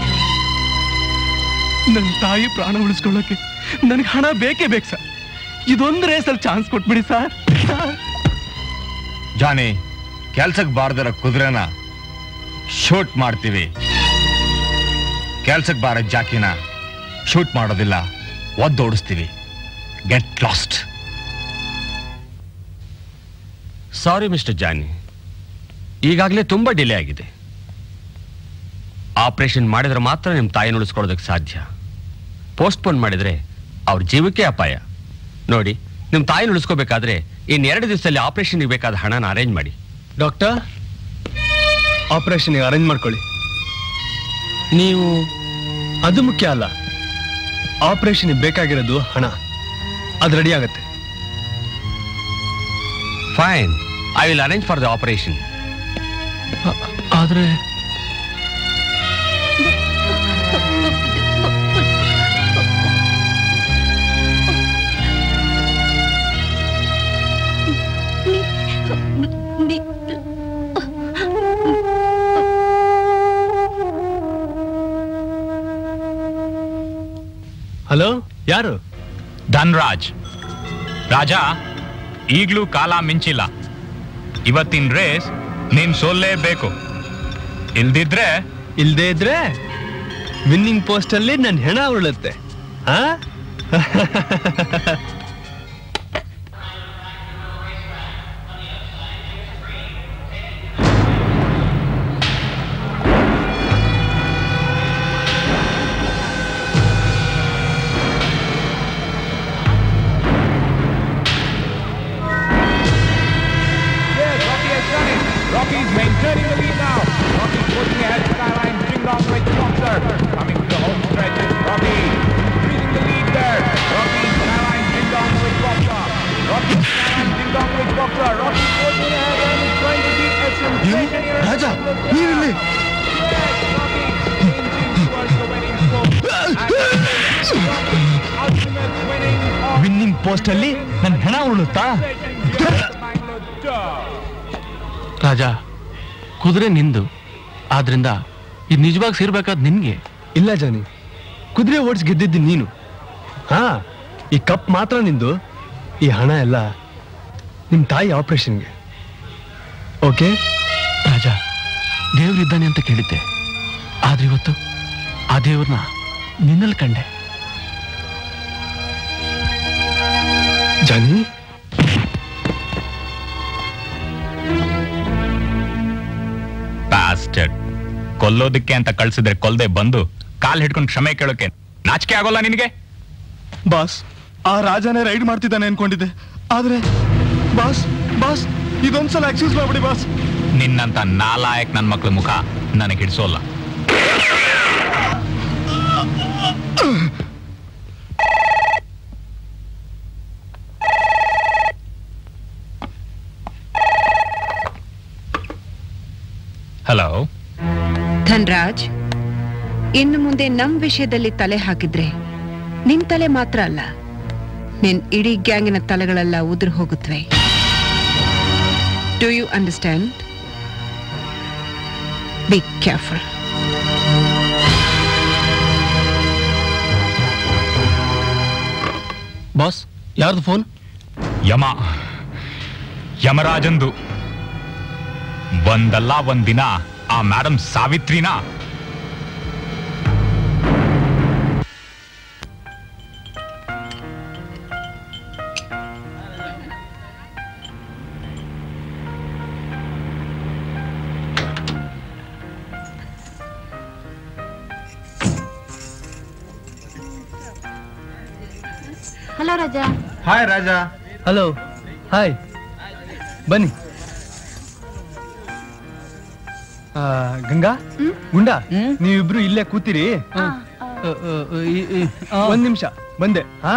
ನನ್ನ ತಾಯಿ ಪ್ರಾಣ ಉಳಿಸ್ಕೊಳ್ಳೋಕೆ ನನಗೆ ಹಣ ಬೇಕೇ ಬೇಕು ಸರ್ ಇದೊಂದು ರೇಸಲ್ಲಿ ಚಾನ್ಸ್ ಕೊಟ್ಬಿಡಿ ಸರ್ ಜಾನಿ ಕೆಲ್ಸಕ್ಕೆ ಬಾರ್ದಿರೋ ಕುದುರೆನ ಶೂಟ್ ಮಾಡ್ತೀವಿ ಕೆಲ್ಸಕ್ಕೆ ಬಾರ ಜಾಕಿನ ಶೂಟ್ ಮಾಡೋದಿಲ್ಲ ಒದ್ದೋಡಿಸ್ತೀವಿ get lost sorry mister Johnny ಈಗಾಗಲೇ ತುಂಬ ಡಿಲೇ ಆಗಿದೆ ಆಪರೇಷನ್ ಮಾಡಿದ್ರೆ ಮಾತ್ರ ನಿಮ್ಮ ತಾಯಿನ ಉಳಿಸ್ಕೊಳ್ಳೋದಕ್ಕೆ ಸಾಧ್ಯ ಪೋಸ್ಟ್ಪೋನ್ ಮಾಡಿದರೆ ಅವ್ರ ಜೀವಕ್ಕೆ ಅಪಾಯ ನೋಡಿ ನಿಮ್ಮ ತಾಯಿನ ಉಳಿಸ್ಕೋಬೇಕಾದ್ರೆ ಇನ್ನೆರಡು ದಿವಸದಲ್ಲಿ ಆಪರೇಷನ್ಗೆ ಬೇಕಾದ ಹಣನ ಅರೇಂಜ್ ಮಾಡಿ ಡಾಕ್ಟರ್ ಆಪರೇಷನ್ಗೆ ಅರೇಂಜ್ ಮಾಡ್ಕೊಳ್ಳಿ ನೀವು ಅದು ಮುಖ್ಯ ಅಲ್ಲ ಆಪರೇಷನ್ ಬೇಕಾಗಿರೋದು ಹಣ ಅದು ರೆಡಿ ಆಗತ್ತೆ fine I will arrange for the operation ಆದ್ರೆ ಹಲೋ ಯಾರು ಧನ್ರಾಜ್ ರಾಜ ಈಗ್ಲೂ ಕಾಲ ಮಿಂಚಿಲ್ಲ ಇವತ್ತಿನ ರೇಸ್ ನೀನ್ ಸೋಲ್ಲೇಬೇಕು ಇಲ್ದಿದ್ರೆ ಇಲ್ದೇ ಇದ್ರೆ ವಿನ್ನಿಂಗ್ ಪೋಸ್ಟ್ ಅಲ್ಲಿ ನನ್ನ ಹೆಣ ಉರುಳುತ್ತೆ ಹಾ Yes, Rocky has done it. Rocky's maintaining the lead now. Rocky pushing ahead Skyline, Ding Dong, Rich Boxer. Coming to the home stretch is Rocky. Increasing the lead there. Rocky, Skyline, Ding Dong, Rich Boxer. Rocky, Skyline, Ding Dong, Rich Boxer. Rocky pushing ahead and is trying to beat a sensation here. ರಾಜ ನೀವಿಲ್ಲಿ winning post ಅಲ್ಲಿ ನನ್ನ ಹೆಣ ಉರುಳುತ್ತಾ ರಾಜ ಕುದುರೆ ನಿಂದು ಆದ್ರಿಂದ ಇದು ನಿಜವಾಗಿ ಸೇರ್ಬೇಕಾದ್ ನಿನ್ಗೆ ಇಲ್ಲ ಜಾನಿ ಕುದುರೆ ಓಡಿಸಿ ಗೆದ್ದಿದ್ದು ನೀನು ಹಾ ಈ ಕಪ್ ಮಾತ್ರ ನಿಂದು ಈ ಹಣ ಎಲ್ಲ ನಿಮ್ ತಾಯಿ ಆಪರೇಷನ್ಗೆ ಓಕೆ ರಾಜ ದೇವ್ರಿದ್ದಾನೆ ಅಂತ ಕೇಳಿದ್ದೆ ಆದ್ರೆ ಇವತ್ತು ಆ ದೇವ್ರನ್ನ ನಿನ್ನಲ್ಲಿ ಕಂಡೆ ಜಾನಿ ಬ್ಯಾಸ್ಟರ್ಡ್ ಕೊಲ್ಲೋದಕ್ಕೆ ಅಂತ ಕಳ್ಸಿದ್ರೆ ಕೊಲ್ದೆ ಬಂದು ಕಾಲ್ ಹಿಡ್ಕೊಂಡು ಕ್ಷಮೆ ಕೇಳೋಕೆ ನಾಚಿಕೆ ಆಗೋಲ್ಲ ನಿನಗೆ ಬಾಸ್ ಆ ರಾಜನೇ ರೈಡ್ ಮಾಡ್ತಿದ್ದಾನೆ ಅನ್ಕೊಂಡಿದ್ದೆ ಆದ್ರೆ ಬಾಸ್ ಬಾಸ್ ಇದೊಂದ್ಸಲ ಎಕ್ಸ್ಕ್ಯೂಸ್ ಮಾಡ್ಬಿಡಿ ಬಾಸ್ ನಿನ್ನಂತ ನಾಲಾಯಕ್ ನನ್ ಮಕ್ಳ ಮುಖ ನನಗೆ ಹಿಡಿಸೋಲ್ಲ ಹಲೋ ಧನ್ರಾಜ್ ಇನ್ನು ಮುಂದೆ ನಮ್ ವಿಷಯದಲ್ಲಿ ತಲೆ ಹಾಕಿದ್ರೆ ನಿನ್ ತಲೆ ಮಾತ್ರ ಅಲ್ಲ ನಿನ್ ಇಡೀ ಗ್ಯಾಂಗಿನ ತಲೆಗಳೆಲ್ಲ ಉದುರು ಹೋಗುತ್ತವೆ do you understand be careful boss ಯಾರ್ದು ಫೋನ್ ಯಮ ಯಮರಾಜಂದು ಒಂದಲ್ಲ ಒಂದಿನ ಆ ಮೇಡಮ್ ಸಾವಿತ್ರಿನ Raja hi Raja hello hi ಬನ್ನಿ ಆ, ಗಂಗಾ ಗುಂಡ ನೀವಿಬ್ರು ಇಲ್ಲೇ ಕೂತಿರಿ ಒಂದ್ ನಿಮಿಷ ಬಂದೆ ಹಾ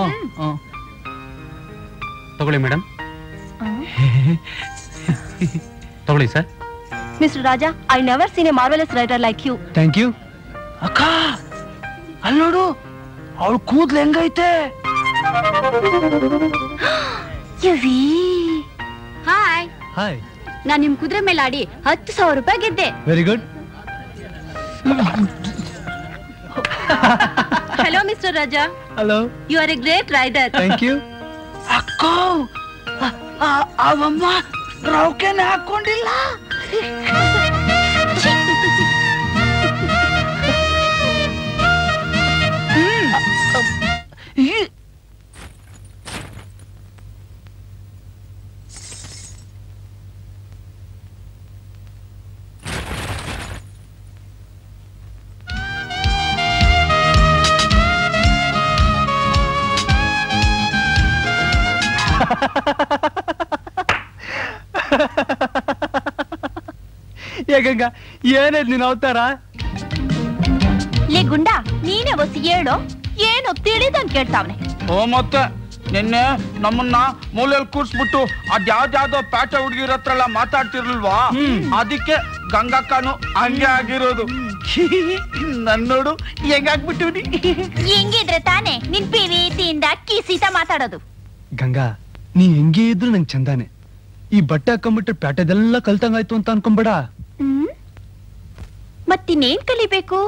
ತಗೊಳ್ಳಿ ಮೇಡಮ್ ತಗೊಳ್ಳಿ sir mister Raja I never seen a marvelous writer like you thank you ಅಕ್ಕ ಅಲ್ಲಿ ನೋಡು ಅವಳು ಕೂದ್ಲು ಹೆಂಗೈತೆ ಹಾಯ್ ಹಾಯ್ ನಾನ್ ನಿಮ್ ಕುದುರೆ ಮೇಲೆ ಆಡಿ ಹತ್ತು ಸಾವಿರ ರೂಪಾಯಿ ಗೆದ್ದೆ very good hello mister Raja hello you are a great rider thank you ಅಕ್ಕ ಅವಮ್ಮ ರೌಕೆನೆ ಹಾಕೊಂಡಿಲ್ಲ ಏ ಗಂಗಾ ಏನಿದ್ ನೀನ್ ಅವತಾರ ಲೇ ಗುಂಡ ನೀನೇ ಒಸಿ ಹೇಳು ಏನು ತಿಳಿದಂಗ್ ಕೇಳ್ತಾವ್ನೆ ಓ ಮತ್ತೆ ನಿನ್ನೆ ನಮ್ಮನ್ನ ಮೂಲೆಯಲ್ಲಿ ಕೂರ್ಸ್ಬಿಟ್ಟು ಅದ್ಯಾವ್ದ್ಯಾವ್ದೋ ಪ್ಯಾಟೆ ಹುಡುಗಿರ ಹತ್ರ ಎಲ್ಲ ಮಾತಾಡ್ತಿರ್ಲಿಲ್ವಾ ಅದಕ್ಕೆ ಗಂಗಕ್ಕನು ಹಂಗೆ ಆಗಿರೋದು ನನ್ ನೋಡು ಹೆಂಗಾಗ್ಬಿಟ್ಟಿವ್ನಿ ಹಿಂಗಿದ್ರೆ ತಾನೇ ನಿನ್ ಪ್ರೀತಿಯಿಂದ ಕಿಸಿತ ಮಾತಾಡೋದು ಗಂಗಾ ನೀ ಹೆಂಗೆ ಇದ್ರು ನಂಗೆ ಚಂದಾನೆ ಈ ಬಟ್ಟೆ ಹಾಕೊಂಡ್ಬಿಟ್ರೆ ಪ್ಯಾಟೆದೆಲ್ಲ ಕಲ್ತಂಗಾಯ್ತು ಅಂತ ಅನ್ಕೊಂಬೇಡ ಹ್ಮ್ ಮತ್ತಿನ್ನೇನ್ ಕಲಿಬೇಕು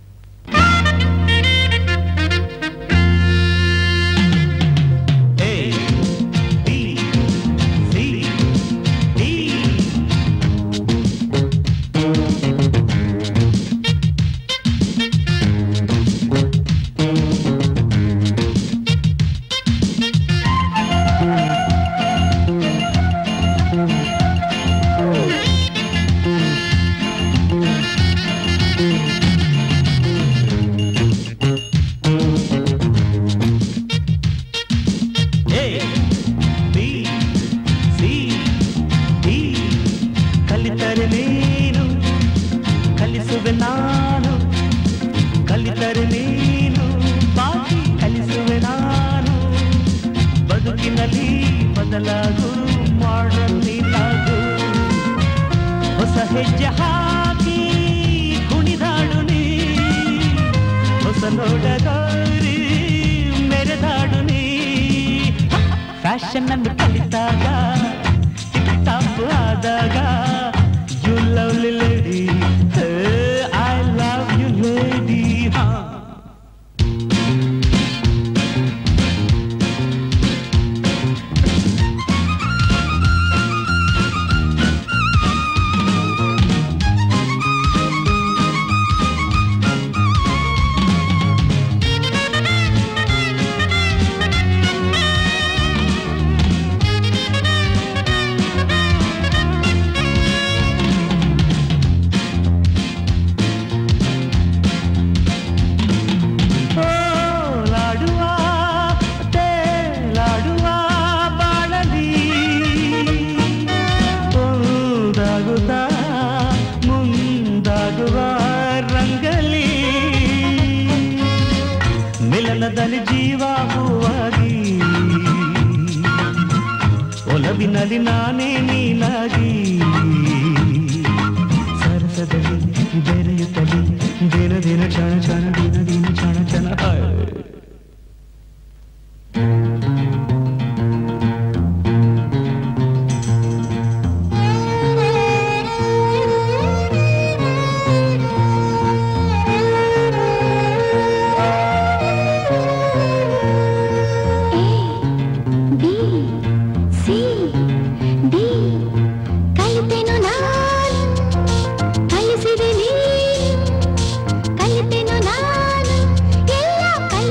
ಕಲಿತರೆ ನೀನು ಕಲಿಸುವೆ ನಾನು ಕಲಿತರೆ ನೀನು ಬಾಕಿ ಕಲಿಸುವೆ ನಾನು ಬದುಕಿನಲ್ಲಿ ಬದಲಾಗು ಮಾಡಲ್ ನೀನಾಗು ಹೊಸ ಹೆಜ್ಜೆ ಹಾಕಿ ಕುಣಿದಾಡು ನೀ ಹೊಸ ನೋಡಗಾರಿ ಮೆರೆದಾಡು ನೀ ಫ್ಯಾಷನ್ ಅನ್ನು ಕಲಿತಾಗ ಟಾಪ್ ಆದಾಗ you lovely lady I love you lady ಹಾ ಓಲಾಡುವ ತೇಲಾಡುವ ಬಾಳಲಿ ಒಂದಾಗುತ್ತ ಮುಂದಾಗುವ ರಂಗಲಿ ಮಿಲನದಲ್ಲಿ ಜೀವ ಹೂವಾಗಿ ಒಲವಿನಲ್ಲಿ ನಾನೇ ನೀನಾಗಿ ಸರಸದಲ್ಲಿ ಬೆರೆಯುತ್ತಲಿ ದಿನ ದಿನ ಕ್ಷಣ ಕ್ಷಣ ದಿನ ದಿನ ಕ್ಷಣ ಕ್ಷಣ ಹಾಯ್. ಸಿ ಡಿ ಕಲಿತೆನು ನಾನು ಕಲಿಸಿದೆ ನೀನು ಕಲಿತೆನು ನಾನು ಎಲ್ಲ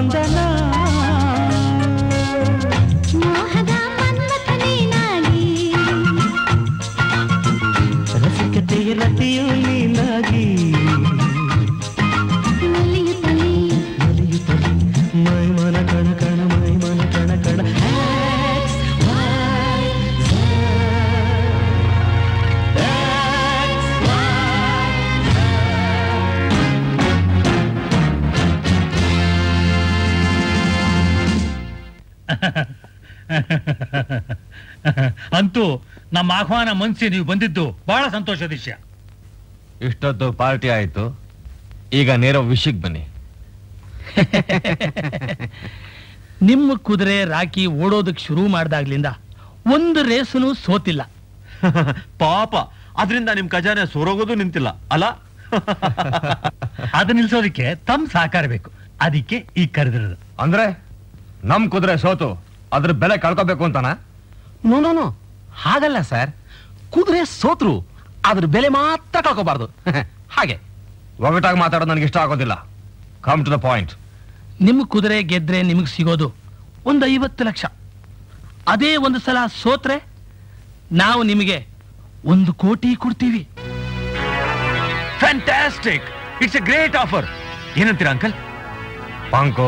ಬಂದನ ಮೋಹದ ಮನ್ಮಥ ನೀನಾಗಿ ರಸಿಕತೆಯ ರತಿಯು ನೀನಾಗಿ ನಲಿಯುತ್ತಲೇ ನಲಿಯುತ್ತಲೇ ಮೈ ಮನ ಕಣ ಕಣ ಮೈ ಮನ ಕಣ ಕಣ X, Y, Z. X, Y, ಅಂತೂ ನಮ್ಮ ಆಹ್ವಾನ ಮನ್ಸಿ ನೀವು ಬಂದಿದ್ದು ಬಹಳ ಸಂತೋಷದ ವಿಷಯ ಇಷ್ಟೊತ್ತು ಪಾರ್ಟಿ ಆಯ್ತು ಈಗ ನೇರ ವಿಷಯಕ್ಕೆ ಬನ್ನಿ ನಿಮ್ಮ ಕುದುರೆ ರಾಕಿ ಓಡೋದಕ್ಕೆ ಶುರು ಮಾಡ್ದಾಗ್ಲಿಂದ ಒಂದು ರೇಸನು ಸೋತಿಲ್ಲ ಪಾಪ ಅದರಿಂದ ನಿಮ್ ಖಜಾನೆ ಸೊರೋಗೋದು ನಿಂತಿಲ್ಲ ಅಲ್ಲ ಅದು ನಿಲ್ಸೋದಕ್ಕೆ ತಮ್ಮ ಸಹಕಾರ ಬೇಕು ಅದಕ್ಕೆ ಈ ಕರೆದಿರೋದು ಅಂದ್ರೆ ನಮ್ ಕುದುರೆ ಸೋತು ಅದ್ರ ಬೆಲೆ ಕಳ್ಕೋಬೇಕು ಅಂತಾನ ನೋ ನೋ ನೋ ಹಾಗಲ್ಲ ಸರ್ ಕುದುರೆ ಸೋತ್ರು ಅದ್ರ ಬೆಲೆ ಮಾತ್ರ ಕಳ್ಕೋಬಾರ್ದು ಹಾಗೆ ಒಗಟಾಗಿ ಮಾತಾಡೋದು ನನಗೆ ಇಷ್ಟ ಆಗೋದಿಲ್ಲ ಕಮ್ ಟು ದ ಪಾಯಿಂಟ್ ನಿಮ್ಮ ಕುದುರೆ ಗೆದ್ರೆ ನಿಮಗೆ ಸಿಗೋದು ಒಂದು ಐವತ್ತು ಲಕ್ಷ ಅದೇ ಒಂದು ಸಲ ಸೋತ್ರೆ ನಾವು ನಿಮಗೆ ಒಂದು ಕೋಟಿ ಕೊಡ್ತೀವಿ fantastic it's a great offer ಏನಂತೀರಾ ಅಂಕಲ್ ಪಾಂಕೋ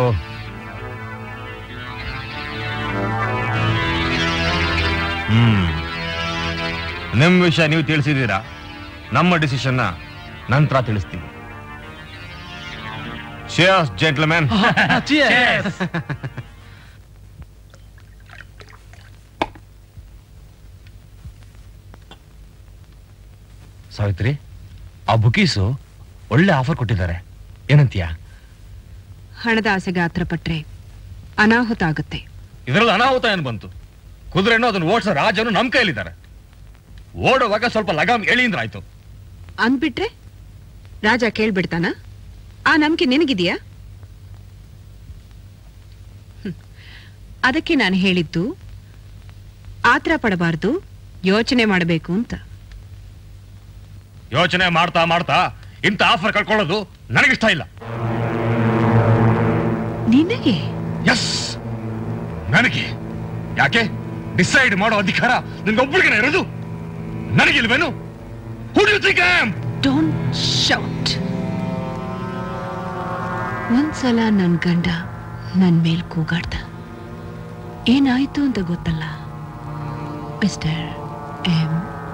ಹ್ಮ್ ನಿಮ್ ವಿಷಯ ನೀವು ತಿಳಿಸಿದ್ದೀರಾ ನಮ್ಮ ಡಿಸಿಷನ್ನ ನಂತರ ತಿಳಿಸ್ತೀವಿ ಶಿಯರ್ಸ್ ಜೆಂಟ್ಲ್ಮ್ಯಾನ್ Cheers. ಸಾವಿತ್ರಿ ಆ ಬುಕೀಸು ಒಳ್ಳೆ ಆಫರ್ ಕೊಟ್ಟಿದ್ದಾರೆ ಏನಂತೀಯ ಹಣದ ಆಸೆಗೆ ಆತ್ರ ಪಟ್ರೆ ಅನಾಹುತ ಆಗುತ್ತೆ ಇದರಲ್ಲಿ ಅನಾಹುತ ಏನು ಬಂತು ಕುದುರೆನೋ ಅದನ್ನು ಓಡಿಸೋ ರಾಜನು ನಮ್ ಕೈಲಿದ್ದಾರೆ ಓಡುವಾಗ ಸ್ವಲ್ಪ ಲಗಾಮ್ ಎಳಿಂದ್ರ ಆಯ್ತು ಅಂದ್ಬಿಟ್ರೆ ರಾಜ ಕೇಳ್ಬಿಡ್ತಾನ ಆ ನಂಬಿಕೆ ನಿನಗಿದೆಯಾ ಹ್ಮ್. ಅದಕ್ಕೆ ನಾನು ಹೇಳಿದ್ದು ಆತ್ರ ಪಡಬಾರ್ದು ಯೋಚನೆ ಮಾಡಬೇಕು ಅಂತ ಯೋಚನೆ ಮಾಡ್ತಾ ಮಾಡ್ತಾ ಇಂಥ ಆಫರ್ ಕಳ್ಕೊಳ್ಳೋದು ನನಗಿಷ್ಟ ಇಲ್ಲ ನಿನಗೆ ಎಸ್ ನನಗೆ ಯಾಕೆ ಡಿಸೈಡ್ ಮಾಡೋ ಅಧಿಕಾರ ನಿನ್ಗೊಬ್ಬಳಿಗೆ ಇರೋದು ನನಗಿಲ್ವೇನು Who do you think I am? Don't shout ಒಂದ್ಸಲ ನನ್ ಗಂಡ ನನ್ ಮೇಲ್ ಕೂಗಾಡ್ದ ಏನಾಯ್ತು ಅಂತ ಗೊತ್ತಲ್ಲ mister M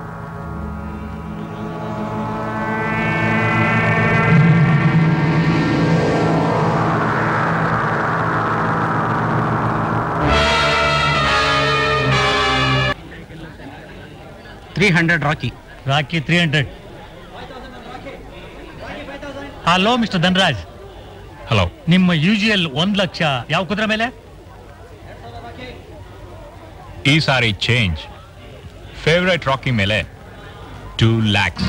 three hundred Rocky Rocky three hundred hello mister Dhanaraj hello ನಿಮ್ಮ ಯೂಶುವಲ್ ಒಂದ್ ಲಕ್ಷ ಯಾವ ಕುದುರೆ ಮೇಲೆ ಈ ಸಾರಿ ಚೇಂಜ್ ಫೇವ್ರೆಟ್ ರಾಕಿ ಮೇಲೆ two lakhs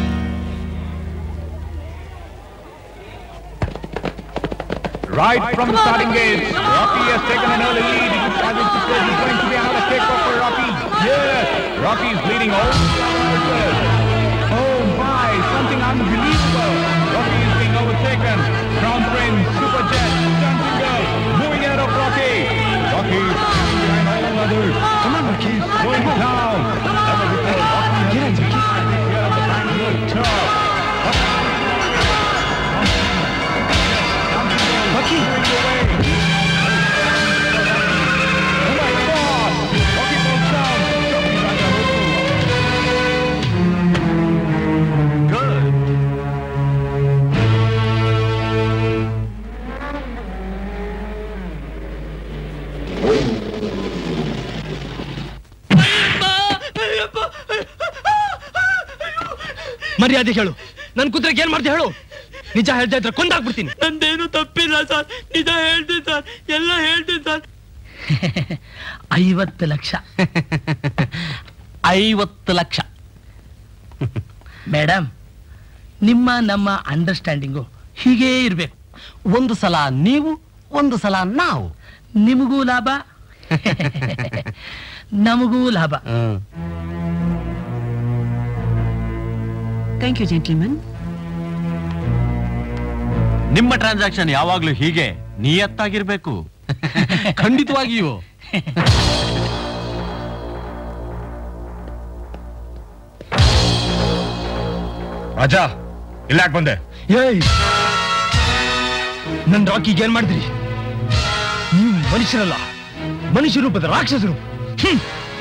Right from the starting gates, Rocky has taken an early lead. As it is going to be another takeoff for Rocky. Yes, Rocky is leading all the way. Oh my, something unbelievable. Rocky is being overtaken. Crown Prince, Superjet, Dancing Girl, moving ahead of Rocky. Rocky is behind all others. Come on, Rocky. Going down. Never before Rocky has been here at the Bangalore Tour. Rocky. Oh my God! Rocky falls down. Rocky Raja Good. ಮರ್ಯಾದೆ ಹೇಳು ನನ್ ಕುದುರೆಗೆ ಏನ್ ಮಾಡ್ದೆ ಹೇಳು ನಿಜ ಹೇಳ್ತಾ ಇದ್ರೆ ಕೊಂದಾಕ್ಬಿಡ್ತೀನಿ ನಂದೇನು ತಪ್ಪಿಲ್ಲ ಸರ್ ನಿಜ ಹೇಳ್ತೀನಿ ಸರ್ ಎಲ್ಲ ಹೇಳ್ತೀನಿ ಸರ್ ಐವತ್ತು ಲಕ್ಷ ಐವತ್ತು ಲಕ್ಷ ಮೇಡಮ್ ನಿಮ್ಮ ನಮ್ಮ ಅಂಡರ್ಸ್ಟ್ಯಾಂಡಿಂಗು ಹೀಗೇ ಇರ್ಬೇಕು ಒಂದು ಸಲ ನೀವು ಒಂದು ಸಲ ನಾವು ನಿಮಗೂ ಲಾಭ ನಮಗೂ ಲಾಭ ಥ್ಯಾಂಕ್ ಯು ಜೆಂಟಲ್ಮನ್ ನಿಮ್ಮ ಟ್ರಾನ್ಸಾಕ್ಷನ್ ಯಾವಾಗ್ಲೂ ಹೀಗೆ ನಿಯತ್ತಾಗಿರ್ಬೇಕು ಖಂಡಿತವಾಗಿಯೂ ರಾಜ ಇಲ್ಲಾಕ್ ಬಂದೆ ಏಯ್ ನನ್ ರಾಕಿಗೆ ಏನ್ ಮಾಡಿದ್ರಿ ನೀವು ಮನುಷ್ಯರಲ್ಲ ಮನುಷ್ಯ ರೂಪದ ರಾಕ್ಷಸರು ಹ್ಮ್.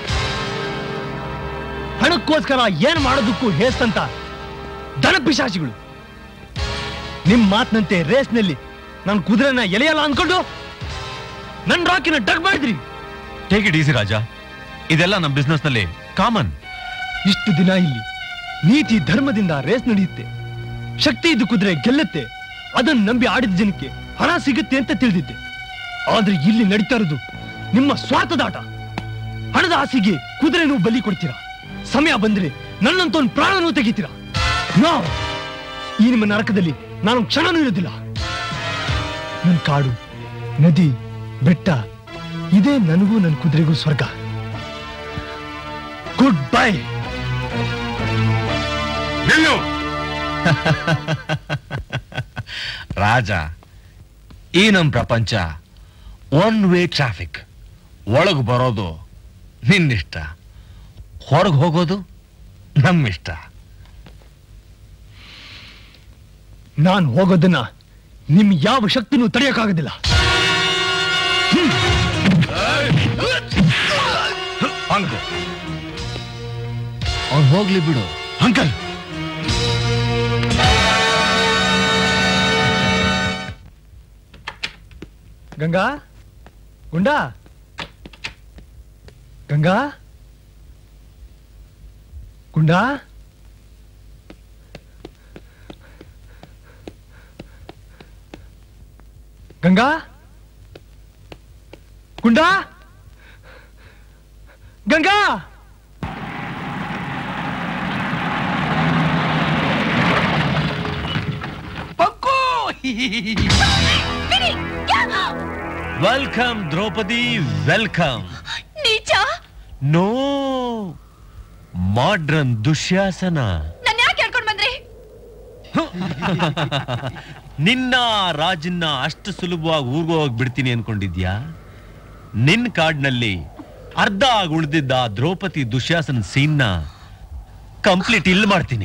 ಹಣಕ್ಕೋಸ್ಕರ ಏನ್ ಮಾಡೋದಕ್ಕೂ ಹೇಸ್ತಂತ ದನ ಪಿಶಾಚಿಗಳು ನಿಮ್ ಮಾತಿನಂತೆ ರೇಸ್ನಲ್ಲಿ ನಾನು ಕುದುರೆನ ಎಲೆಯಲ್ಲ ಅನ್ಕೊಂಡು ನನ್ ರಾಕಿನ ಡಗ್ ಮಾಡಿದ್ರಿ ಟೇಕ್ ಇಟ್ ಈಸಿ ರಾಜ ಇದೆಲ್ಲ ನಮ್ಮ ಬಿಸ್ನೆಸ್ ನಲ್ಲಿ ಕಾಮನ್ ಇಷ್ಟು ದಿನ ಇಲ್ಲಿ ನೀತಿ ಧರ್ಮದಿಂದ ರೇಸ್ ನಡೆಯುತ್ತೆ ಶಕ್ತಿ ಇದ್ದು ಕುದುರೆ ಗೆಲ್ಲುತ್ತೆ ಅದನ್ನ ನಂಬಿ ಆಡಿದ ಜನಕ್ಕೆ ಹಣ ಸಿಗುತ್ತೆ ಅಂತ ತಿಳಿದಿದ್ದೆ ಆದ್ರೆ ಇಲ್ಲಿ ನಡೀತಾ ಇರೋದು ನಿಮ್ಮ ಸ್ವಾರ್ಥದಾಟ ಹಣದ ಆಸೆಗೆ ಕುದುರೆನೂ ಬಲಿ ಕೊಡ್ತೀರಾ ಸಮಯ ಬಂದ್ರೆ ನನ್ನಂತ ಪ್ರಾಣನೂ ತೆಗಿತೀರಾ ನೋ ಈ ನಿಮ್ಮ ನರಕದಲ್ಲಿ ನಾನು ಕ್ಷಣನೂ ಇರೋದಿಲ್ಲ ನನ್ ಕಾಡು ನದಿ ಬೆಟ್ಟ ಇದೇ ನನಗೂ ನನ್ನ ಕುದುರೆಗೂ ಸ್ವರ್ಗ ಗುಡ್ ಬೈ ನಿಲ್ಲು ರಾಜ ಈ ನಮ್ ಪ್ರಪಂಚ ಒನ್ ವೇ ಟ್ರಾಫಿಕ್ ಒಳಗ್ ಬರೋದು ನಿನ್ನಿಷ್ಟ ಹೊರಗೆ ಹೋಗೋದು ನಮ್ಮಿಷ್ಟ ನಾನು ಹೋಗೋದನ್ನ ನಿಮ್ ಯಾವ ಶಕ್ತಿನೂ ತಡೆಯಕ್ಕಾಗೋದಿಲ್ಲ ಅಂಕು ಅವ್ನು ಹೋಗ್ಲಿ ಬಿಡು ಅಂಕಲ್ ಗಂಗಾ ಗುಂಡಾ ಗಂಗಾ ಗುಂಡಾ ಗಂಗಾ ಗುಂಡಾ ಗಂಗಾ ಪಕ್ಕು ವೆಲ್ಕಮ್ ದ್ರೌಪದಿ ವೆಲ್ಕಮ್ ನೀಚ ನೋ ಮಾಡ್ರನ್ ದುಶ್ಯಾಸನ ನನ್ನ ಯಾಕೆ ಹೇಳ್ಕೊಂಡ್ ಬಂದ್ರಿ ನಿನ್ನ ರಾಜನ್ನ ಅಷ್ಟು ಸುಲಭವಾಗಿ ಊರ್ಗೋ ಹೋಗಿ ಬಿಡ್ತೀನಿ ಅನ್ಕೊಂಡಿದ್ಯಾ ನಿನ್ ಕಾಡ್ನಲ್ಲಿ ಅರ್ಧ ಆಗಿ ಉಳಿದಿದ್ದ ದ್ರೌಪದಿ ದುಶ್ಯಾಸನ ಸೀನ್ನ ಕಂಪ್ಲೀಟ್ ಇಲ್ ಮಾಡ್ತೀನಿ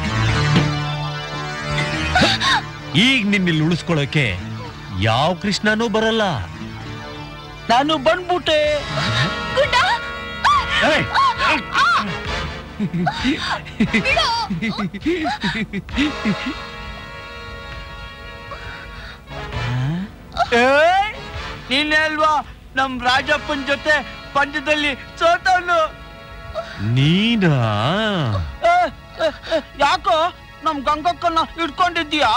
ಈಗ ನಿನ್ನಿಲ್ಲಿ ಉಳಿಸ್ಕೊಳ್ಳೋಕೆ ಯಾವ ಕೃಷ್ಣನೂ ಬರಲ್ಲ ನಾನು ಬಂದ್ಬಿಟ್ಟೆ ಏಯ್, ನೀನೇ ಅಲ್ವಾ ನಮ್ ರಾಜಪ್ಪನ್ ಜೊತೆ ಪಂದ್ಯದಲ್ಲಿ ಸೋತವನು ನೀನಾ ಏ, ಏ, ಏ, ಯಾಕೋ ನಮ್ ಗಂಗಕ್ಕನ್ನ ಇಟ್ಕೊಂಡಿದ್ದೀಯಾ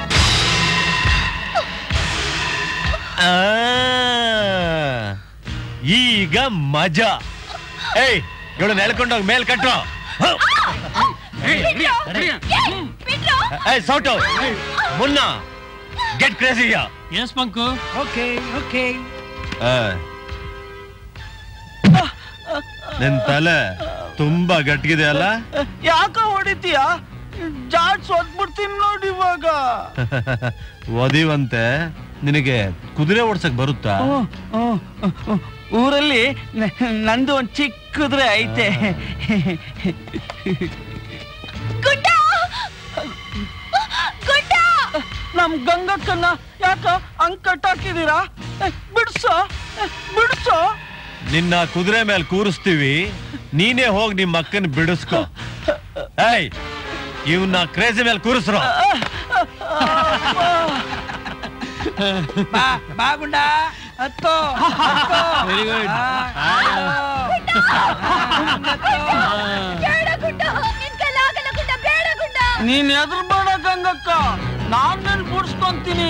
ಆ, ಈಗ ಮಜಾ ಏಯ್ ಇವಳು ನೆಳ್ಕೊಂಡೋಗಿ ಮೇಲ್ ಕಟ್ಟೋ ಏಯ್ ಸೌಟು ಮುನ್ನ ಗೆಟ್ ಕ್ರೇಜಿ ಎಸ್ ಮಂಕು ಓಕೆ ಓಕೆ ನಿನ್ ತಲೆ ತುಂಬಾ ಗಟ್ಟಿಗಿದೆ ಅಲ್ಲ ಯಾಕ ಹೊಡಿತೀಯ ಜಾಡ್ಸ್ ಒದ್ಬಿಡ್ತೀನಿ ನೋಡಿ ಇವಾಗ ಒದಿವಂತೆ ನಿನಗೆ ಕುದುರೆ ಓಡ್ಸಕ್ ಬರುತ್ತಾ ಹ್ಮ್, ಹ್ಮ್, ಹ್ಮ್. ಊರಲ್ಲಿ ನ- ನಂದು ಒಂದ್ ಚಿಕ್ಕದ್ರೆ ಐತೆ ನಮ್ ಗಂಗಕ್ಕನ್ನ ಯಾಕ ಹಂಗ್ ಕಟ್ಟಾಕಿದೀರಾ ಏ, ಬಿಡ್ಸೋ ಏ, ಬಿಡ್ಸೋ ನಿನ್ನ ಕುದುರೆ ಮೇಲೆ ಕೂರಿಸ್ತೀವಿ ನೀನೇ ಹೋಗಿ ನಿಮ್ಮ ಅಕ್ಕನ ಬಿಡಿಸ್ಕೊ ಏಯ್ ಇವನ್ನ ಕ್ರೇಜಿ ಮೇಲೆ ಕೂರಿಸ್ರು ಬಾ ಬಾ ಗುಂಡ ಹತ್ತೋ Very good. ನೀನ್ ಎದುರು ಬೇಡ ಗಂಗಕ್ಕ ನಾನ್ ನನ್ ಬಿಡ್ಸ್ಕೊಂತೀನಿ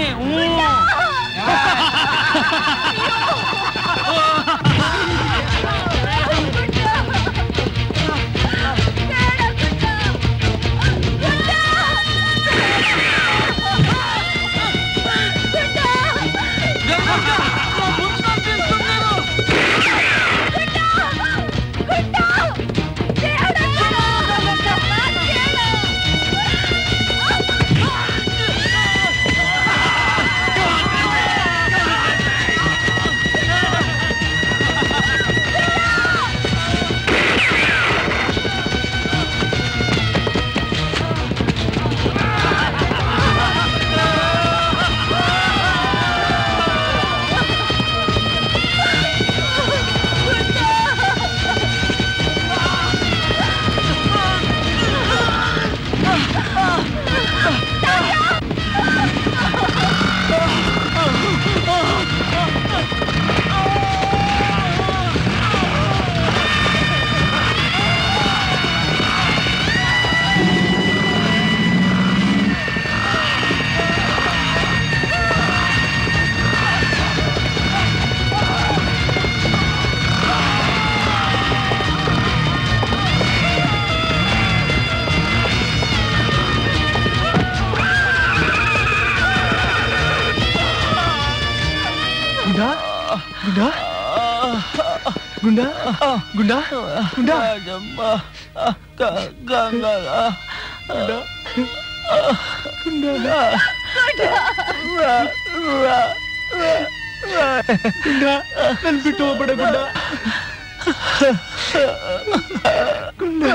ಆ ಗುಂಡ ಗುಂಡ ಗುಂಡ ಗುಂಡ ನನ್ ಬಿಟ್ಟು ಹೋಗ್ಬೇಡ ಗುಂಡ ಗುಂಡ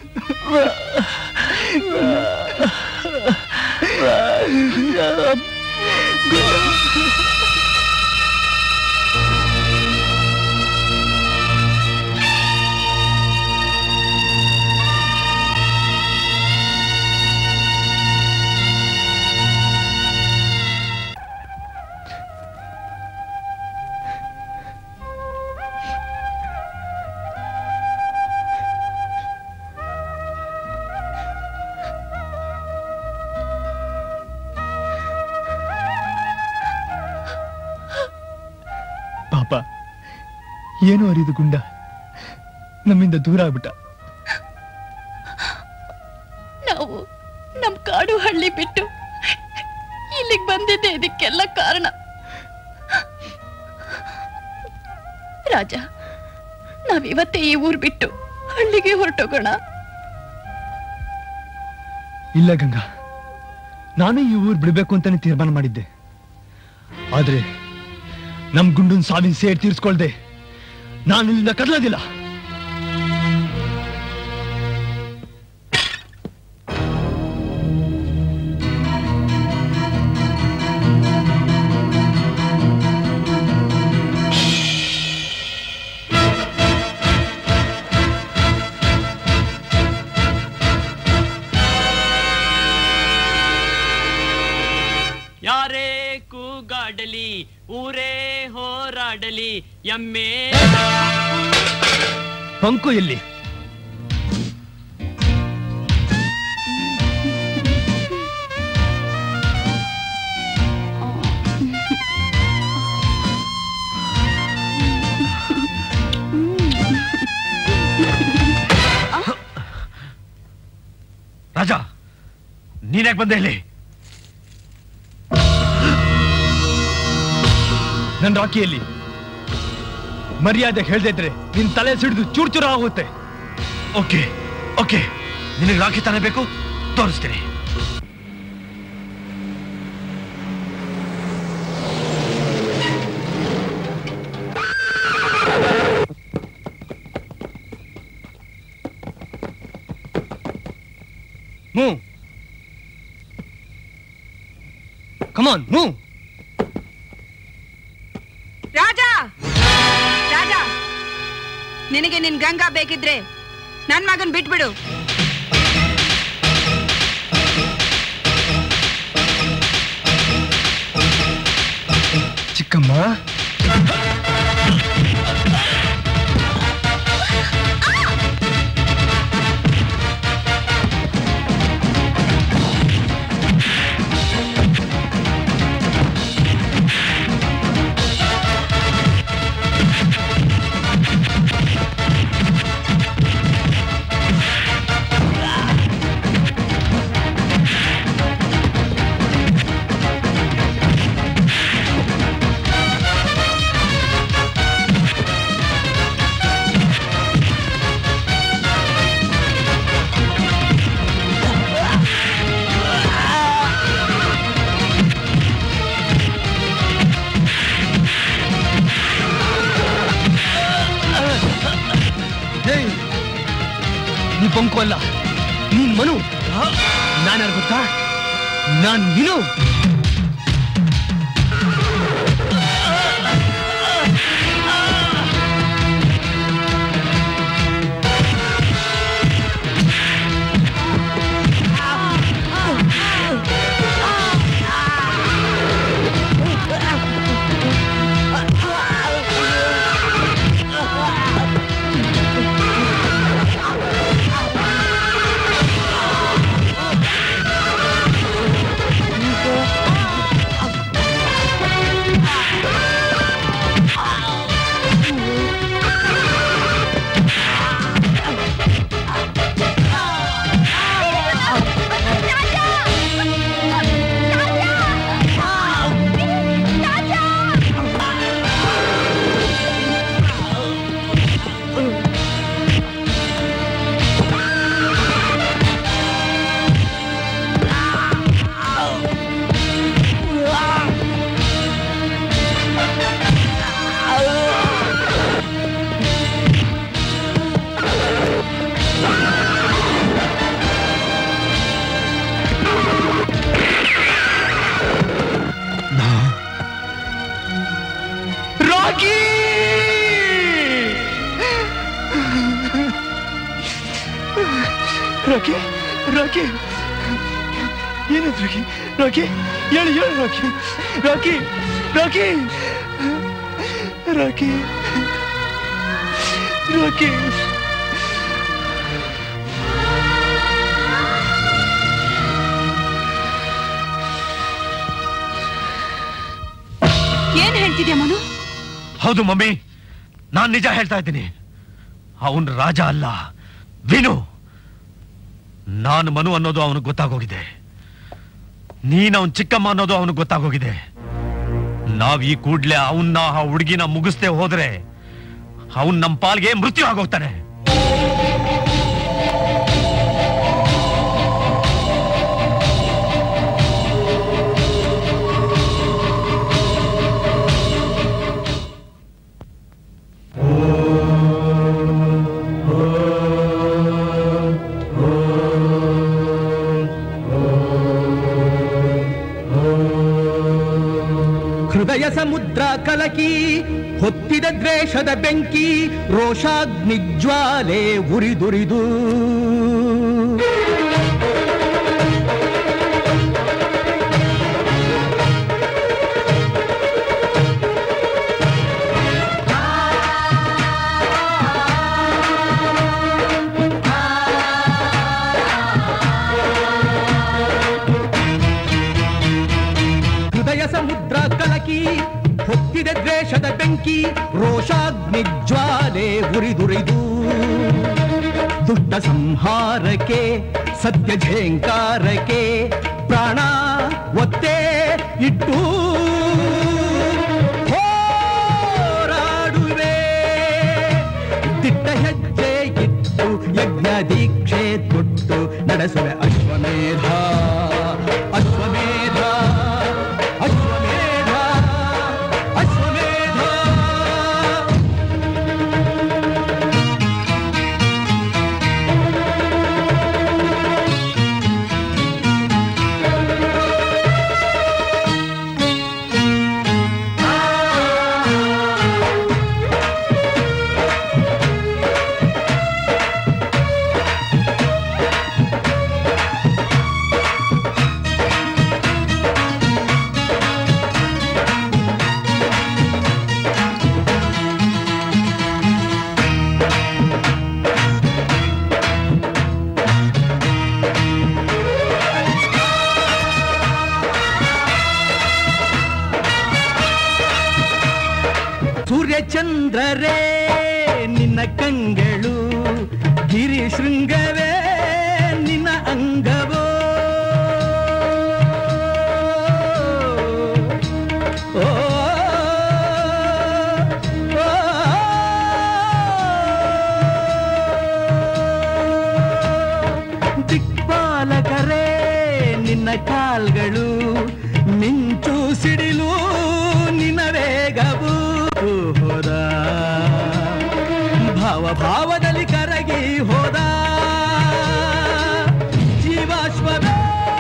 ಪಾಪ ಏನು ಅರಿದು ಗುಂಡ ನಮ್ಮಿಂದ ದೂರ ಆಗ್ಬಿಟ್ಟ ನಾವು ನಮ್ ಕಾಡು ಹಳ್ಳಿ ಬಿಟ್ಟು ಇಲ್ಲಿಗೆ ಬಂದಿದ್ದೆ ಇದಕ್ಕೆಲ್ಲ ಕಾರಣ ರಾಜ ನಾವಿವತ್ತೇ ಈ ಊರ್ ಬಿಟ್ಟು ಹಳ್ಳಿಗೆ ಹೊರಟೋಗೋಣ ಇಲ್ಲ ಗಂಗಾ ನಾನು ಈ ಊರು ಬಿಡ್ಬೇಕು ಅಂತಾನೆ ತೀರ್ಮಾನ ಮಾಡಿದ್ದೆ ಆದ್ರೆ ನಮ್ ಗುಂಡನ್ ಸಾವಿನ ಸೇರ್ ತೀರ್ಸ್ಕೊಳ್ದೆ ನಾನು ಇಲ್ಲಿಂದ ಕದಲೋದಿಲ್ಲ ಯಾರೇ ಕೂಗಾಡಲಿ ಊರೇ ಹೋರಾಡಲಿ ಎಮ್ಮೆ ಪಂಕು ಎಲ್ಲಿ ರಾಜ ನೀನ್ಯಾಕೆ ಬಂದೆ ಇಲ್ಲಿ ನನ್ ರಾಕಿಯಲ್ಲಿ ಮರ್ಯಾದೆ ಹೇಳ್ದೆ ಇದ್ರೆ ನಿನ್ ತಲೆ ಸಿಡಿದು ಚೂರ್ ಚೂರ ಆಗುತ್ತೆ ಓಕೆ ಓಕೆ ನಿನಗೆ ರಾಖಿ ತಾನೇ ಬೇಕು ತೋರಿಸ್ತೀನಿ Move. Come on, move. ರಾಜ ರಾಜ ನಿನಗೆ ನಿನ್ ಗಂಗಾ ಬೇಕಿದ್ರೆ ನನ್ ಮಗನ್ ಬಿಟ್ಬಿಡು ಚಿಕ್ಕಮ್ಮ ನೀ ಪಂಕು ಅಲ್ಲ ನೀನ್ ಮನು ನಾನ್ಯಾರು ಗೊತ್ತಾ ನಾನ್ ವಿನು Thank you. ರಾಕಿ ರಾಕಿ ಏನಾಯ್ತು ರಾಕಿ ರಾಕಿ ಹೇಳು ಹೇಳು ರಾಕಿ ರಾಕಿ ರಾಕಿ ರಾಕಿ ರಾಕಿ ಏನ್ ಹೇಳ್ತಿದ್ಯಾ ಮನು ಹೌದು ಮಮ್ಮಿ ನಾನ್ ನಿಜ ಹೇಳ್ತಾ ಇದ್ದೀನಿ ಅವನ್ ರಾಜ ಅಲ್ಲ ವಿನು ನಾನು ಮನು ಅನ್ನೋದು ಅವನಿಗೆ ಗೊತ್ತಾಗೋಗಿದೆ ನೀನ್ ಅವನ್ ಚಿಕ್ಕಮ್ಮ ಅನ್ನೋದು ಅವನಿಗೆ ಗೊತ್ತಾಗೋಗಿದೆ ನಾವ್ ಈ ಕೂಡ್ಲೆ ಅವನ್ನ ಆ ಹುಡುಗಿನ ಮುಗಿಸ್ದೆ ಹೋದ್ರೆ ಅವನ್ ನಮ್ ಪಾಲ್ಗೆ ಮೃತ್ಯು ಆಗೋಗ್ತಾನೆ ಹೃದಯ ಸಮುದ್ರ ಕಲಕಿ ಹೊತ್ತಿದ ದ್ವೇಷದ ಬೆಂಕಿ ರೋಷಾಗ್ನಿಜ್ವಾಲೆ ಉರಿದುರಿದು ಹೃದಯ ಸಮುದ್ರ ಕಲಕಿ ಹೊತ್ತಿದ ದ್ವೇಷದ ಬೆಂಕಿ ರೋಷಾಗ್ನಿಜ್ವಾಲೆ ಉರಿದುರಿದು ದುಷ್ಟ ಸಂಹಾರಕ್ಕೆ ಸತ್ಯ ಝೇಂಕಾರಕ್ಕೆ ಪ್ರಾಣ ಒತ್ತೆ ಇಟ್ಟು ಹೋರಾಡುವೆ ದಿಟ್ಟ ಹೆಜ್ಜೆ ಇಟ್ಟು ಯಜ್ಞ ದೀಕ್ಷೆ ತೊಟ್ಟು ನಡೆಸುವೆ ಅಶ್ವಮೇಧ ಅಶ್ವಮೇಧ ಅಶ್ವಮೇಧ ಅಶ್ವಮೇಧ ಸೂರ್ಯಚಂದ್ರರೇ ನಿನ್ನ ಕಂಗಳು ಗಿರಿ ಶೃಂಗವೇ ನಿನ್ನ ಅಂಗವೋ ಓ, ಓ, ದಿಕ್ಪಾಲಕರೇ ನಿನ್ನ ಕಾಲ್ಗಳು ಮಿಂಚು ಸಿಡಿಲು ನಿನ್ನ ವೇಗವು ಹೋದ ಭಾವ ಭಾವದಲ್ಲಿ ಕರಗಿ ಹೋದ ಜೀವಾಶ್ವವೇ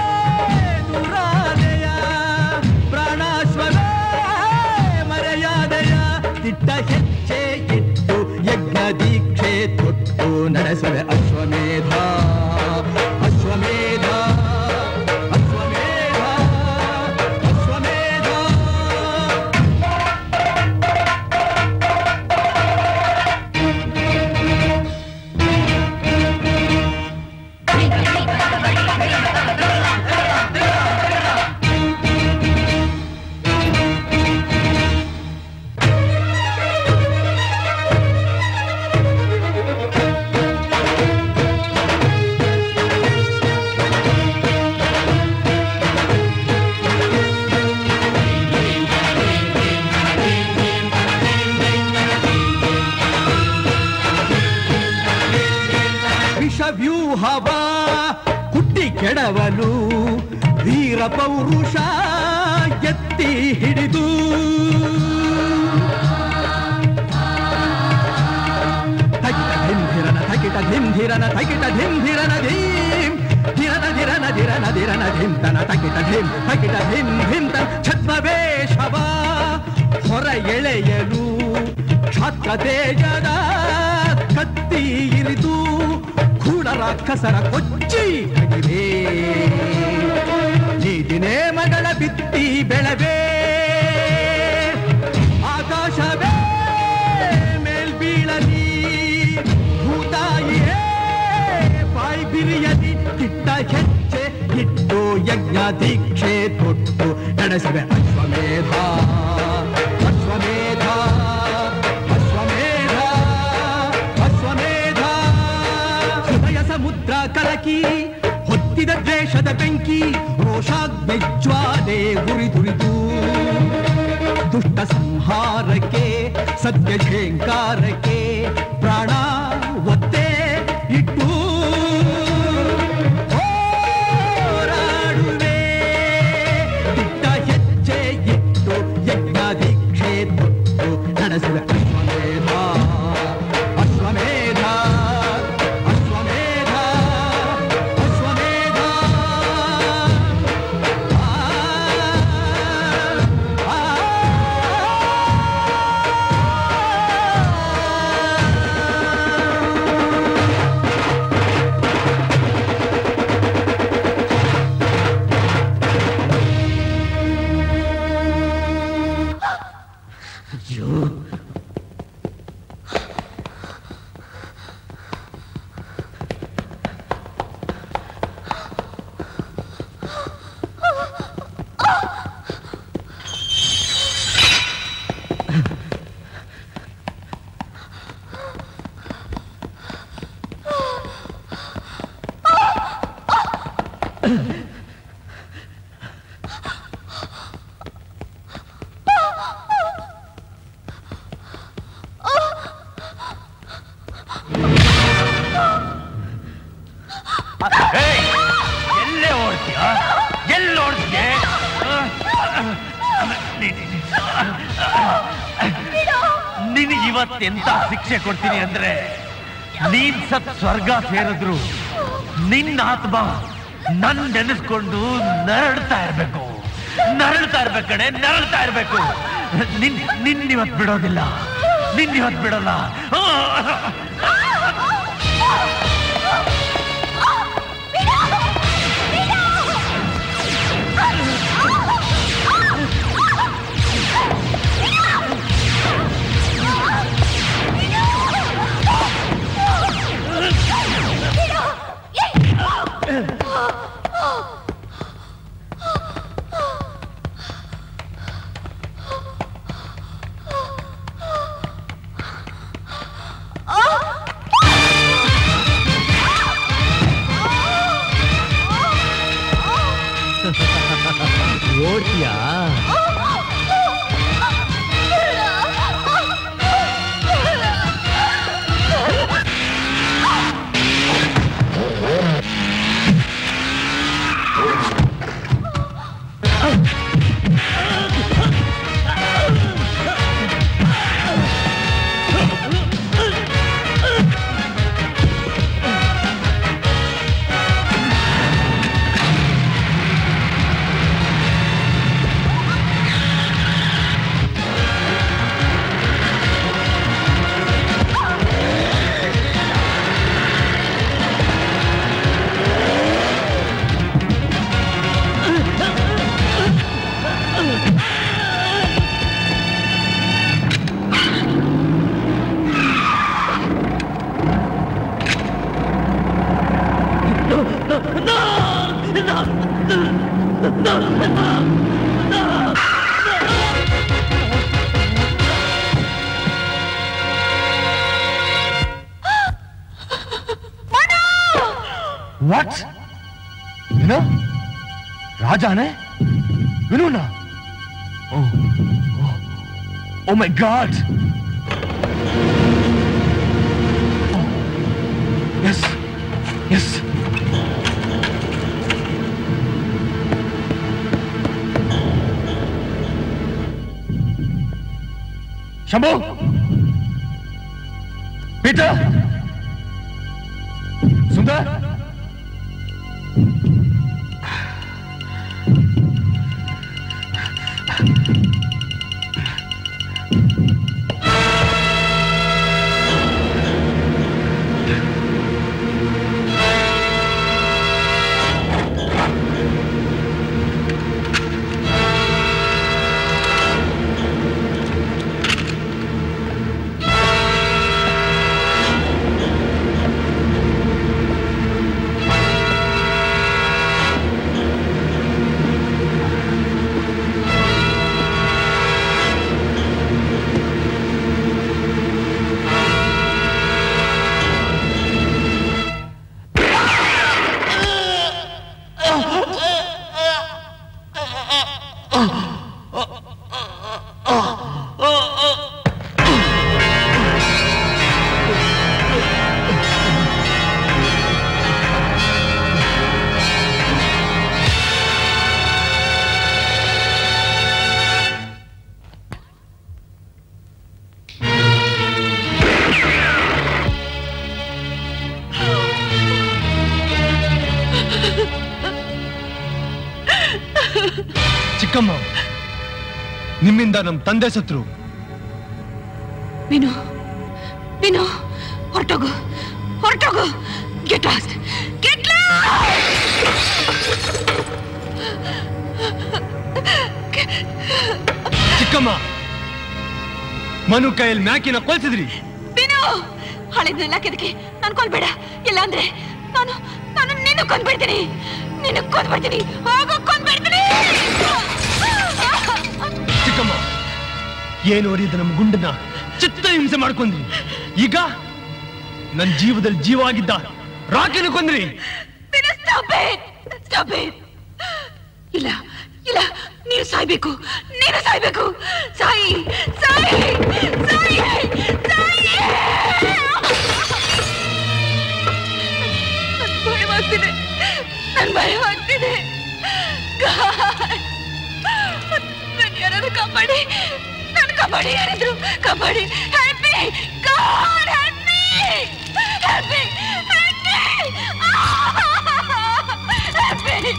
ದುರಾದೆಯ ಪ್ರಾಣಾಶ್ವವೇ ಮರೆಯಾದೆಯ ದಿಟ್ಟ ಹೆಜ್ಜೆ ಇಟ್ಟು ಯಜ್ಞ ದೀಕ್ಷೆ ತೊಟ್ಟು ನಡೆಸುವೆ ಅಶ್ವಮೇಧ ಅಶ್ವಮೇಧ ಅಶ್ವಮೇಧ ಅಶ್ವಮೇಧ ವಿಷವ್ಯೂಹವ ಕುಟ್ಟಿ ಕೆಡವಲು ವೀರ ಪೌರುಷ ಎತ್ತಿ ಹಿಡಿದು ತಗಿಟ ಧಿಂಧಿರನ ತಗಿಟ ಧಿಂಧಿರನ ತಗಿಟ ಧಿಂಧಿರನ ಧೀಂ ಧಿರನ ಧಿರನ ಧಿರನ ಧಿರನ ಧಿಂತನ ತಗಿಟ ಧಿಂ ತಗಿಟ ಧಿಂ ಧಿಂತ ಛದ್ಮವೇಷವ ಹೊರ ಎಳೆಯಲು ಕ್ಷಾತ್ರ ತೇಜದ ಕತ್ತಿ ಇರಿದು ಕೂಡರ ರಾಕ್ಷಸರ ಕೊಚ್ಚಿ ಕಡಿವೆ ನೀತಿನೇ ಮಗಳ ಬಿತ್ತಿ ಬೆಳವೇ ಆಕಾಶವೇ ಮೇಲ್ಬೀಳಲಿ ಭೂತಾಯಿಯೇ ಬಾಯಿ ಬಿರಿಯಲಿ ತಿಟ್ಟ ಹೆಜ್ಜೆ ಇಟ್ಟು ಯಜ್ಞ ದೀಕ್ಷೆ ತೊಟ್ಟು ನಡೆಸಿವೆ ಅಶ್ವಮೇಧ ಅಶ್ವಮೇಧ ಅಶ್ವಮೇಧ ಅಶ್ವಮೇಧ ಹೃದಯ ಸಮುದ್ರ ಕಲಕಿ ಹೊತ್ತಿದ ದ್ವೇಷದ ಬೆಂಕಿ ರೋಷಾಗ್ನಿಜ್ವಾಲೆ ಉರಿದುರಿದು ದುಷ್ಟ ಸಂಹಾರಕ್ಕೆ ಸತ್ಯ ಝೇಂಕಾರಕ್ಕೆ ಪ್ರಾಣ ಒತ್ತೆ ಇಟ್ಟು ಹೋರಾಡುವೆ ದಿಟ್ಟ ಹೆಜ್ಜೆ ಇಟ್ಟು ಯಜ್ಞ ದೀಕ್ಷೆ ತೊಟ್ಟು ನಡೆಸಿದ ಅಶ್ವಮೇಧ ಅಶ್ವಮೇಧ ಅಶ್ವಮೇಧ ಅಶ್ವಮೇಧ ಎಲ್ಲೇ ಓಡ್ತೀಯ ಎಲ್ಲಿ ಓಡ್ತೀಯ ನಿನಗೆ ಇವತ್ತೆಂತ ಶಿಕ್ಷೆ ಕೊಡ್ತೀನಿ ಅಂದ್ರೆ ನೀನ್ ಸತ್ ಸ್ವರ್ಗ ಸೇರಿದ್ರು ನಿನ್ನ ಆತ್ಮ ನನ್ ನೆನೆಸ್ಕೊಂಡು ನರಳ್ತಾ ಇರ್ಬೇಕು ನರಳ್ತಾ ಇರ್ಬೇಕು ಕಡೆ ನರಳ್ತಾ ಇರ್ಬೇಕು ನಿನ್ ನಿನ್ ಇವತ್ ಬಿಡೋದಿಲ್ಲ ನಿನ್ ಇವತ್ ಬಿಡೋಲ್ಲ ಓಡ್ತೀಯಾ ವಾಟ್ ವಿನು ರಾಜಾನೆ ವಿನುನಾ oh oh my god yes yes Shambhu Peter Sundar ಚಿಕ್ಕಮ್ಮ ನಿಮ್ಮಿಂದ ನಮ್ ತಂದೆ ಸತ್ರು ವಿನು ವಿನು ಹೊರಟೋಗು ಹೊರಟೋಗು ಗೆಟ್ ಲಾಸ್ಟ್ ಗೆಟ್ ಚಿಕ್ಕಮ್ಮ ಮನು ಕೈಯಲ್ಲಿ ಮ್ಯಾಕಿನ ಕೊಲ್ಸಿದ್ರಿ ವಿನು ಹಳೆದನ್ನೆಲ್ಲ ಕೆದಕಿ ನಾನು ಕೊಲ್ಬೇಡ ಇಲ್ಲ ಅಂದ್ರೆ ನಾನು ನಾನು ನಿನ್ನ ಕೊಂದ್ಬಿಡ್ತೀನಿ ನಿನ್ನ ಕೊಂದ್ಬಿಡ್ತೀನಿ ಹೋಗು ಕೊಂದ್ಬಿಡ್ತೀನಿ ಚಿಕ್ಕಮ್ಮ ಏನು ಅರಿಯದ ನಮ್ ಗುಂಡನ್ನ ಚಿತ್ತ ಹಿಂಸೆ ಮಾಡ್ಕೊಂಡ್ರಿ ಈಗ ನನ್ ಜೀವದಲ್ಲಿ ಜೀವ ಆಗಿದ್ದ ರಾಕಿನ ಕೊಂದ್ರಿ Vinu stop it stop it ಇಲ್ಲ ಇಲ್ಲ ನೀನು ಸಾಯ್ಬೇಕು ನೀನು ಸಾಯ್ಬೇಕು ಸಾಯಿ ಸಾಯಿ ಸಾಯಿ ಸಾಯಿ ನನ್ ಭಯವಾಗ್ತಿದೆ ನನ್ ಭಯವಾಗ್ತಿದೆ ನನ್ ಯಾರಾದ್ರೂ ಕಾಪಾಡಿ ನನ್ ಕಾಪಾಡಿ ಯಾರಿದ್ರು ಕಾಪಾಡಿ help me god help me help me help me help me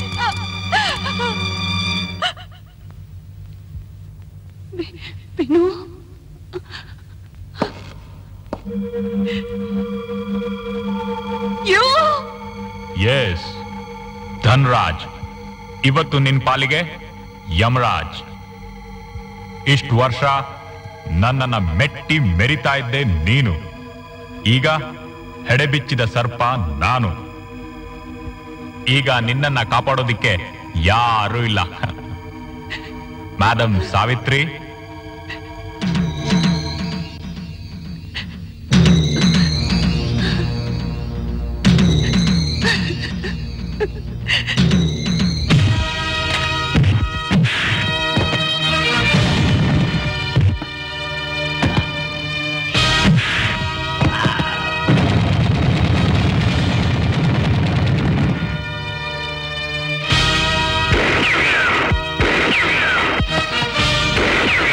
Vinu you yes Dhanraj ಇವತ್ತು ನಿನ್ ಪಾಲಿಗೆ ಯಮರಾಜ್ ಇಷ್ಟು ವರ್ಷ ನನ್ನನ್ನ ಮೆಟ್ಟಿ ಮೆರಿತಾ ಇದ್ದೆ ನೀನು ಈಗ ಹೆಡೆಬಿಚ್ಚಿದ ಸರ್ಪ ನಾನು ಈಗ ನಿನ್ನನ್ನ ಕಾಪಾಡೋದಿಕ್ಕೆ ಯಾರೂ ಇಲ್ಲ ಮೇಡಮ್ ಸಾವಿತ್ರಿ Thank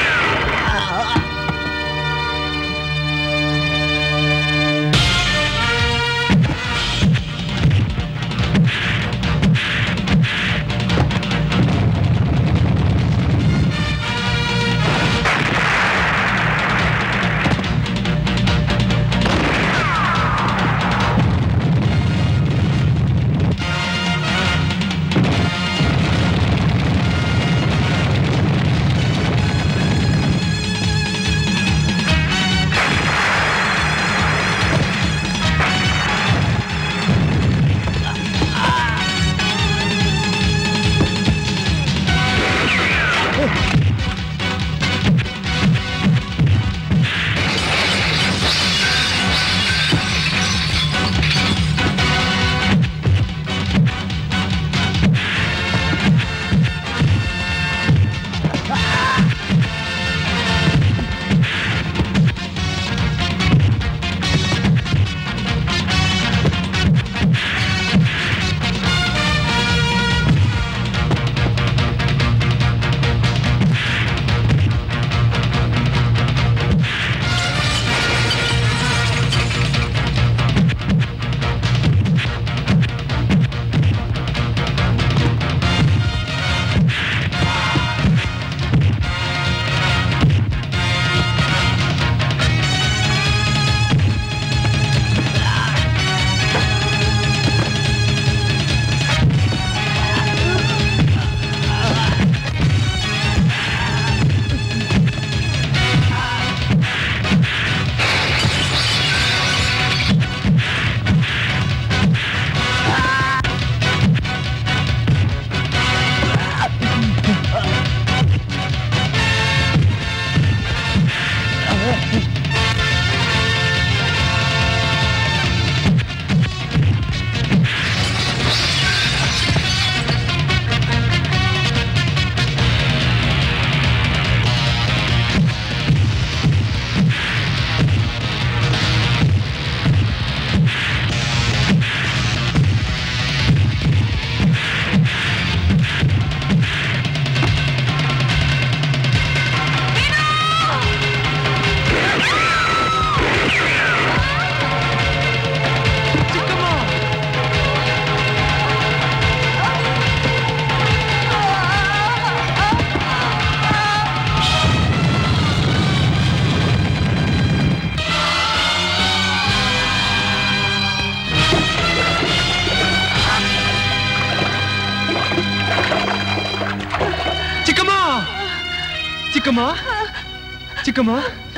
ಚಿಕ್ಕಮ್ಮ ಚಿಕ್ಕಮ್ಮ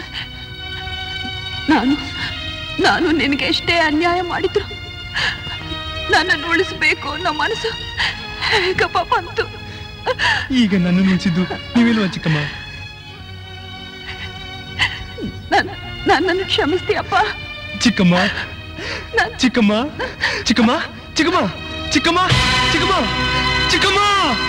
ನಾನು ನಾನು ನಿನಗೆ ಎಷ್ಟೇ ಅನ್ಯಾಯ ಮಾಡಿದ್ರು ನನ್ನನ್ನು ಉಳಿಸ್ಬೇಕು ಅನ್ನೋ ಮನಸ್ಸು ಹೇಗಪ್ಪ ಬಂತು ಈಗ ನನ್ನ ನಿಲ್ಸಿದ್ದು ನೀವಿಲ್ವಾ ಚಿಕ್ಕಮ್ಮ ನನ್ನ ನನ್ನನ್ನು ಕ್ಷಮಿಸ್ತೀಯಪ್ಪ ಚಿಕ್ಕಮ್ಮ ಚಿಕ್ಕಮ್ಮ ಚಿಕ್ಕಮ್ಮ ಚಿಕ್ಕಮ್ಮ ಚಿಕ್ಕಮ್ಮ ಚಿಕ್ಕಮ್ಮ ಚಿಕ್ಕಮ್ಮ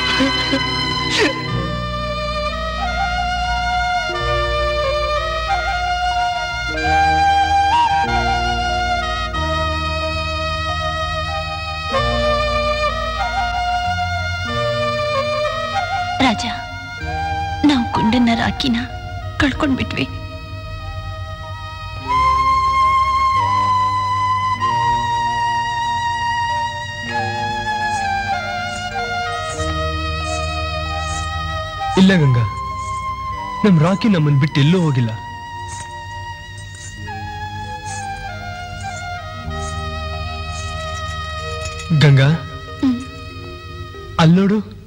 ರಾಜ ನಾವು ಗುಂಡನ್ನ ರಾಕಿನ ಕಳ್ಕೊಂಡ್ಬಿಟ್ವಿ ಇಲ್ಲ ಗಂಗಾ ನಮ್ ರಾಕಿ ನಮ್ಮನ್ ಬಿಟ್ಟು ಎಲ್ಲೂ ಹೋಗಿಲ್ಲ ಗಂಗಾ ಅಲ್ಲೋಡು